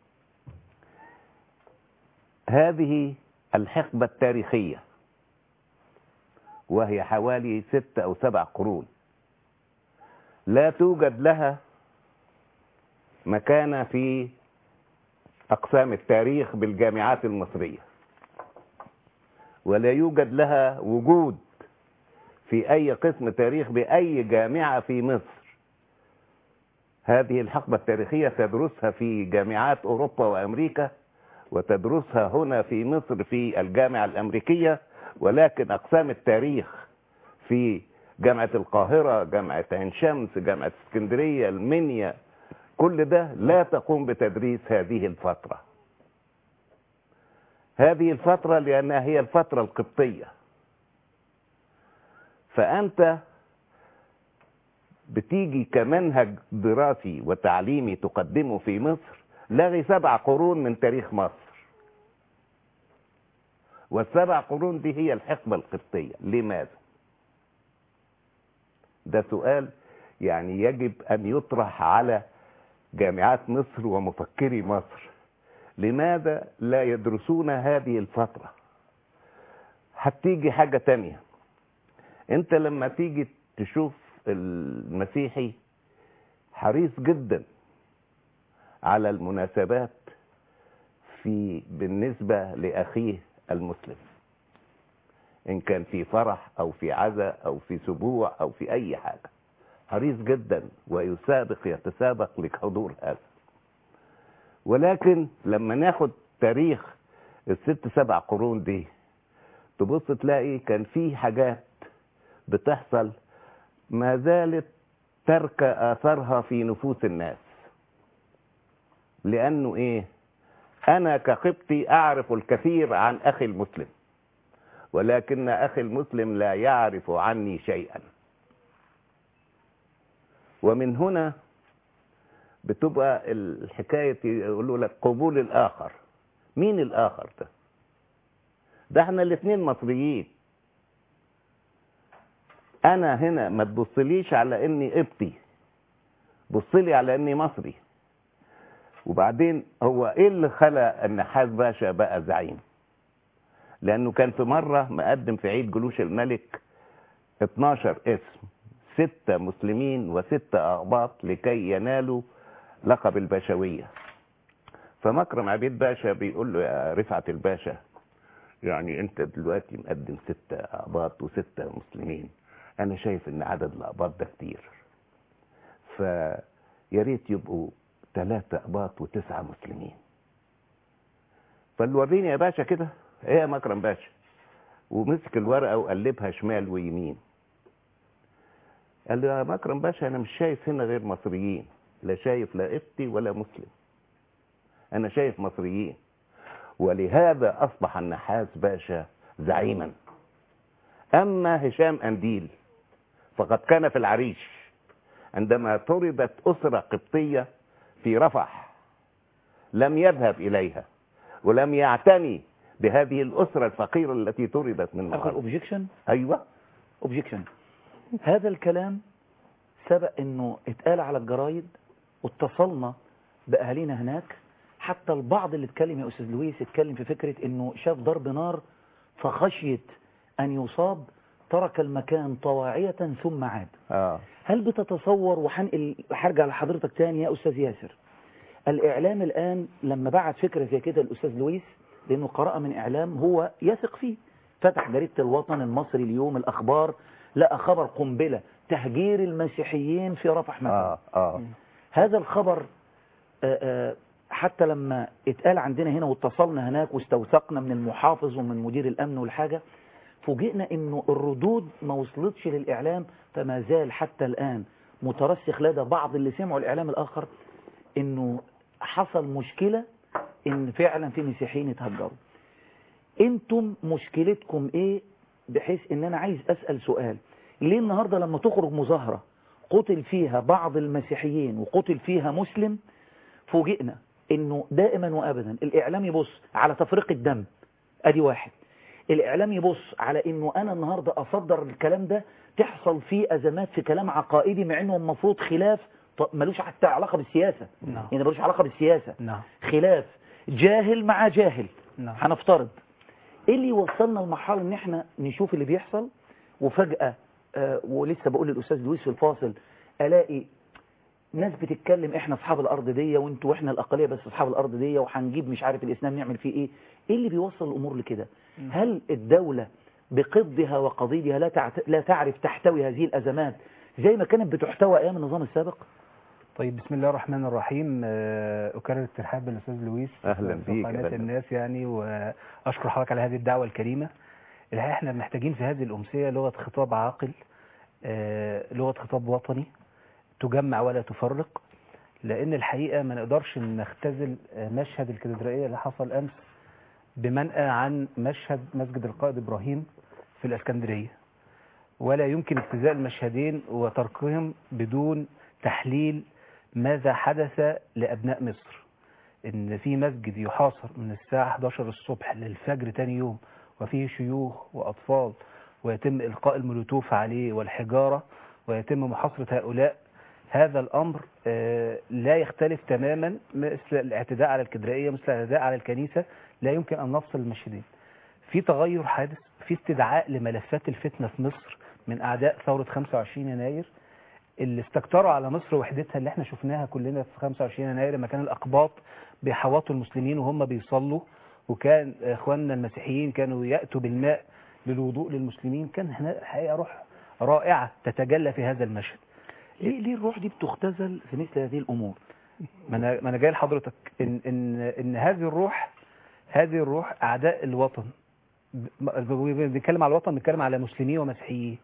هذه الحقبة التاريخية وهي حوالي ست أو سبع قرون لا توجد لها مكانة في أقسام التاريخ بالجامعات المصرية ولا يوجد لها وجود في أي قسم تاريخ بأي جامعة في مصر هذه الحقبة التاريخية تدرسها في جامعات أوروبا وأمريكا وتدرسها هنا في مصر في الجامعة الأمريكية ولكن أقسام التاريخ في جامعة القاهرة جامعة عين شمس جامعة اسكندرية المنيا كل ده لا تقوم بتدريس هذه الفترة هذه الفترة لأنها هي الفترة القبطية فأنت بتيجي كمنهج دراسي وتعليمي تقدمه في مصر لغي سبع قرون من تاريخ مصر والسبع قرون دي هي الحقبة القبطية لماذا ده سؤال يعني يجب أن يطرح على جامعات مصر ومفكري مصر لماذا لا يدرسون هذه الفترة هتيجي حاجة تانية انت لما تيجي تشوف المسيحي حريص جدا على المناسبات في بالنسبة لأخيه المسلم إن كان في فرح أو في عزاء أو في سبوع أو في أي حاجة حريص جدا ويسابق يتسابق لحضور هذا ولكن لما ناخد تاريخ الست سبع قرون دي تبص تلاقي كان في حاجات بتحصل ما زالت ترك آثارها في نفوس الناس لأنه إيه أنا كقبطي أعرف الكثير عن أخي المسلم ولكن أخي المسلم لا يعرف عني شيئا ومن هنا بتبقى الحكاية يقولوا لك قبول الآخر مين الآخر ده ده احنا الاثنين مصريين انا هنا ما تبصليش على اني قبطي بصلي على اني مصري وبعدين هو ايه اللي خلى النحاس باشا بقى زعيم لانه كان في مرة مقدم في عيد جلوش الملك 12 اسم ستة مسلمين وستة اقباط لكي ينالوا لقب الباشوية فمكرم عبيد باشا بيقول له يا رفعت الباشا يعني انت دلوقتي مقدم ستة اقباط وستة مسلمين انا شايف ان عدد الاقباط ده كتير فيا ريت يبقوا ثلاثة اقباط وتسعة مسلمين فاللي وريني يا باشا كده ايه يا مكرم باشا ومسك الورقة وقلبها شمال ويمين قال له يا مكرم باشا انا مش شايف هنا غير مصريين لا شايف لا قبطي ولا مسلم انا شايف مصريين ولهذا اصبح النحاس باشا زعيما اما هشام انديل فقد كان في العريش عندما طردت اسره قبطيه في رفح لم يذهب اليها ولم يعتني بهذه الاسره الفقيره التي طردت من اخر مصر اوبجيكشن ايوه اوبجيكشن هذا الكلام سبق انه اتقال على الجرايد واتصلنا باهالينا هناك حتى البعض اللي اتكلم يا استاذ لويس اتكلم في فكره انه شاف ضرب نار فخشيه ان يصاب ترك المكان طواعيه ثم عاد اه هل بتتصور وهنقل هرجع لحضرتك تاني يا استاذ ياسر الاعلام الان لما بعت فكره زي كده الاستاذ لويس لانه قرأ من اعلام هو يثق فيه فتح جريده الوطن المصري اليوم الاخبار لقى خبر قنبله تهجير المسيحيين في رفح مثلا اه اه هذا الخبر آه، آه، حتى لما اتقال عندنا هنا واتصلنا هناك واستوثقنا من المحافظ ومن مدير الامن والحاجه فوجئنا انه الردود ما وصلتش للاعلام فما زال حتى الان مترسخ لدى بعض اللي سمعوا الاعلام الاخر انه حصل مشكلة ان فعلا في مسيحيين اتهجروا انتم مشكلتكم ايه بحيث ان انا عايز اسأل سؤال ليه النهاردة لما تخرج مظاهرة قتل فيها بعض المسيحيين وقتل فيها مسلم فوجئنا انه دائما وابدا الاعلام يبص على تفريق الدم ادي واحد الاعلام يبص على انه انا النهاردة اصدر الكلام ده تحصل فيه ازمات في كلام عقائدي مع انه المفروض خلاف ط- ملوش حتى علاقة بالسياسة نعم يعني ملوش علاقة بالسياسة نعم خلاف جاهل مع جاهل نعم هنفترض ايه اللي يوصلنا لمرحله ان احنا نشوف اللي بيحصل وفجأة آه ولسه بقول للاستاذ لويس في الفاصل الاقي ناس بتتكلم احنا اصحاب الارض دي وانتوا واحنا الاقليه بس اصحاب الارض دي وهنجيب مش عارف الاسلام نعمل فيه ايه ايه اللي بيوصل الامور لكده هل الدوله بقضها وقضيدها لا تعت... لا تعرف تحتوي هذه الازمات زي ما كانت بتحتوى ايام النظام السابق طيب بسم الله الرحمن الرحيم آه، أكرر الترحاب بالاستاذ لويس أهلا في بيك، قناة أهلا. الناس يعني وأشكر حضرتك على هذه الدعوة الكريمة الحقيقة احنا محتاجين في هذه الأمسية لغة خطاب عاقل آه، لغة خطاب وطني تجمع ولا تفرق لأن الحقيقة ما نقدرش نختزل آه، مشهد الكاتدرائية اللي حصل أمس بمنأى عن مشهد مسجد القائد إبراهيم في الإسكندرية ولا يمكن اجتزاء المشهدين وتركهم بدون تحليل ماذا حدث لأبناء مصر إن في مسجد يحاصر من الساعة 11 الصبح للفجر تاني يوم وفيه شيوخ وأطفال ويتم إلقاء المولوتوف عليه والحجارة ويتم محاصرة هؤلاء هذا الأمر آه، لا يختلف تماما مثل الاعتداء على الكدرائية مثل الاعتداء على الكنيسة لا يمكن أن نفصل المشهدين في تغير حادث في استدعاء لملفات الفتنة في مصر من أعداء ثورة 25 يناير اللي استكتروا على مصر وحدتها اللي احنا شفناها كلنا في 25 يناير لما كان الأقباط بيحوطوا المسلمين وهم بيصلوا وكان اخواننا المسيحيين كانوا يأتوا بالماء للوضوء للمسلمين كان هنا الحقيقة روح رائعة تتجلى في هذا المشهد ليه ليه الروح دي بتختزل في مثل هذه الامور ما انا ما انا جاي لحضرتك ان ان ان هذه الروح هذه الروح اعداء الوطن ب- ب- بنتكلم على الوطن بنتكلم على مسلمين ومسيحيين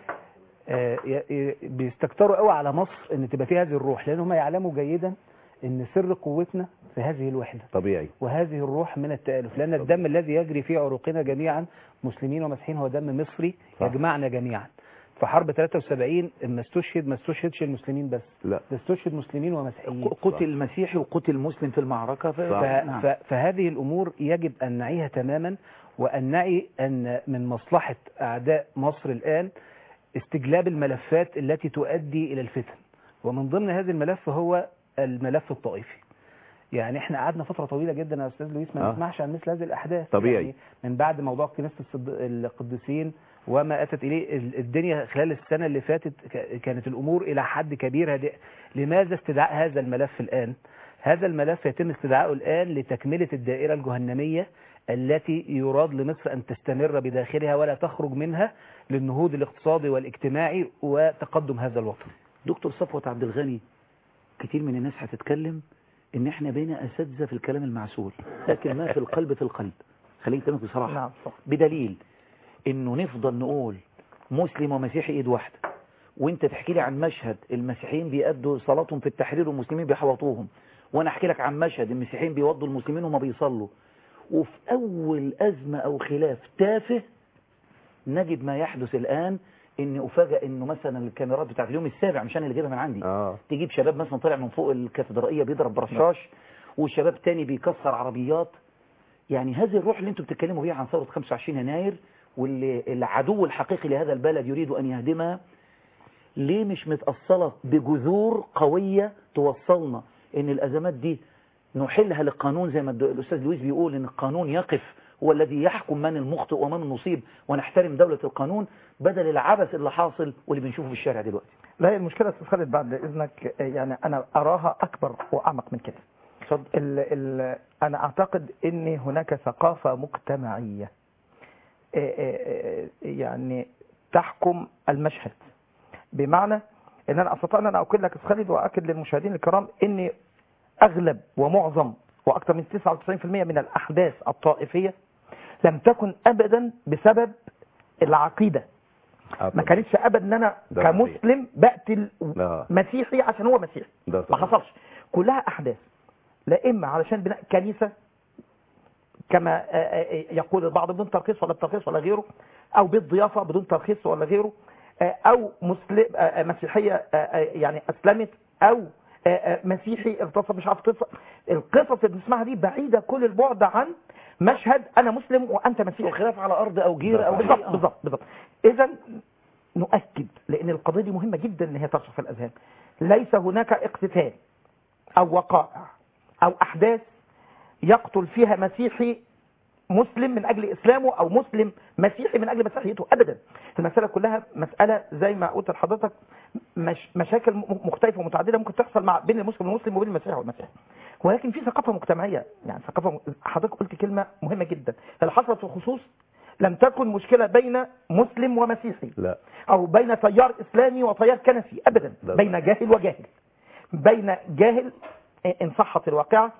آه، ي- ي- بيستكتروا قوي على مصر ان تبقى فيها هذه الروح لان هم يعلموا جيدا ان سر قوتنا في هذه الوحده طبيعي وهذه الروح من التآلف لأن الدم الذي يجري في عروقنا جميعا مسلمين ومسيحيين هو دم مصري صح. يجمعنا جميعا في حرب 73 ما استشهد ما استشهدش المسلمين بس لا ده استشهد مسلمين ومسيحيين قتل مسيحي وقتل مسلم في المعركة ف... صح. ف... نعم. ف... فهذه الأمور يجب أن نعيها تماما وأن نعي أن من مصلحة أعداء مصر الآن استجلاب الملفات التي تؤدي إلى الفتن ومن ضمن هذا الملف هو الملف الطائفي يعني احنا قعدنا فترة طويلة جدا يا أستاذ لويس ما آه. نسمعش عن مثل هذه الأحداث طبيعي. يعني من بعد موضوع كنيسة الصد- القديسين وما أتت إليه ال- الدنيا خلال السنة اللي فاتت ك- كانت الأمور إلى حد كبير هادئة لماذا استدعاء هذا الملف الآن هذا الملف يتم استدعائه الآن لتكملة الدائرة الجهنمية التي يراد لمصر أن تستمر بداخلها ولا تخرج منها للنهوض الاقتصادي والاجتماعي وتقدم هذا الوطن دكتور صفوت عبد الغني كتير من الناس هتتكلم ان احنا بينا اساتذه في الكلام المعسول لكن ما في القلب في القلب خليك كلامك بصراحه نعم صح بدليل انه نفضل نقول مسلم ومسيحي ايد واحده وانت تحكي لي عن مشهد المسيحيين بيأدوا صلاتهم في التحرير والمسلمين بيحوطوهم وانا احكي لك عن مشهد المسيحيين بيوضوا المسلمين وما بيصلوا وفي اول ازمه او خلاف تافه نجد ما يحدث الان ان افاجئ انه مثلا الكاميرات بتاعت اليوم السابع مش انا اللي جايبها من عندي اه تجيب شباب مثلا طالع من فوق الكاتدرائيه بيضرب برشاش وشباب تاني بيكسر عربيات يعني هذه الروح اللي انتم بتتكلموا بيها عن ثوره 25 يناير واللي العدو الحقيقي لهذا البلد يريد ان يهدمها ليه مش متأصلة بجذور قوية توصلنا ان الازمات دي نحلها للقانون زي ما الد- الاستاذ لويس بيقول ان القانون يقف هو الذي يحكم من المخطئ ومن المصيب ونحترم دولة القانون بدل العبث اللي حاصل واللي بنشوفه في الشارع دلوقتي لا هي المشكلة يا أستاذ خالد بعد إذنك آه، يعني أنا أراها أكبر وأعمق من كده اتفضل ال ال أنا أعتقد أن هناك ثقافة مجتمعية آه، آه، آه، يعني تحكم المشهد بمعنى أن أنا أستطيع أن أنا أقول لك أستاذ خالد وأكد للمشاهدين الكرام أن أغلب ومعظم وأكثر من 99% من الأحداث الطائفية لم تكن أبدا بسبب العقيده آه ما طبعا. كانتش ابدا ان انا ده صحيح. كمسلم بقتل آه. مسيحي عشان هو مسيحي ده ما صحيح. حصلش كلها احداث لا اما علشان بناء كنيسه كما آه، آه، يقول البعض بدون ترخيص ولا بترخيص ولا غيره او بيت ضيافه بدون ترخيص ولا غيره آه، او مسلم آه، آه، مسيحيه آه، آه، يعني اسلمت او آه، آه، مسيحي اغتصب مش عارف طفل القصص اللي بنسمعها دي بعيده كل البعد عن مشهد انا مسلم وانت مسيحي وخلاف على ارض او جير او بالظبط شيء. آه. بالظبط بالظبط اذا نؤكد لان القضيه دي مهمه جدا ان هي ترسخ في الاذهان ليس هناك اقتتال او وقائع او احداث يقتل فيها مسيحي مسلم من اجل اسلامه او مسلم مسيحي من اجل مسيحيته ابدا المساله كلها مساله زي ما قلت لحضرتك مش مشاكل م- مختلفه ومتعدده ممكن تحصل مع بين المسلم والمسلم وبين المسيحي والمسيحي ولكن في ثقافه مجتمعيه يعني ثقافه م- حضرتك قلت كلمه مهمه جدا اللي حصلت في الخصوص لم تكن مشكله بين مسلم ومسيحي لا او بين تيار اسلامي وتيار كنسي ابدا ده بين جاهل وجاهل بين جاهل ان صحت الواقعه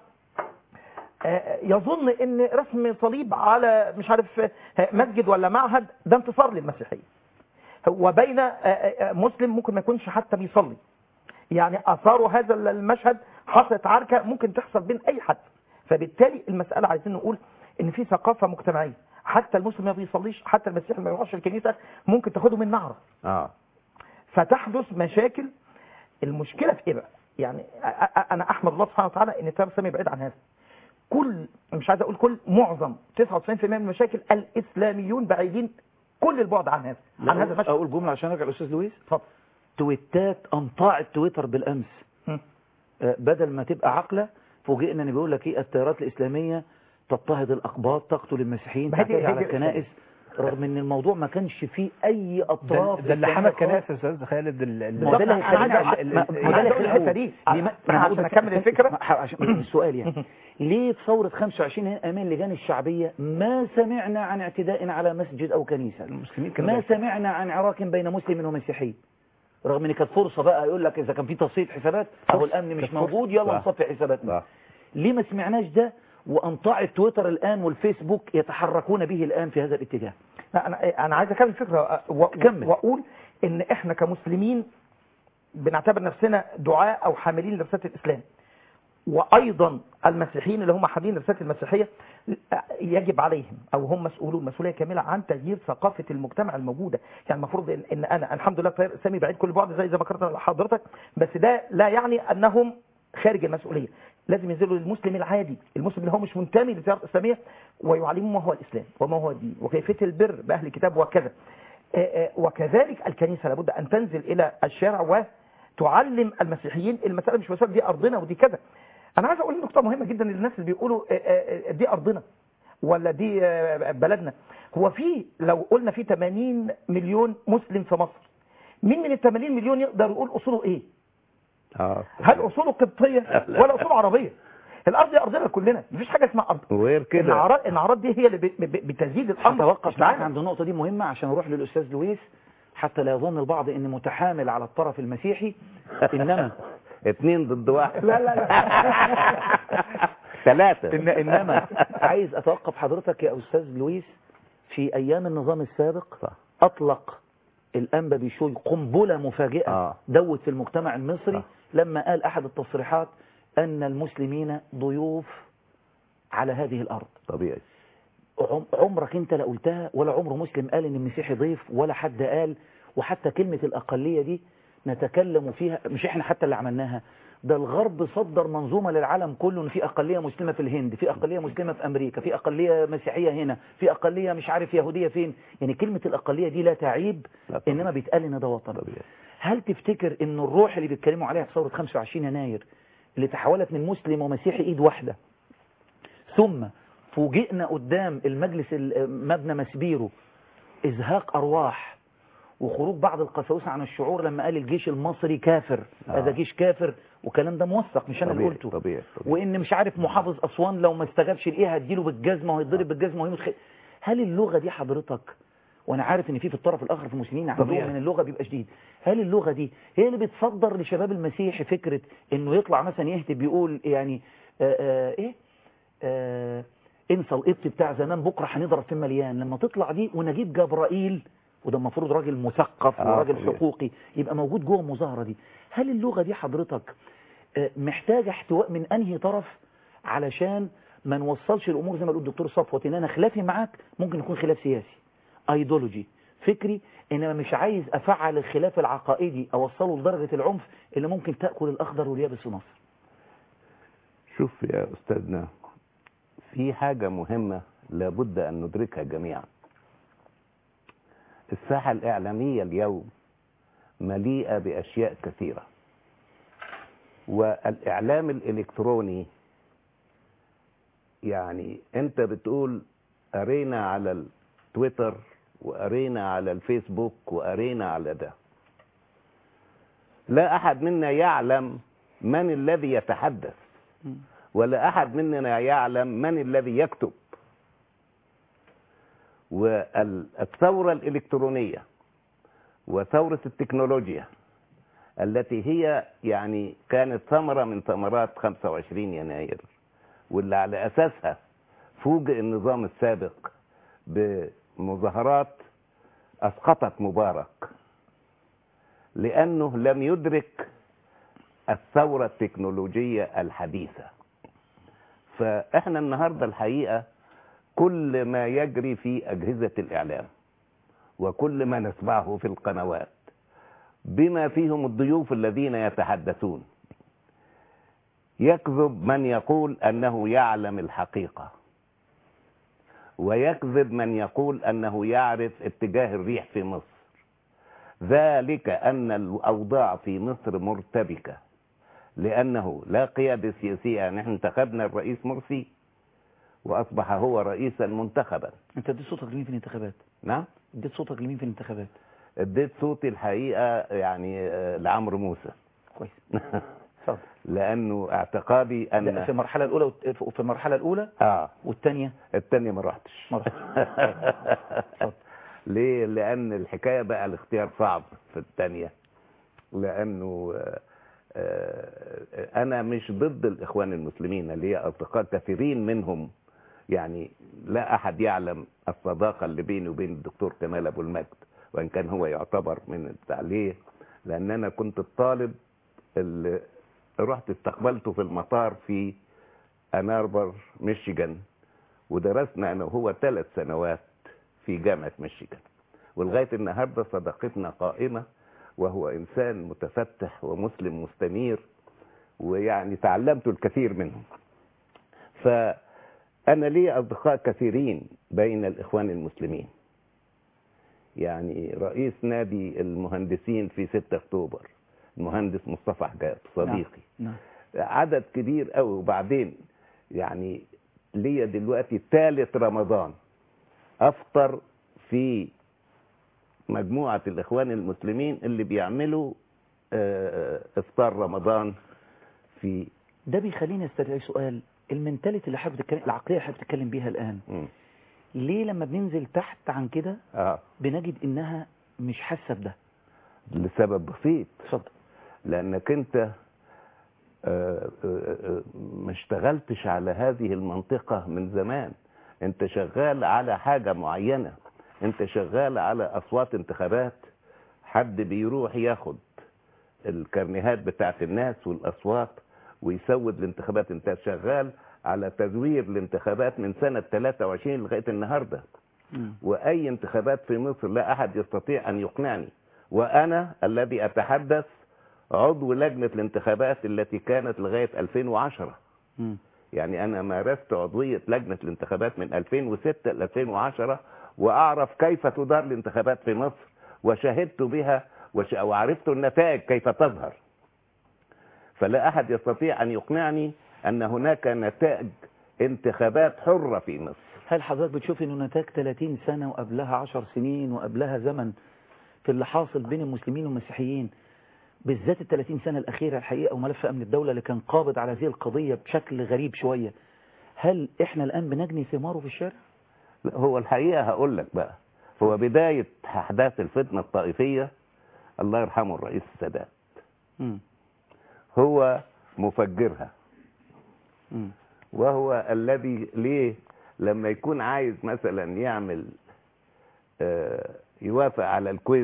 آه، يظن ان رسم صليب على مش عارف آه، مسجد ولا معهد ده انتصار للمسيحيه وبين آه، آه، مسلم ممكن ما يكونش حتى بيصلي يعني اثار هذا المشهد حصلت عركه ممكن تحصل بين اي حد فبالتالي المساله عايزين نقول ان في ثقافه مجتمعيه حتى المسلم ما بيصليش حتى المسيحي ما يروحش الكنيسه ممكن تاخده من نعره اه فتحدث مشاكل المشكله في ايه بقى يعني أ- أ- انا احمد الله سبحانه وتعالى ان تيار سامي بعيد عن هذا كل مش عايز اقول كل معظم 99% من المشاكل الاسلاميون بعيدين كل البعد عن هذا عن هذا المشهد اقول جمله عشان ارجع الاستاذ لويس اتفضل تويتات انطاعت تويتر بالامس م. آه، بدل ما تبقى عقله فوجئنا ان بيقول لك ايه التيارات الاسلاميه تضطهد الاقباط تقتل المسيحيين ما هي دي- تعتدي هي على دي- الكنائس رغم ان الموضوع ما كانش فيه اي اطراف ده ده اللي إسلامية حمل خالص. كنائس يا استاذ خالد ال- ال- ما هو ده اللي بالظبط، أنا هيخلينا عايز- عشان- ما- أنا ما ده عايز اللي أقول هيخلينا الحتة دي. ليه ما- أنا ما عشان هقول- أكمل الفكرة. ما- عشان السؤال يعني ليه في ثورة 25 هنا أمام اللجان الشعبية ما سمعنا عن اعتداء على مسجد أو كنيسة المسلمين كانوا ما بيعملوا. سمعنا عن عراك بين مسلم ومسيحي رغم ان كانت فرصة بقى يقول لك إذا كان في تصفية حسابات أهو الأمن مش كانت فرصة. موجود يلا صح. نصفي حساباتنا صح ليه ما سمعناش ده وأنطاع تويتر الآن والفيسبوك يتحركون به الآن في هذا الاتجاه لا انا انا عايز اكمل الفكره و- كمل. واقول ان احنا كمسلمين بنعتبر نفسنا دعاء او حاملين لرساله الاسلام وايضا المسيحيين اللي هم حاملين رساله المسيحيه يجب عليهم او هم مسؤولون مسؤوليه كامله عن تغيير ثقافه المجتمع الموجوده يعني المفروض ان, إن انا الحمد لله طيب سامي بعيد كل بعد زي زي ما ذكرت لحضرتك بس ده لا يعني انهم خارج المسؤوليه لازم ينزلوا للمسلم العادي المسلم اللي هو مش منتمي للتيار الاسلاميه ويعلموا ما هو الاسلام وما هو الدين وكيفيه البر باهل الكتاب وكذا آه، آه، وكذلك الكنيسه لابد ان تنزل الى الشارع وتعلم المسيحيين المساله مش مساله دي ارضنا ودي كذا انا عايز اقول نقطه مهمه جدا للناس اللي بيقولوا آه، آه، آه، دي ارضنا ولا دي آه، بلدنا هو في لو قلنا في 80 مليون مسلم في مصر مين من ال 80 مليون يقدر يقول اصوله ايه اه هل اصوله قبطيه ولا اصوله عربيه الارض دي ارضنا كلنا مفيش حاجه اسمها ارض وغير كده الأعراض الأعراض دي هي اللي ب- ب- بتزيد الأمر هتوقف مش معاك معانا. عند النقطة دي مهمة عشان نروح للأستاذ لويس حتى لا يظن البعض أني متحامل على الطرف المسيحي إنما اتنين ضد واحد لا لا ثلاثة إن إنما عايز أتوقف حضرتك يا أستاذ لويس في أيام النظام السابق صح. أطلق الأنبا بيشوي قنبلة مفاجئة آه. دوت في المجتمع المصري صح. لما قال أحد التصريحات أن المسلمين ضيوف على هذه الأرض طبيعي عم- عمرك انت لا قلتها ولا عمر مسلم قال ان المسيحي ضيف ولا حد قال وحتى كلمة الأقلية دي نتكلم فيها مش احنا حتى اللي عملناها ده الغرب صدر منظومة للعالم كله ان في أقلية مسلمة في الهند في أقلية مسلمة في أمريكا في أقلية مسيحية هنا في أقلية مش عارف يهودية فين يعني كلمة الأقلية دي لا تعيب لا طبعا. إنما بيتقال ان ده وطن طبيعي هل تفتكر ان الروح اللي بيتكلموا عليها في ثورة 25 يناير اللي تحولت من مسلم ومسيحي ايد واحدة ثم فوجئنا قدام المجلس ال- مبنى مسبيرو ازهاق ارواح وخروج بعض القساوسة عن الشعور لما قال الجيش المصري كافر آه. هذا جيش كافر والكلام ده موثق مش انا اللي طبيعي قلته طبيعي طبيعي وان مش عارف محافظ اسوان لو ما استجابش لايه هديله بالجزمه وهيتضرب بالجزمه ويموت خ... هل اللغه دي حضرتك وانا عارف ان في في الطرف الاخر في المسلمين عندهم طبيعي. من اللغه بيبقى شديد هل اللغه دي هي اللي بتصدر لشباب المسيحي فكره انه يطلع مثلا يهتف بيقول يعني آآ آآ ايه آآ انسى القبط بتاع زمان بكره هنضرب في مليان لما تطلع دي ونجيب جبرائيل وده المفروض راجل مثقف آه، وراجل طبيعي. حقوقي يبقى موجود جوه المظاهره دي هل اللغه دي حضرتك آه، محتاجه احتواء من انهي طرف علشان ما نوصلش الامور زي ما قال الدكتور صفوت ان انا خلافي معاك ممكن يكون خلاف سياسي ايديولوجي فكري انما مش عايز افعل الخلاف العقائدي اوصله لدرجه العنف اللي ممكن تاكل الاخضر واليابس في مصر شوف يا أستاذنا في حاجة مهمة لابد أن ندركها جميعا الساحة الإعلامية اليوم مليئة بأشياء كثيرة والإعلام الإلكتروني يعني أنت بتقول قرينا على التويتر وقرينا على الفيسبوك وقرينا على ده لا أحد منا يعلم من الذي يتحدث ولا أحد مننا يعلم من الذي يكتب والثورة الإلكترونية وثورة التكنولوجيا التي هي يعني كانت ثمرة من ثمرات 25 يناير واللي على أساسها فوجئ النظام السابق بمظاهرات أسقطت مبارك لأنه لم يدرك الثورة التكنولوجية الحديثة فإحنا النهاردة الحقيقة كل ما يجري في أجهزة الإعلام وكل ما نسمعه في القنوات بما فيهم الضيوف الذين يتحدثون يكذب من يقول أنه يعلم الحقيقة ويكذب من يقول أنه يعرف اتجاه الريح في مصر ذلك أن الأوضاع في مصر مرتبكة لأنه لا قيادة سياسية نحن انتخبنا الرئيس مرسي وأصبح هو رئيسا منتخبا انت اديت صوتك لمين في الانتخابات نعم اديت صوتك لمين في الانتخابات اديت صوتي الحقيقة يعني آه، لعمرو موسى كويس اتفضل لأنه اعتقادي ده أن في المرحله الاولى والت- في المرحله الاولى آه والثانيه التانية ما رحتش ما رحتش. ليه لان الحكايه بقى الاختيار صعب في الثانيه لانه آه، آه، انا مش ضد الاخوان المسلمين اللي هي اصدقاء كثيرين منهم يعني لا احد يعلم الصداقه اللي بيني وبين الدكتور كمال ابو المجد وان كان هو يعتبر من التعليه لان انا كنت الطالب اللي رحت استقبلته في المطار في ان اربر ميشيغان ودرسنا انا وهو ثلاث سنوات في جامعه ميشيغان ولغايه النهارده صداقتنا قائمه وهو انسان متفتح ومسلم مستنير ويعني تعلمت الكثير منه فانا لي اصدقاء كثيرين بين الاخوان المسلمين يعني رئيس نادي المهندسين في 6 اكتوبر المهندس مصطفى حجاب صديقي نعم عدد كبير قوي وبعدين يعني ليا دلوقتي ثالث رمضان افطر في مجموعة الاخوان المسلمين اللي بيعملوا آه، افطار رمضان في ده بيخليني استدعي سؤال المنتاليتي اللي حابب تتكلم العقليه اللي حابب تتكلم بيها الان مم. ليه لما بننزل تحت عن كده اه بنجد انها مش حاسه بده لسبب بسيط اتفضل لانك انت آه، آه، آه، ما اشتغلتش على هذه المنطقة من زمان انت شغال على حاجة معينة انت شغال على اصوات انتخابات حد بيروح ياخد الكرنيهات بتاعت الناس والاصوات ويسود الانتخابات انت شغال على تزوير الانتخابات من سنة 23 لغاية النهاردة مم. واي انتخابات في مصر لا احد يستطيع ان يقنعني وانا الذي اتحدث عضو لجنة الانتخابات التي كانت لغاية 2010 مم. يعني انا مارست عضوية لجنة الانتخابات من 2006 ل 2010 واعرف كيف تدار الانتخابات في مصر وشهدت بها وش... وعرفت النتائج كيف تظهر فلا احد يستطيع ان يقنعني ان هناك نتائج انتخابات حرة في مصر هل حضرتك بتشوف انه نتاج 30 سنه وقبلها 10 سنين وقبلها زمن في اللي حاصل بين المسلمين والمسيحيين بالذات ال 30 سنه الاخيره الحقيقه وملف امن الدوله اللي كان قابض على هذه القضيه بشكل غريب شويه هل احنا الان بنجني ثماره في الشارع؟ لا، هو الحقيقة هقول لك بقى هو بداية أحداث الفتنة الطائفية الله يرحمه الرئيس السادات مم. هو مفجرها مم. وهو الذي ليه لما يكون عايز مثلا يعمل آه، يوافق على الكويز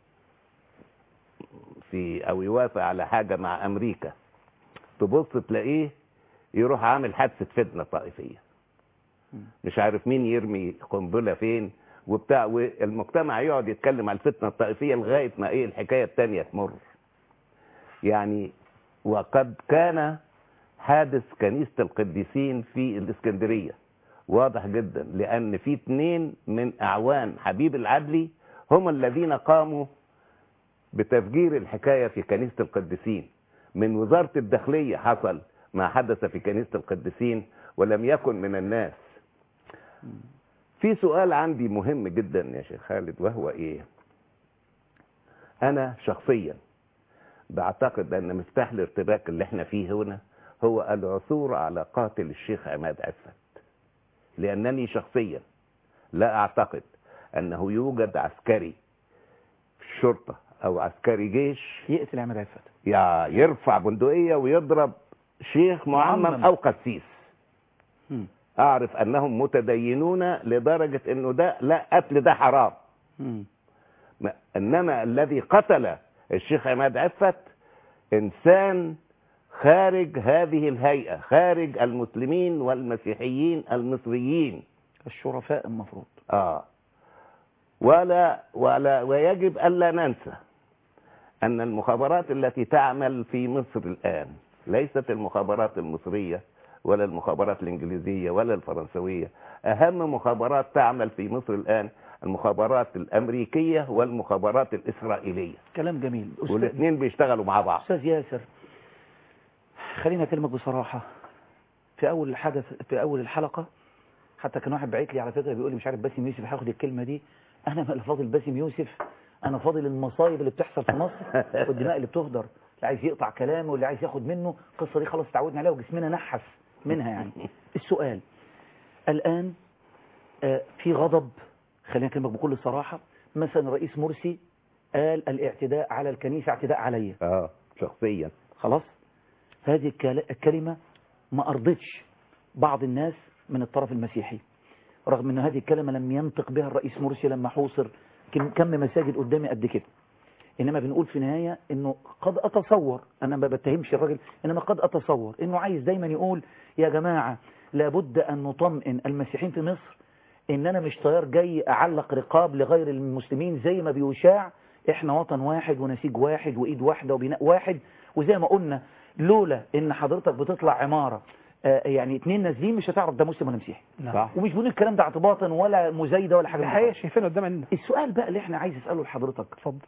في او يوافق على حاجه مع امريكا تبص تلاقيه يروح عامل حادثه فتنه طائفيه مش عارف مين يرمي قنبله فين وبتاع والمجتمع يقعد يتكلم على الفتنه الطائفيه لغايه ما ايه الحكايه التانيه تمر يعني وقد كان حادث كنيسه القديسين في الاسكندريه واضح جدا لان في اثنين من اعوان حبيب العدلي هم الذين قاموا بتفجير الحكايه في كنيسه القديسين من وزاره الداخليه حصل ما حدث في كنيسه القديسين ولم يكن من الناس في سؤال عندي مهم جدا يا شيخ خالد وهو ايه انا شخصيا بعتقد ان مفتاح الارتباك اللي احنا فيه هنا هو العثور على قاتل الشيخ عماد عفت لانني شخصيا لا اعتقد انه يوجد عسكري في الشرطه او عسكري جيش يقتل عماد عفت يا يرفع بندقيه ويضرب شيخ معمم معمم. او قسيس مم. اعرف انهم متدينون لدرجه انه ده لا قتل ده حرام مم. ما- انما الذي قتل الشيخ عماد عفت انسان خارج هذه الهيئه خارج المسلمين والمسيحيين المصريين الشرفاء المفروض اه ولا ولا ويجب الا ننسى ان المخابرات التي تعمل في مصر الان ليست المخابرات المصريه ولا المخابرات الانجليزيه ولا الفرنسويه اهم مخابرات تعمل في مصر الان المخابرات الامريكيه والمخابرات الاسرائيليه كلام جميل أستاذ, والاثنين بيشتغلوا مع بعض أستاذ ياسر خليني أكلمك بصراحة في أول الحدث في أول الحلقة حتى كان واحد بعت لي على فكرة بيقول لي مش عارف باسم يوسف هاخد الكلمة دي أنا ما فاضل باسم يوسف أنا فاضل المصايب اللي بتحصل في مصر والدماء اللي بتهدر اللي عايز يقطع كلامه واللي عايز ياخد منه القصة دي خلاص تعودنا عليها وجسمنا نحس منها يعني السؤال الآن آه، في غضب خلينا أكلمك بكل صراحة مثلا الرئيس مرسي قال الاعتداء على الكنيسة اعتداء عليا اه شخصيا خلاص هذه الكل- الكلمة ما أرضتش بعض الناس من الطرف المسيحي رغم أن هذه الكلمة لم ينطق بها الرئيس مرسي لما حوصر كم كم مساجد قدامي قد كده إنما بنقول في النهاية أنه قد أتصور أنا ما بتهمش الراجل إنما قد أتصور أنه عايز دايما يقول يا جماعة لابد أن نطمئن المسيحيين في مصر ان انا مش طيار جاي اعلق رقاب لغير المسلمين زي ما بيشاع احنا وطن واحد ونسيج واحد وايد واحده وبناء واحد وزي ما قلنا لولا ان حضرتك بتطلع عماره آه، يعني اتنين نازلين مش هتعرف ده مسلم ولا مسيحي صح ومش بنقول الكلام ده اعتباطا ولا مزايده ولا حاجه من الحقيقه الحاجات. شايفين قدام عيننا السؤال بقى اللي احنا عايز اساله لحضرتك اتفضل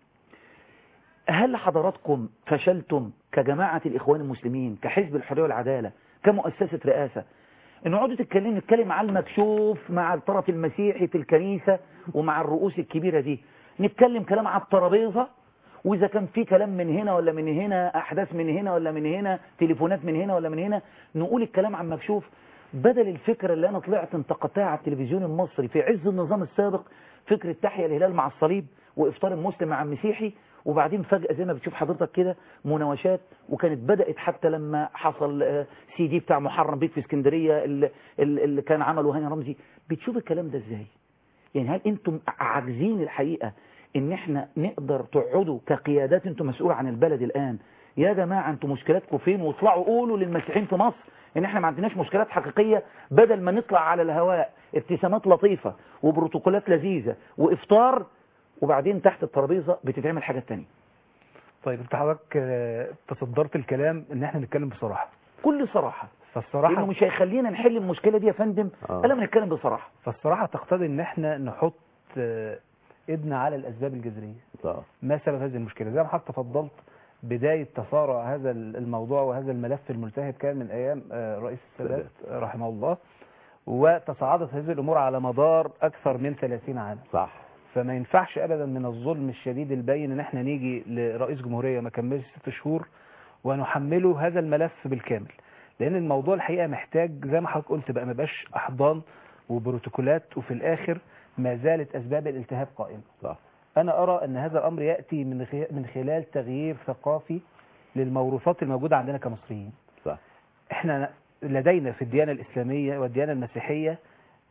هل حضراتكم فشلتم كجماعة الإخوان المسلمين كحزب الحرية والعدالة كمؤسسة رئاسة إن اقعدوا تتكلموا نتكلم على المكشوف مع الطرف المسيحي في الكنيسة ومع الرؤوس الكبيرة دي نتكلم كلام على الترابيزة وإذا كان في كلام من هنا ولا من هنا أحداث من هنا ولا من هنا تليفونات من هنا ولا من هنا نقول الكلام عن مكشوف بدل الفكرة اللي أنا طلعت انتقدتها على التلفزيون المصري في عز النظام السابق فكرة تحيا الهلال مع الصليب وإفطار المسلم مع المسيحي وبعدين فجأة زي ما بتشوف حضرتك كده مناوشات وكانت بدأت حتى لما حصل آه، سي دي بتاع محرم بيك في اسكندرية اللي, اللي كان عمله هاني رمزي بتشوف الكلام ده ازاي يعني هل انتم عاجزين الحقيقة ان احنا نقدر تقعدوا كقيادات انتم مسؤولة عن البلد الان يا جماعة انتم مشكلاتكم فين واطلعوا قولوا للمسيحيين في مصر ان احنا ما عندناش مشكلات حقيقية بدل ما نطلع على الهواء ابتسامات لطيفة وبروتوكولات لذيذة وافطار وبعدين تحت الترابيزة بتتعمل حاجات تانية طيب انت حضرتك آه، تصدرت الكلام ان احنا نتكلم بصراحه كل صراحة لانه فالصراحه مش هيخلينا نحل المشكلة دي يا فندم آه. الا ما نتكلم بصراحة فالصراحه تقتضي ان احنا نحط آه، ايدنا على الاسباب الجذريه صح ما سبب هذه المشكله زي ما حضرتك تفضلت بدايه تصارع هذا الموضوع وهذا الملف الملتهب كان من ايام آه، رئيس السادات آه، رحمه الله وتصاعدت هذه الامور على مدار اكثر من 30 عام صح فما ينفعش ابدا من الظلم الشديد البين ان احنا نيجي لرئيس جمهوريه ما كملش ست شهور ونحمله هذا الملف بالكامل لان الموضوع الحقيقه محتاج زي ما حضرتك قلت بقى ما بقاش احضان وبروتوكولات وفي الاخر ما زالت اسباب الالتهاب قائمه صح انا ارى ان هذا الامر ياتي من خ- من خلال تغيير ثقافي للموروثات الموجوده عندنا كمصريين صح احنا لدينا في الديانه الاسلاميه والديانه المسيحيه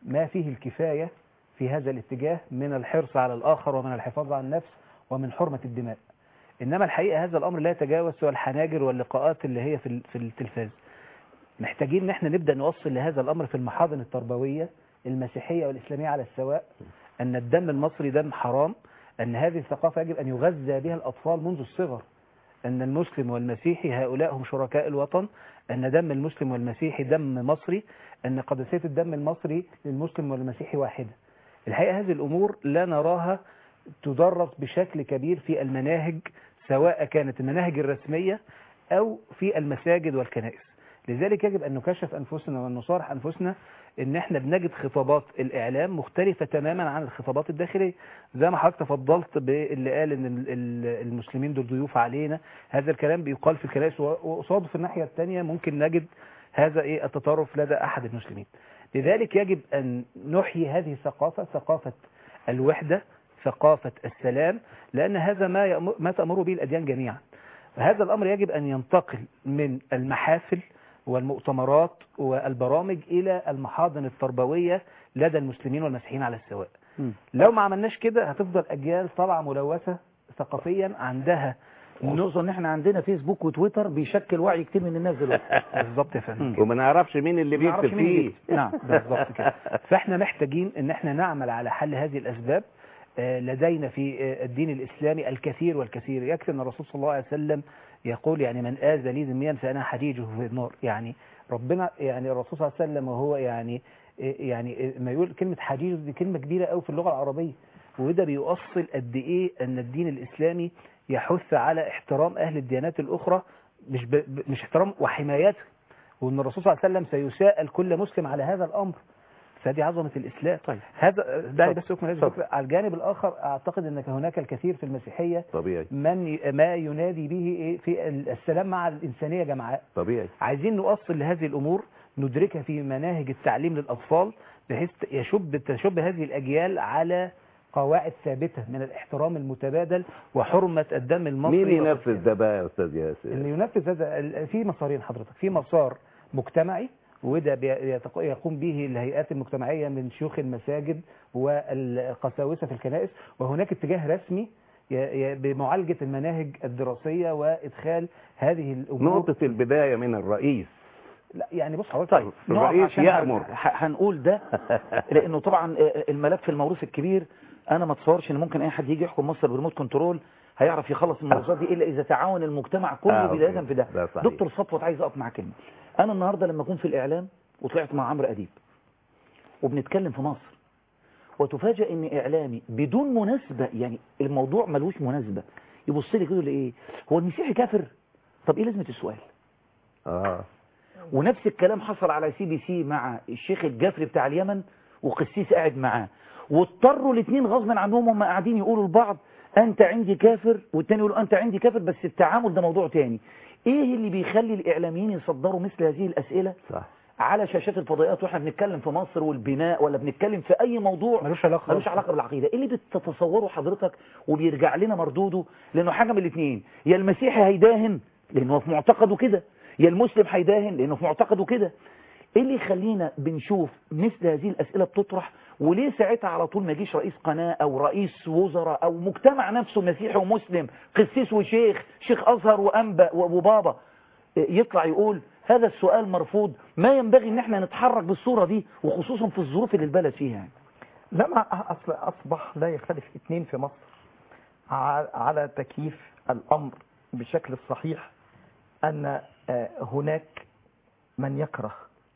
ما فيه الكفاية في هذا الاتجاه من الحرص على الآخر ومن الحفاظ على النفس ومن حرمة الدماء إنما الحقيقة هذا الأمر لا يتجاوز سوى الحناجر واللقاءات اللي هي في ال- في التلفاز محتاجين ان احنا نبدأ نوصل لهذا الأمر في المحاضن التربوية المسيحية والإسلامية على السواء أن الدم المصري دم حرام أن هذه الثقافة يجب أن يغذى بها الأطفال منذ الصغر أن المسلم والمسيحي هؤلاء هم شركاء الوطن أن دم المسلم والمسيحي دم مصري أن قدسية الدم المصري للمسلم والمسيحي واحدة الحقيقة هذه الأمور لا نراها تدرس بشكل كبير في المناهج سواء كانت المناهج الرسمية أو في المساجد والكنائس لذلك يجب أن نكشف أنفسنا وأن نصارح أنفسنا ان احنا بنجد خطابات الاعلام مختلفة تماما عن الخطابات الداخلية زي ما حضرتك تفضلت باللي قال ان ال- ال- المسلمين دول ضيوف علينا هذا الكلام بيقال في الكنائس و- وقصاده في الناحية الثانية ممكن نجد هذا ايه التطرف لدى احد المسلمين لذلك يجب ان نحيي هذه الثقافة ثقافة الوحدة ثقافة السلام لان هذا ما يأمر ما تأمر به الاديان جميعا هذا الامر يجب ان ينتقل من المحافل والمؤتمرات والبرامج إلى المحاضن التربوية لدى المسلمين والمسيحيين على السواء لو ما عملناش كده هتفضل أجيال طالعة ملوثة ثقافيا عندها خصوصا ان احنا عندنا فيسبوك وتويتر بيشكل وعي كتير من الناس دلوقتي بالظبط يا فندم وما نعرفش مين اللي ما نعرفش بيكتب مين اللي فيه بيكتب. نعم بالظبط كده فاحنا محتاجين ان احنا نعمل على حل هذه الاسباب آه، لدينا في آه، الدين الاسلامي الكثير والكثير يكفي ان الرسول صلى الله عليه وسلم يقول يعني من اذى لي ذميا فانا حديجه في النار يعني ربنا يعني الرسول صلى الله عليه وسلم وهو يعني آه، يعني آه، ما يقول كلمه حديجه دي كلمه كبيره قوي في اللغه العربيه وده بيؤصل قد ايه ان الدين الاسلامي يحث على احترام اهل الديانات الاخرى مش ب... ب- مش احترام وحمايتها وان الرسول صلى الله عليه وسلم سيساءل كل مسلم على هذا الامر فدي عظمة الإسلام طيب. هذا دعني اتفضل. بس أكمل هذه اتفضل. الفكرة على الجانب الآخر أعتقد أن هناك الكثير في المسيحية طبيعي من ي- ما ينادي به إيه في ال- السلام مع الإنسانية جمعاء طبيعي عايزين نؤصل لهذه الأمور ندركها في مناهج التعليم للأطفال بحيث يشب تشب هذه الأجيال على قواعد ثابتة من الاحترام المتبادل وحرمة الدم المصري مين ينفذ ده بقى يا استاذ ياسر اللي ينفذ هذا ال- في مسارين حضرتك في مسار مجتمعي وده بي- يتق- يقوم به الهيئات المجتمعية من شيوخ المساجد والقساوسة في الكنائس وهناك اتجاه رسمي ي- ي- بمعالجة المناهج الدراسية وإدخال هذه الأمور نقطة البداية من الرئيس لا يعني بص حضرتك طيب نقف الرئيس عشان يأمر. ح- هنقول ده لانه طبعا آه، الملف الموروث الكبير انا ما اتصورش ان ممكن اي حد يجي يحكم مصر بريموت كنترول هيعرف يخلص الموضوعات دي الا اذا تعاون المجتمع كله آه، بدايه أوكي. في ده ده صحيح. دكتور صفوت عايز اقف مع كلمه انا النهارده لما اكون في الاعلام وطلعت مع عمرو اديب وبنتكلم في مصر وتفاجئ ان اعلامي بدون مناسبه يعني الموضوع ملوش مناسبه يبص لي كده يقول لي ايه هو المسيحي كافر طب ايه لازمه السؤال اه ونفس الكلام حصل على سي بي سي مع الشيخ الجفري بتاع اليمن وقسيس قاعد معاه واضطروا الاثنين غصبا عنهم هم قاعدين يقولوا لبعض انت عندي كافر والتاني يقولوا انت عندي كافر بس التعامل ده موضوع تاني ايه اللي بيخلي الاعلاميين يصدروا مثل هذه الاسئله صح على شاشات الفضائيات واحنا بنتكلم في مصر والبناء ولا بنتكلم في اي موضوع ملوش علاقة ملوش علاقه بالعقيده ايه اللي بتتصوره حضرتك وبيرجع لنا مردوده لانه حاجه من الاثنين يا المسيحي هيداهن لانه في معتقده كده يا المسلم هيداهن لانه في معتقده كده ايه اللي يخلينا بنشوف مثل هذه الاسئله بتطرح وليه ساعتها على طول ما يجيش رئيس قناه او رئيس وزراء او مجتمع نفسه مسيحي ومسلم قسيس وشيخ شيخ ازهر وانبا وبابا يطلع يقول هذا السؤال مرفوض ما ينبغي ان احنا نتحرك بالصوره دي وخصوصا في الظروف اللي البلد فيها يعني. لا ما أصل أصبح لا يختلف اثنين في مصر ع- على تكييف الأمر بشكل الصحيح أن آه، هناك من يكره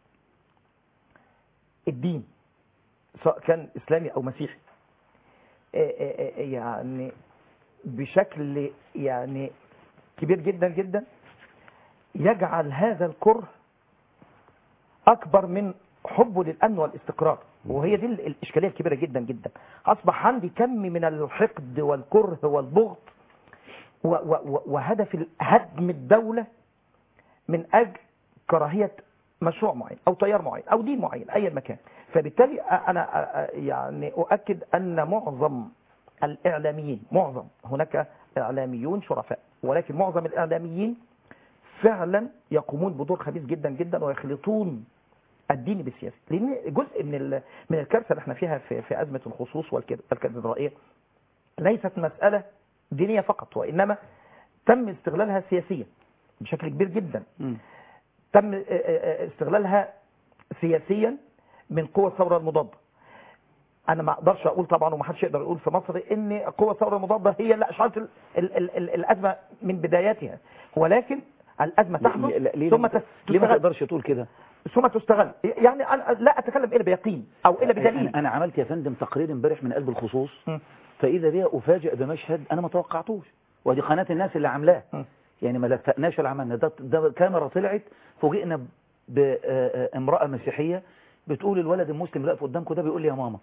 الدين سواء كان إسلامي أو مسيحي آه، آه، آه، يعني بشكل يعني كبير جدا جدا يجعل هذا الكره أكبر من حبه للأمن والاستقرار وهي دي ال- الإشكالية الكبيرة جدا جدا أصبح عندي كم من الحقد والكره والبغض و- و- و- وهدف هدم الدولة من أجل كراهية مشروع معين أو تيار معين أو دين معين أي مكان فبالتالي أ- أنا أ- أ- يعني أؤكد أن معظم الإعلاميين معظم هناك إعلاميون شرفاء ولكن معظم الإعلاميين فعلا يقومون بدور خبيث جدا جدا ويخلطون الديني بالسياسي لان جزء من ال- من الكارثه اللي احنا فيها في في ازمه الخصوص والكد- والكاتدرائيه ليست مساله دينيه فقط وانما تم استغلالها سياسيا بشكل كبير جدا مم. تم آه، آه، استغلالها سياسيا من قوى الثوره المضاده انا ما اقدرش اقول طبعا وما حدش يقدر يقول في مصر ان قوى الثوره المضاده هي اللي اشعلت ال- ال- ال- ال- الازمه من بدايتها ولكن الازمه لا- تحدث لا- ليه ثم ما- تس- ليه ما تستغل تقدرش تقول كده ثم تستغل يعني انا لا اتكلم الا بيقين او الا بدليل أنا, انا عملت يا فندم تقرير امبارح من قلب الخصوص م. فاذا بيها افاجئ بمشهد انا ما توقعتوش ودي قناه الناس اللي عاملاه م. يعني ما لفقناش ولا عملنا ده, ده كاميرا طلعت فوجئنا بامراه مسيحيه بتقول الولد المسلم اللي واقف قدامكم ده بيقول لي يا ماما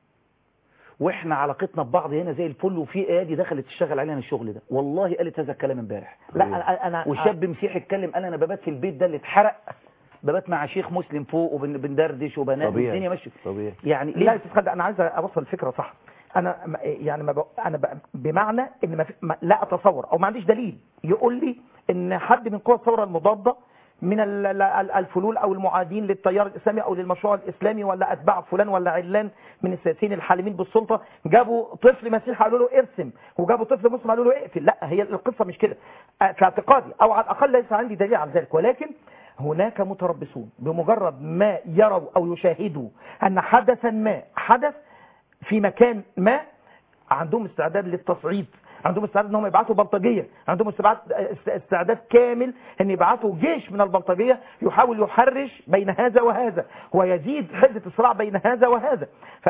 واحنا علاقتنا ببعض هنا زي الفل وفي ايادي دخلت تشتغل علينا الشغل ده والله قالت هذا الكلام امبارح لا انا انا وشاب مسيحي اتكلم قال انا ببات في البيت ده اللي اتحرق ببات مع شيخ مسلم فوق وبندردش وبنام طبيعي. والدنيا ماشيه طبيعي يعني لا ليه يا استاذ خالد انا عايز اوصل الفكره صح انا م- يعني ما ب... انا ب... بمعنى ان ما في... ما... لا اتصور او ما عنديش دليل يقول لي ان حد من قوى الثوره المضاده من ال- ال- ال- الفلول او المعادين للتيار الاسلامي او للمشروع الاسلامي ولا اتباع فلان ولا علان من السياسيين الحالمين بالسلطه جابوا طفل مسيحي قالوا له ارسم وجابوا طفل مسلم قالوا له اقفل لا هي القصه مش كده آه، في اعتقادي او على الاقل ليس عندي دليل على ذلك ولكن هناك متربصون بمجرد ما يروا او يشاهدوا ان حدثا ما حدث في مكان ما عندهم استعداد للتصعيد عندهم استعداد انهم يبعثوا بلطجيه عندهم استعداد استعداد كامل ان يبعثوا جيش من البلطجيه يحاول يحرش بين هذا وهذا ويزيد حده الصراع بين هذا وهذا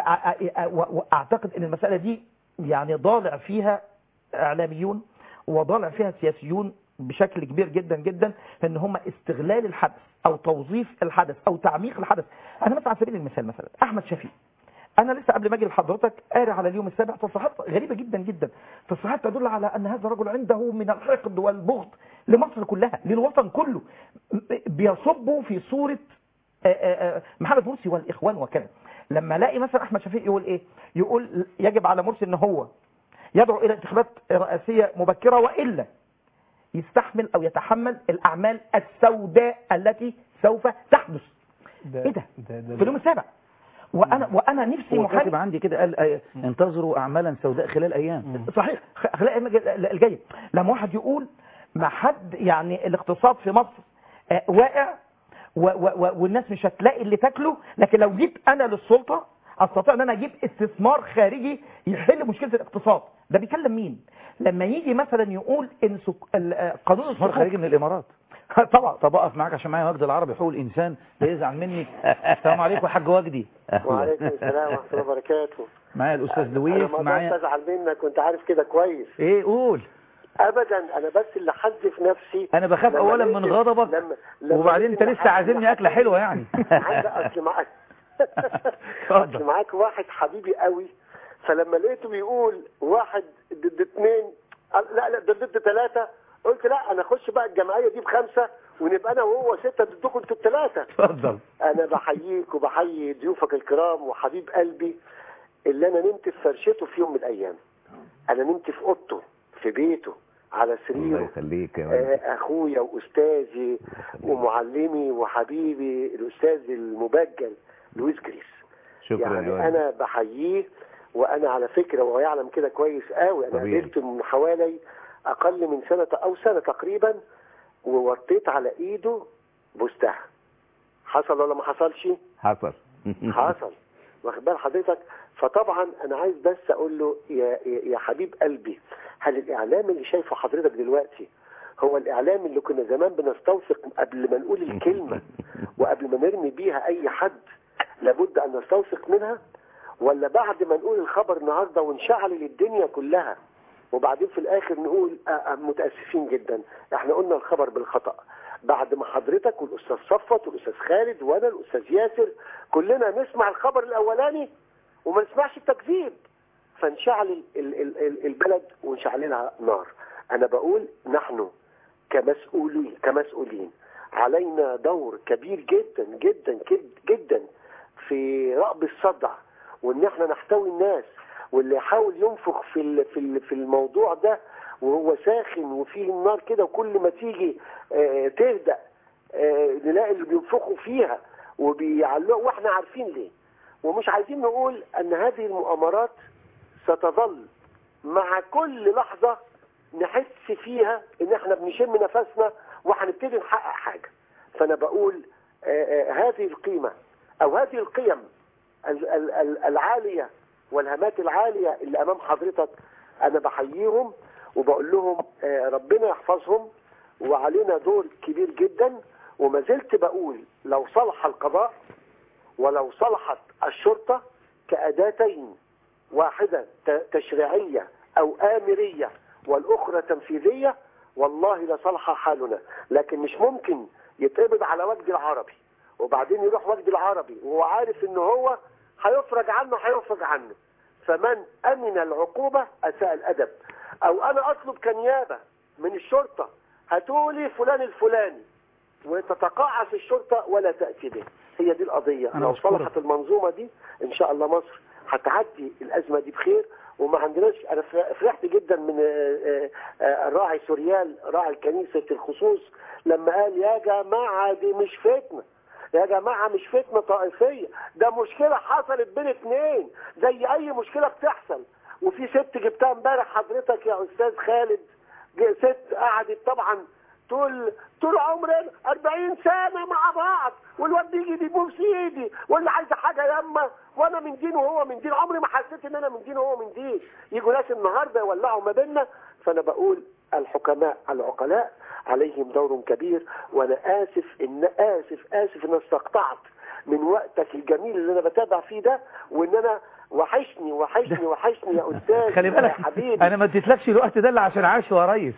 فأ- واعتقد ان المساله دي يعني ضالع فيها اعلاميون وضالع فيها سياسيون بشكل كبير جدا جدا ان هم استغلال الحدث او توظيف الحدث او تعميق الحدث انا مثلا على سبيل المثال مثلا احمد شفيق انا لسه قبل ما اجي لحضرتك قاري على اليوم السابع تصريحات غريبه جدا جدا تصريحات تدل على ان هذا الرجل عنده من الحقد والبغض لمصر كلها للوطن كله م- بيصبوا في صوره آه، آه، آه، محمد مرسي والاخوان وكذا لما الاقي مثلا احمد شفيق يقول ايه يقول يجب على مرسي ان هو يدعو الى انتخابات رئاسيه مبكره والا يستحمل او يتحمل الاعمال السوداء التي سوف تحدث ايه ده في اليوم السابع وانا وانا نفسي هو محامي كاتب عندي كده قال آه، انتظروا اعمالا سوداء خلال ايام صحيح خ- خلال الأيام الج- الجايه لما واحد يقول ما حد يعني الاقتصاد في مصر آه، واقع و و و والناس مش هتلاقي اللي تاكله لكن لو جيت انا للسلطه استطيع ان انا اجيب استثمار خارجي يحل مشكله الاقتصاد ده بيكلم مين لما يجي مثلا يقول ان سك... ال- آه، قانون استثمار السكوك خارجي من الامارات طبعا طب اقف معاك عشان معايا وجد العربي حقوق الانسان ده يزعل مني السلام عليكم يا حاج وجدي وعليكم السلام ورحمه الله وبركاته معايا الاستاذ انا لويس ما اقدرش معايا ازعل منك وانت عارف كده كويس ايه قول ابدا انا بس اللي حذف نفسي انا بخاف لما اولا لقيت- من غضبك لما- لما وبعدين لقيت انت إن لسه حد- عازمني اكله حلوه يعني عايز اصل معاك اتفضل. اصل معاك واحد حبيبي قوي فلما لقيته بيقول واحد ضد اثنين قال لا لا ده ضد ثلاثه قلت لا انا اخش بقى الجمعيه دي بخمسه ونبقى انا وهو سته ضدكم انتوا الثلاثه اتفضل انا بحييك وبحيي ضيوفك الكرام وحبيب قلبي اللي انا نمت في فرشته في يوم من الايام انا نمت في اوضته في بيته على الله سريره يخليك يا ولد آه، اخويا واستاذي ومعلمي وحبيبي الاستاذ المبجل لويس جريس شكرا يا يعني ولد انا بحييه وانا على فكره وهو يعلم كده كويس قوي انا طبيعي. قابلته من حوالي اقل من سنه او سنه تقريبا ووطيت على ايده بوستها حصل ولا ما حصلش حصل حصل واخد بال حضرتك فطبعا انا عايز بس اقول له يا يا يا حبيب قلبي هل الاعلام اللي شايفه حضرتك دلوقتي هو الاعلام اللي كنا زمان بنستوثق قبل ما نقول الكلمه وقبل ما نرمي بيها اي حد لابد ان نستوثق منها ولا بعد ما نقول الخبر النهارده ونشعل الدنيا كلها وبعدين في الاخر نقول آه، آه، متاسفين جدا احنا قلنا الخبر بالخطا بعد ما حضرتك والاستاذ صفوت والاستاذ خالد وانا الاستاذ ياسر كلنا نسمع الخبر الاولاني وما نسمعش التكذيب فنشعل ال- ال- ال- ال- البلد ونشعللها نار انا بقول نحن كمسؤولين كمسؤولين علينا دور كبير جدا جدا جد- جدا في رأب الصدع وان احنا نحتوي الناس واللي يحاول ينفخ في ال- في ال- في الموضوع ده وهو ساخن وفيه النار كده وكل ما تيجي آه، تهدأ آه، نلاقي اللي بينفخوا فيها وبيعلقوا واحنا عارفين ليه ومش عايزين نقول ان هذه المؤامرات ستظل مع كل لحظة نحس فيها ان احنا بنشم نفسنا وهنبتدي نحقق حاجة فانا بقول آه، آه، هذه القيمة او هذه القيم ال- ال- ال- العالية والهامات العالية اللي امام حضرتك انا بحييهم وبقول لهم آه، ربنا يحفظهم وعلينا دور كبير جدا وما زلت بقول لو صلح القضاء ولو صلحت الشرطة كأداتين واحدة ت- تشريعية أو آمرية والأخرى تنفيذية والله لصلح حالنا لكن مش ممكن يتقبض على وجد العربي وبعدين يروح وجد العربي وهو عارف ان هو هيفرج عنه هيفرج عنه فمن أمن العقوبة أساء الأدب أو أنا أطلب كنيابة من الشرطة هاتولي فلان الفلاني وتتقاعس الشرطة ولا تأتي به هي دي القضية أنا لو بشكرك. صلحت المنظومة دي إن شاء الله مصر هتعدي الأزمة دي بخير وما عندناش أنا فر- فرحت جدا من آه، آه، آه، الراعي سوريال راعي كنيسة الخصوص لما قال يا جماعة دي مش فتنة يا جماعة مش فتنة طائفية ده مشكلة حصلت بين اتنين زي أي مشكلة بتحصل وفي ست جبتها امبارح حضرتك يا أستاذ خالد ج- ست قعدت طبعا طول طول عمرنا 40 سنة مع بعض والواد بيجي بيبوس ايدي واللي عايزة حاجة ياما وانا من دين وهو من دين عمري ما حسيت ان انا من دين وهو من دين يجوا ناس النهارده يولعوا ما بيننا فانا بقول الحكماء العقلاء عليهم دور كبير وانا اسف ان اسف اسف ان استقطعت من وقتك الجميل اللي انا بتابع فيه ده وان انا وحشني وحشني وحشني يا استاذ خلي يا بالك حبيبي انا ما اديتلكش الوقت ده الا عشان عاش يا ريس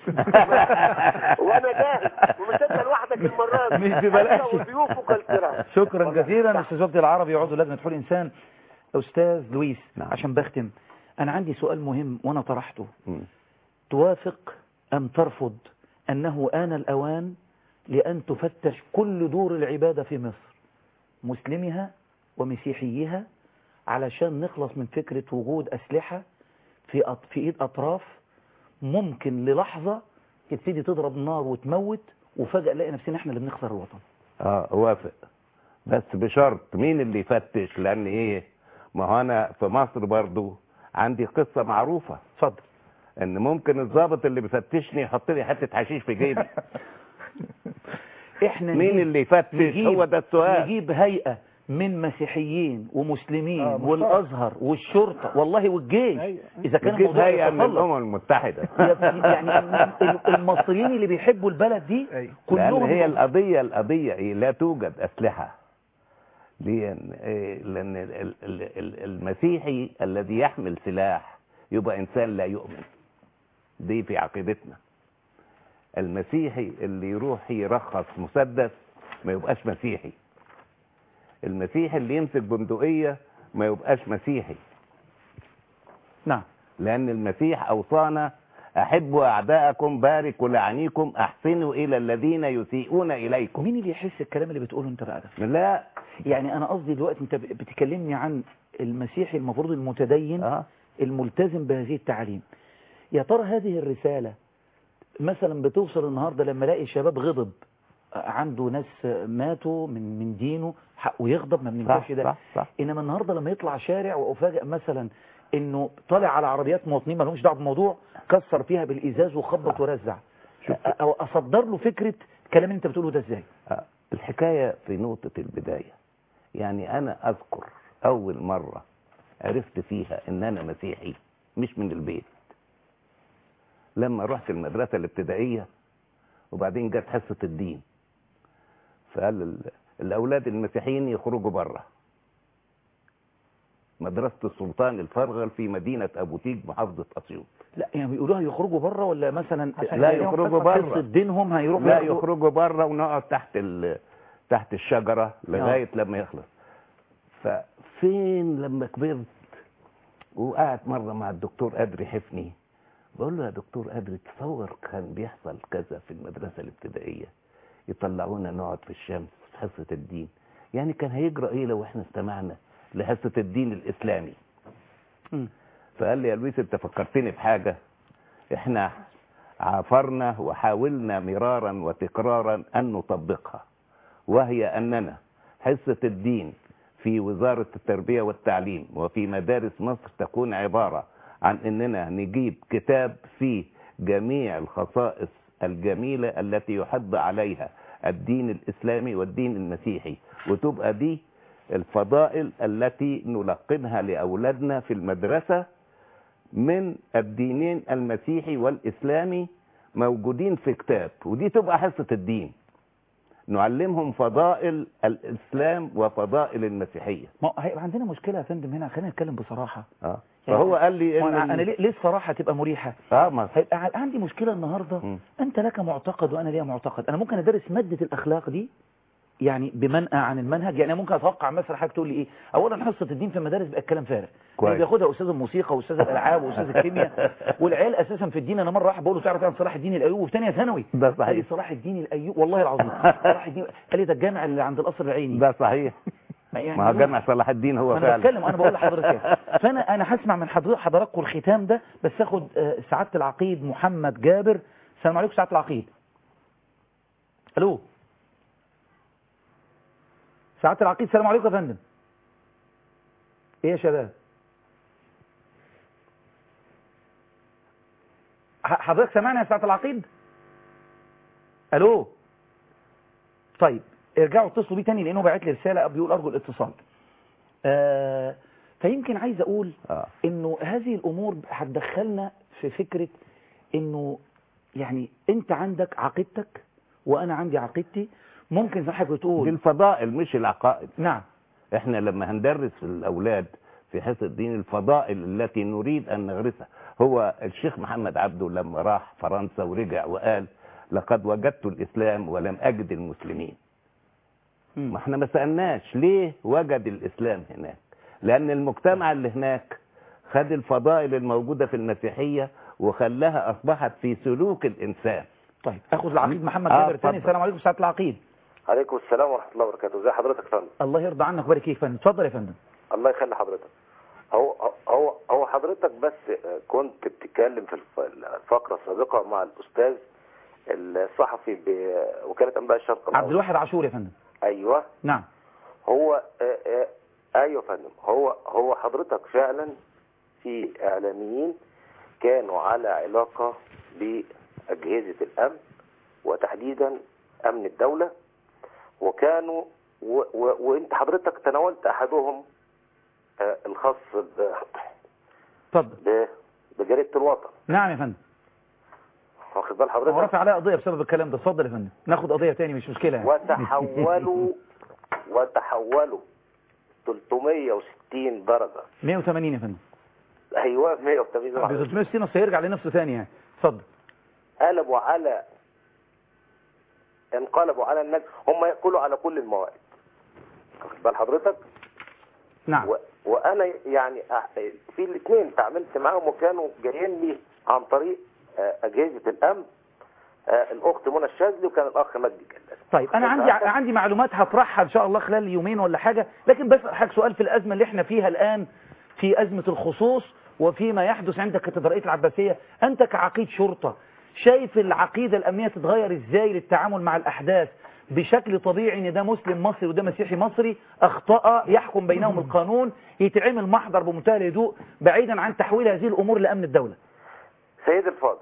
وانا جاهز ومش انت لوحدك المره دي مش ببلاش. أنت وضيوفك الكرام شكرا جزيلا استاذ وجدي العربي عضو لجنه حقوق الانسان استاذ لويس نعم. عشان بختم انا عندي سؤال مهم وانا طرحته مم. توافق ام ترفض انه آن الاوان لان تفتش كل دور العباده في مصر مسلمها ومسيحيها علشان نخلص من فكره وجود اسلحه في أط- في ايد اطراف ممكن للحظه تبتدي تضرب نار وتموت وفجاه نلاقي نفسنا احنا اللي بنخسر الوطن اه اوافق بس بشرط مين اللي يفتش لان ايه ما هو انا في مصر برضو عندي قصة معروفة اتفضل ان ممكن الضابط اللي بيفتشني يحط لي حتة حشيش في جيبي احنا مين نجيب- اللي يفتش نجيب- هو ده السؤال نجيب هيئة من مسيحيين ومسلمين آه، مشترك. والازهر والشرطة والله والجيش أيوة. اذا كان نجيب الموضوع هيئة من يتطلب الامم المتحدة يعني ال- المصريين اللي بيحبوا البلد دي أيوة. لان كلهم هي القضية القضية ايه لا توجد اسلحة لان إيه؟ لان ال- ال- ال- المسيحي الذي يحمل سلاح يبقى انسان لا يؤمن دي في عقيدتنا المسيحي اللي يروح يرخص مسدس ما يبقاش مسيحي المسيحي اللي يمسك بندقية ما يبقاش مسيحي نعم لأن المسيح أوصانا أحبوا أعداءكم باركوا لعنيكم أحسنوا إلى الذين يسيئون إليكم مين اللي يحس الكلام اللي بتقوله انت بقى ده لا يعني انا قصدي دلوقتي انت بتكلمني عن المسيحي المفروض المتدين آه. الملتزم بهذه التعاليم يا ترى هذه الرسالة مثلا بتوصل النهاردة لما الاقي شباب غضب عنده ناس ماتوا من من دينه حقه يغضب ما بننكرش صح ده صح صح انما النهارده لما يطلع شارع وافاجئ مثلا انه طالع على عربيات مواطنين ما لهمش دعوه بالموضوع كسر فيها بالازاز وخبط ورزع شوف. او اصدر له فكره الكلام اللي انت بتقوله ده ازاي آه. الحكاية في نقطة البداية يعني أنا أذكر أول مرة عرفت فيها إن أنا مسيحي مش من البيت لما رحت المدرسة الابتدائية وبعدين جت حصة الدين فقال ال- الأولاد المسيحيين يخرجوا بره مدرسة السلطان الفرغل في مدينة أبو تيج محافظة أسيوط لا يعني بيقولوها يخرجوا بره ولا مثلا لا يخرجوا بره. قصه دينهم هيروحوا لا ياخدوا- يخرجوا بره ونقعد تحت ال... تحت الشجرة لغاية لما يخلص ففين لما كبرت وقعدت مرة مع الدكتور أدري حفني بقول له يا دكتور أدري تصور كان بيحصل كذا في المدرسة الابتدائية يطلعونا نقعد في الشمس في حصة الدين يعني كان هيجرى ايه لو احنا استمعنا لحصة الدين الإسلامي مم. فقال لي يا لويس انت فكرتني بحاجة احنا عافرنا وحاولنا مرارا وتكرارا ان نطبقها وهي اننا حصة الدين في وزارة التربية والتعليم وفي مدارس مصر تكون عبارة عن اننا نجيب كتاب فيه جميع الخصائص الجميلة التي يحض عليها الدين الاسلامي والدين المسيحي وتبقى دي الفضائل التي نلقنها لأولادنا في المدرسة من الدينين المسيحي والإسلامي موجودين في كتاب ودي تبقى حصة الدين نعلمهم فضائل الإسلام وفضائل المسيحية ما هيبقى عندنا مشكلة يا فندم هنا خلينا نتكلم بصراحة آه. فهو قال لي ما إن انا ال- أنا ليه ليه الصراحة تبقى مريحة اه ما هيبقى ع- عندي مشكلة النهاردة مم. انت لك معتقد وانا ليا معتقد انا ممكن ادرس مادة الاخلاق دي يعني بمنأى عن المنهج يعني أنا ممكن اتوقع مثلا حضرتك تقول لي ايه اولا حصة الدين في المدارس بقى الكلام فارغ كويس. اللي بياخدها استاذ الموسيقى واستاذ الالعاب واستاذ الكيمياء والعيال اساسا في الدين انا مره واحد بقول له تعرف عن صلاح الدين الايوبي وفي ثانيه ثانوي ده قال لي صحيح صلاح الدين الايوبي والله العظيم صلاح الدين قال لي ده الجامع اللي عند القصر العيني ده صحيح يعني ما هو جامع صلاح الدين هو ما انا فعلا بتكلم انا بقول لحضرتك كده فانا انا هسمع من حضرتك حضراتكم الختام ده بس اخد آه، سعاده العقيد محمد جابر السلام عليكم سعاده العقيد الو سعاده العقيد السلام عليكم يا فندم ايه يا شباب ح- حضرتك سامعني يا سعاده العقيد الو طيب ارجعوا اتصلوا بيه تاني لانه باعت لي رساله بيقول ارجو الاتصال آه فيمكن عايز اقول آه. انه هذه الامور هتدخلنا في فكره انه يعني انت عندك عقيدتك وانا عندي عقيدتي ممكن زي ما حضرتك دي بتقول الفضائل مش العقائد نعم احنا لما هندرس الاولاد في حصه الدين الفضائل التي نريد ان نغرسها هو الشيخ محمد عبده لما راح فرنسا ورجع وقال لقد وجدت الاسلام ولم اجد المسلمين مم. ما احنا ما سالناش ليه وجد الاسلام هناك لان المجتمع اللي هناك خد الفضائل الموجوده في المسيحيه وخلاها اصبحت في سلوك الانسان طيب اخد العقيد محمد آه، جابر تاني اتفضل. السلام عليكم سعاده العقيد عليكم السلام ورحمه الله وبركاته ازي حضرتك يا فندم الله يرضى عنك ويبارك فيك يا فندم اتفضل يا فندم الله يخلي حضرتك هو هو هو حضرتك بس كنت بتتكلم في الف- الفقره السابقه مع الاستاذ الصحفي بوكاله انباء الشرق عبد الاوسط الواحد عاشور يا فندم ايوه نعم هو آه، آه، ايوه يا فندم هو هو حضرتك فعلا في اعلاميين كانوا على علاقه باجهزه الامن وتحديدا امن الدوله وكانوا و و وانت حضرتك تناولت احدهم آه، الخاص ب- اتفضل ب- بجريده الوطن نعم يا فندم واخد بال هو حضرتك رافع عليا قضيه بسبب الكلام ده اتفضل يا فندم ناخد قضيه تاني مش مشكله يعني وتحولوا وتحولوا 360 درجه 180 يا فندم ايوه 180 ب درجه 360 اصل هيرجع لنفسه ثاني يعني اتفضل قلبوا على انقلبوا على الناس هم ياكلوا على كل الموائد واخد بال حضرتك نعم و... وانا يعني أح- في الاثنين تعاملت معاهم وكانوا جايين لي عن طريق آه، اجهزه الامن آه، الاخت منى الشاذلي وكان الاخ مجدي جلال طيب انا عندي عندي معلومات هطرحها ان شاء الله خلال يومين ولا حاجه لكن بس حضرتك سؤال في الازمه اللي احنا فيها الان في ازمه الخصوص وفيما يحدث عند كاتدرائيه العباسيه انت كعقيد شرطه شايف العقيده الامنيه تتغير ازاي للتعامل مع الاحداث بشكل طبيعي ان ده مسلم مصري وده مسيحي مصري اخطا يحكم بينهم القانون يتعمل محضر بمنتهى الهدوء بعيدا عن تحويل هذه الامور لامن الدوله سيد الفاضل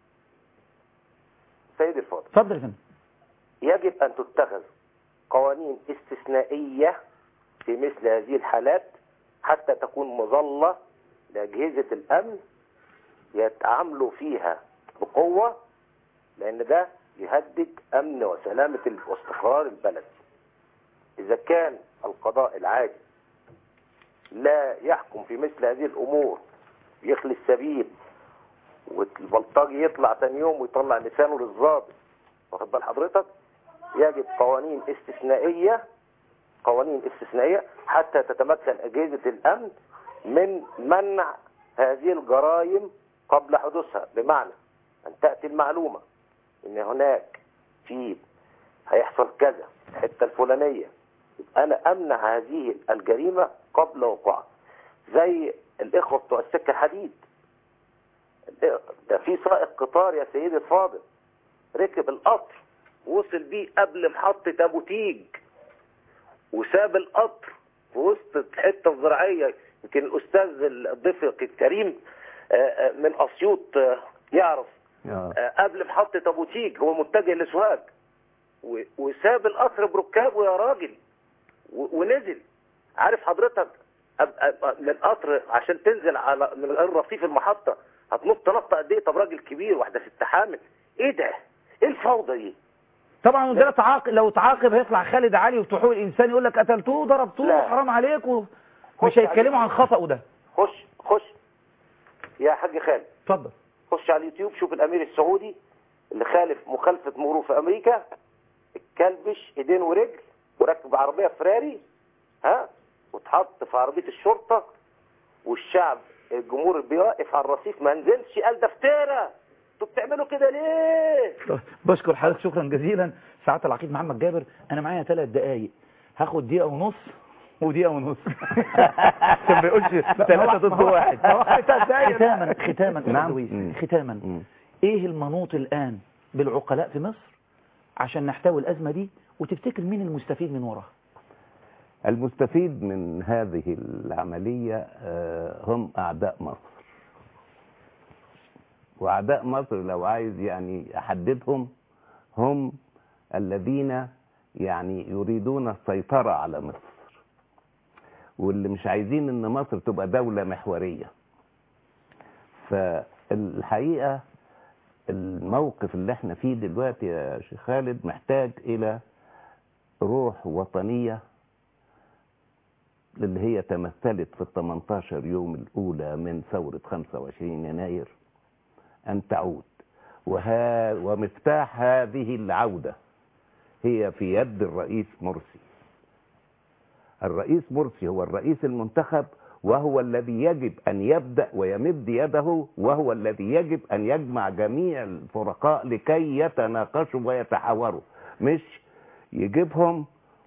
سيد الفاضل اتفضل يا فندم يجب أن تتخذ قوانين استثنائية في مثل هذه الحالات حتى تكون مظلة لأجهزة الأمن يتعاملوا فيها بقوة لأن ده يهدد أمن وسلامة ال- واستقرار البلد إذا كان القضاء العادي لا يحكم في مثل هذه الأمور يخلي السبيل والبلطجي يطلع تاني يوم ويطلع لسانه للظابط واخد بال حضرتك يجب قوانين استثنائية قوانين استثنائية حتى تتمكن أجهزة الأمن من منع هذه الجرائم قبل حدوثها بمعنى أن تأتي المعلومة أن هناك في هيحصل كذا في الحتة الفلانية يبقى أنا أمنع هذه الجريمة قبل وقوعها زي الإخوة بتوع السكة الحديد ده في سائق قطار يا سيدي الفاضل ركب القطر وصل بيه قبل محطة أبو تيج وساب القطر في وسط الحته الزراعيه يمكن الاستاذ الضيف الكريم آه، آه، من اسيوط آه، يعرف آه. آه، قبل محطه ابو تيج هو متجه لسوهاج و- وساب القطر بركابه يا راجل و- ونزل عارف حضرتك أب- أب- من قطر عشان تنزل على من غير رصيف المحطه هتنط نطه قد ايه طب راجل كبير واحده ست حامل ايه ده؟ ايه الفوضى دي؟ طبعا وده تعاقب لو تعاقب هيطلع خالد علي وفتحوه الانسان يقول لك قتلتوه ضربتوه لا. حرام عليكم خش مش هيتكلموا عليه. عن خطأه ده خش خش يا حاج خالد اتفضل خش على اليوتيوب شوف الامير السعودي اللي خالف مخالفه مرور في امريكا اتكلبش ايدين ورجل وركب عربيه فراري ها واتحط في عربيه الشرطه والشعب الجمهور بيوقف على الرصيف ما نزلش قال ده فتيره انتوا بتعملوا كده ليه؟ بشكر حضرتك شكرا جزيلا سعاده العقيد محمد جابر انا معايا ثلاث دقائق هاخد دقيقه ونص ودقيقه ونص عشان ما يقولش ثلاثه ضد واحد ختاما ختاما نعم. نعم مم. ختاما مم. ايه المنوط الان بالعقلاء في مصر عشان نحتوي الازمه دي وتفتكر مين المستفيد من وراها المستفيد من هذه العملية آه، هم أعداء مصر وأعداء مصر لو عايز يعني أحددهم هم الذين يعني يريدون السيطرة على مصر واللي مش عايزين ان مصر تبقى دولة محورية فالحقيقة الموقف اللي احنا فيه دلوقتي يا شيخ خالد محتاج الى روح وطنية اللي هي تمثلت في ال 18 يوم الأولى من ثورة 25 يناير أن تعود وها ومفتاح هذه العودة هي في يد الرئيس مرسي الرئيس مرسي هو الرئيس المنتخب وهو الذي يجب أن يبدأ ويمد يده وهو الذي يجب أن يجمع جميع الفرقاء لكي يتناقشوا ويتحاوروا مش يجيبهم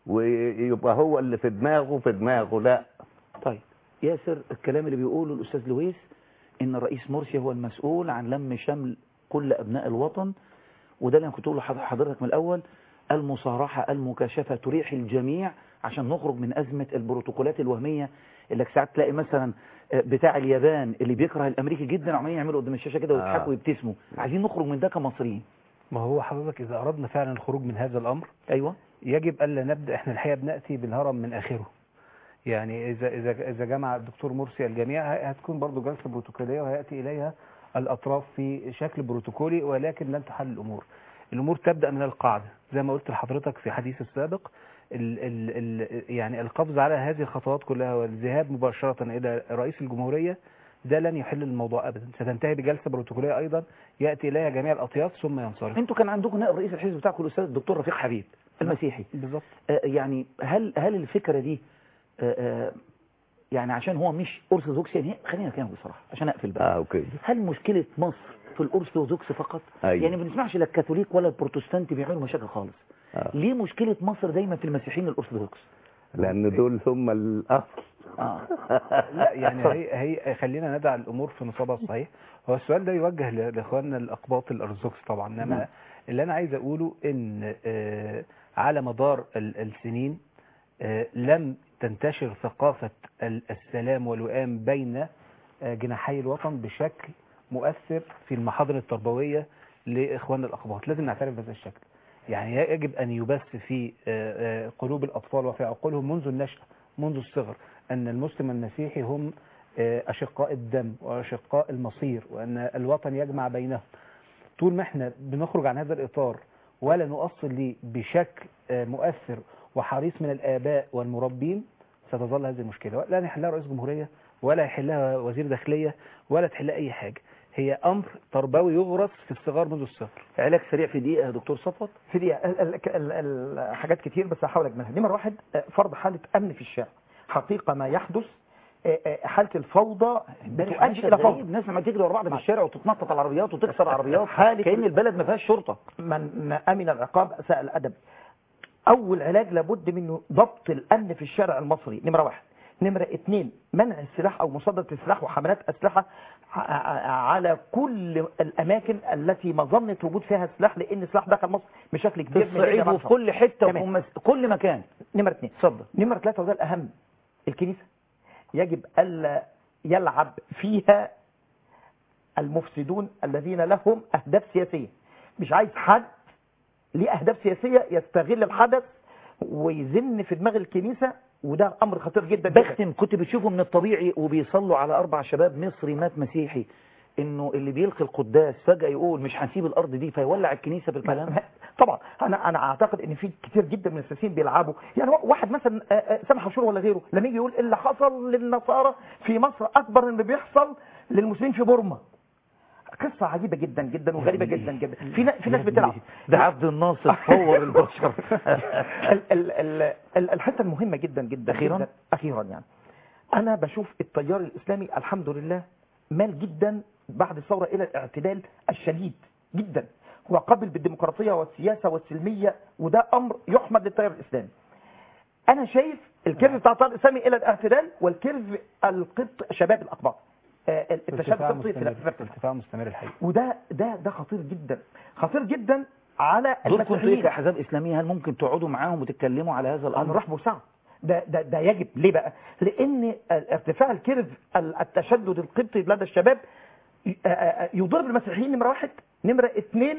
ويبقى هو اللي في دماغه في دماغه لا طيب ياسر الكلام اللي بيقوله الأستاذ لويس إن الرئيس مرسي هو المسؤول عن لم شمل كل أبناء الوطن وده اللي أنا كنت أقوله لحضرتك من الأول المصارحة المكاشفة تريح الجميع عشان نخرج من أزمة البروتوكولات الوهمية اللي ساعات تلاقي مثلا بتاع اليابان اللي بيكره الأمريكي جدا عمالين يعملوا قدام الشاشة كده ويضحكوا آه. ويبتسموا عايزين نخرج من ده كمصريين ما هو حضرتك إذا أردنا فعلا الخروج من هذا الأمر أيوة يجب ألا نبدأ إحنا الحقيقة بنأتي بالهرم من آخره يعني إذا إذا إذا جمع الدكتور مرسي الجميع ه- هتكون برضو جلسة بروتوكولية وهيأتي إليها الأطراف في شكل بروتوكولي ولكن لن تحل الأمور الأمور تبدأ من القاعدة زي ما قلت لحضرتك في حديث السابق ال ال ال يعني القفز على هذه الخطوات كلها والذهاب مباشرة إلى رئيس الجمهورية ده لن يحل الموضوع أبدا ستنتهي بجلسة بروتوكولية أيضا يأتي إليها جميع الأطياف ثم ينصرف انتوا كان عندكم نائب رئيس الحزب بتاعكم الأستاذ الدكتور رفيق حبيب المسيحي بالظبط آه، يعني هل هل الفكرة دي آه، آه، يعني عشان هو مش أرثوذكسي يعني خلينا نتكلم بصراحة عشان أقفل بقى اه اوكي هل مشكلة مصر في الأرثوذكس فقط؟ أيوة. يعني ما بنسمعش لا الكاثوليك ولا البروتستانت بيعملوا مشاكل خالص آه. ليه مشكلة مصر دايما في المسيحيين الأرثوذكس؟ لان دول هم الاصل آه. لا يعني هي هي خلينا ندع الامور في نصابها الصحيح هو السؤال ده يوجه ل- لاخواننا الاقباط الارثوذكس طبعا نعم. انما اللي انا عايز اقوله ان آه، على مدار ال- السنين آه، لم تنتشر ثقافه ال- السلام والوئام بين آه، جناحي الوطن بشكل مؤثر في المحاضر التربويه لاخواننا الاقباط لازم نعترف بهذا الشكل يعني يجب ان يبث في آه، آه، قلوب الاطفال وفي عقولهم منذ النشأة منذ الصغر أن المسلم المسيحي هم آه، أشقاء الدم وأشقاء المصير وأن الوطن يجمع بينهم طول ما احنا بنخرج عن هذا الإطار ولا نؤصل ليه بشكل آه، مؤثر وحريص من الآباء والمربين ستظل هذه المشكلة لا يحلها رئيس جمهورية ولا يحلها وزير داخلية ولا تحلها أي حاجة هي أمر تربوي يغرس في الصغار منذ الصغر علاج سريع في دقيقة يا دكتور صفوت في دي ال- ال- ال- ال- حاجات كتير بس هحاول اجملها نمره واحد آه، فرض حاله امن في الشارع حقيقه ما يحدث آه، آه، حاله الفوضى بتؤدي الى فوضى الناس لما تجري ورا بعض في الشارع وتتنطط على العربيات وتكسر عربيات حالة- كأن البلد ما فيهاش شرطة من امن العقاب اساء الادب اول علاج لابد منه ضبط الامن في الشارع المصري نمره واحد نمرة اتنين منع السلاح او مصادرة السلاح وحملات اسلحة ع- ع- على كل الاماكن التي مظنة وجود فيها سلاح لان السلاح دخل مصر بشكل في كبير من الصعيد جميع وفي كل حتة وفي تمام. مس- كل مكان نمرة اثنين اتفضل نمرة ثلاثة وده الأهم الكنيسة يجب ألا يلعب فيها المفسدون الذين لهم أهداف سياسية مش عايز حد ليه أهداف سياسية يستغل الحدث ويزن في دماغ الكنيسة وده أمر خطير جدا جدا بختم كنت بتشوفه من الطبيعي وبيصلوا على أربع شباب مصري مات مسيحي إنه اللي بيلقي القداس فجأة يقول مش هنسيب الأرض دي فيولع الكنيسة بالكلام طبعا انا انا اعتقد ان في كتير جدا من السياسيين بيلعبوا يعني واحد مثلا آه، آه، سامح عاشور ولا غيره لما يجي يقول اللي حصل للنصارى في مصر اكبر من اللي بيحصل للمسلمين في بورما قصه عجيبه جدا جدا وغريبه جدا جدا في نا- في ناس بتلعب ده عبد الناصر فور البشر ال- ال- ال- ال- الحته المهمه جدا جدا أخيراً؟ جداً اخيرا يعني انا بشوف التيار الاسلامي الحمد لله مال جدا بعد الثوره الى الاعتدال الشديد جدا هو قابل بالديمقراطيه والسياسه والسلميه وده امر يحمد للتيار الاسلامي انا شايف الكيرف بتاع التيار الاسلامي الى الاعتدال والكيرف القبط شباب الاقباط آه، التشدد ارتفاع القبطي في مستمر في ارتفاع. ارتفاع مستمر الحقيقة وده ده ده خطير جدا خطير جدا على دول كنتوا ايه المسيحيين كأحزاب إسلامية هل ممكن تقعدوا معاهم وتتكلموا على هذا الأمر هنروح بوسعة ده ده ده يجب ليه بقى؟ لان ارتفاع الكيرف التشدد القبطي لدى الشباب ي- آه، آه، يضر بالمسيحيين نمره واحد نمره اثنين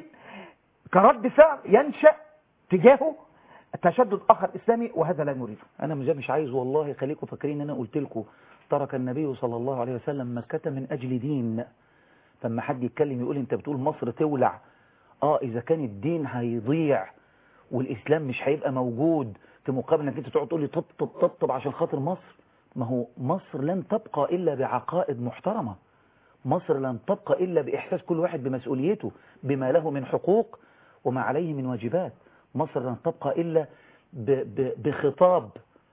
كرد فعل ينشا تجاهه تشدد اخر اسلامي وهذا لا نريده أنا مش مش عايز والله خليكم فاكرين إن أنا قلت لكم ترك النبي صلى الله عليه وسلم مكة من أجل دين فلما حد يتكلم يقول أنت بتقول مصر تولع آه إذا كان الدين هيضيع والإسلام مش هيبقى موجود في مقابل إنك أنت تقعد تقول لي طبطب طبطب عشان خاطر مصر ما هو مصر لن تبقى إلا بعقائد محترمة مصر لن تبقى إلا بإحساس كل واحد بمسؤوليته بما له من حقوق وما عليه من واجبات مصر لن تبقى إلا ب ب بخطاب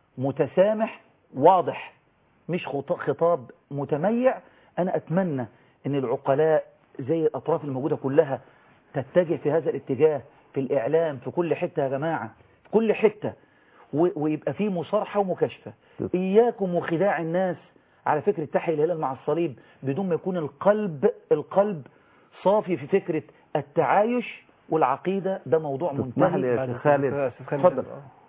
متسامح واضح مش خط- خطاب متميع أنا أتمنى أن العقلاء زي الأطراف الموجودة كلها تتجه في هذا الاتجاه في الإعلام في كل حتة يا جماعة في كل حتة و- ويبقى فيه مصارحة ومكاشفة إياكم وخداع الناس على فكرة تحيا الهلال مع الصليب بدون ما يكون القلب القلب صافي في فكرة التعايش والعقيدة ده موضوع تسمح لي منتهي يا شيخ خالد اتفضل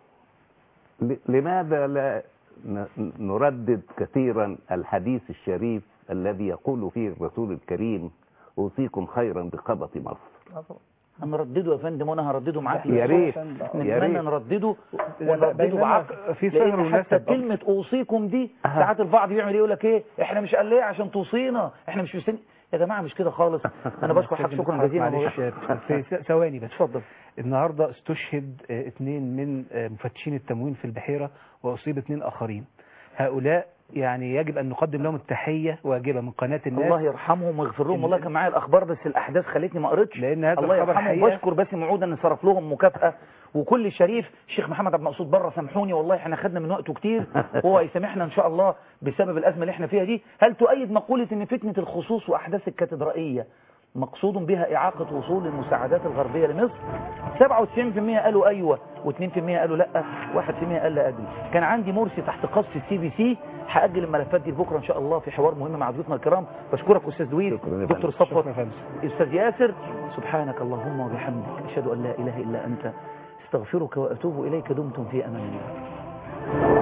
ل- لماذا لا ن- نردد كثيرا الحديث الشريف الذي يقول فيه الرسول الكريم أوصيكم خيرا بقبة مصر هنردده يا فندم وانا هردده معاك يا ريت يا نتمنى ريت نردده ونردده بينما بعقل في صهر لان ونسب حتى أصلاً. كلمة اوصيكم دي ساعات البعض يعمل ايه يقول لك ايه احنا مش قال ليه عشان توصينا احنا مش مستني يا جماعة مش كده خالص انا بشكر حضرتك شكرا جزيلا معلش والله. في س- ثواني بس اتفضل النهارده استشهد آه، اثنين من آه، مفتشين التموين في البحيرة واصيب اثنين اخرين هؤلاء يعني يجب ان نقدم لهم التحية واجبة من قناة الناس الله يرحمهم ويغفر لهم والله كان معايا الاخبار بس الاحداث خلتني ما قريتش لان هذا الله الخبر يرحمه حقيقة واشكر باسم عوده ان صرف لهم مكافاه وكل شريف الشيخ محمد عبد المقصود بره سامحوني والله احنا خدنا من وقته كتير وهو يسامحنا ان شاء الله بسبب الازمه اللي احنا فيها دي هل تؤيد مقوله ان فتنه الخصوص واحداث الكاتدرائيه مقصود بها إعاقة وصول المساعدات الغربية لمصر 97% قالوا أيوة و2% قالوا لأ 1% قال لا أدري كان عندي مرسي تحت قصف السي بي سي هأجل الملفات دي لبكرة إن شاء الله في حوار مهم مع ضيوفنا الكرام بشكرك أستاذ دويل دكتور صفوت أستاذ ياسر سبحانك اللهم وبحمدك أشهد أن لا إله إلا أنت استغفرك وأتوب إليك دمتم في أمان الله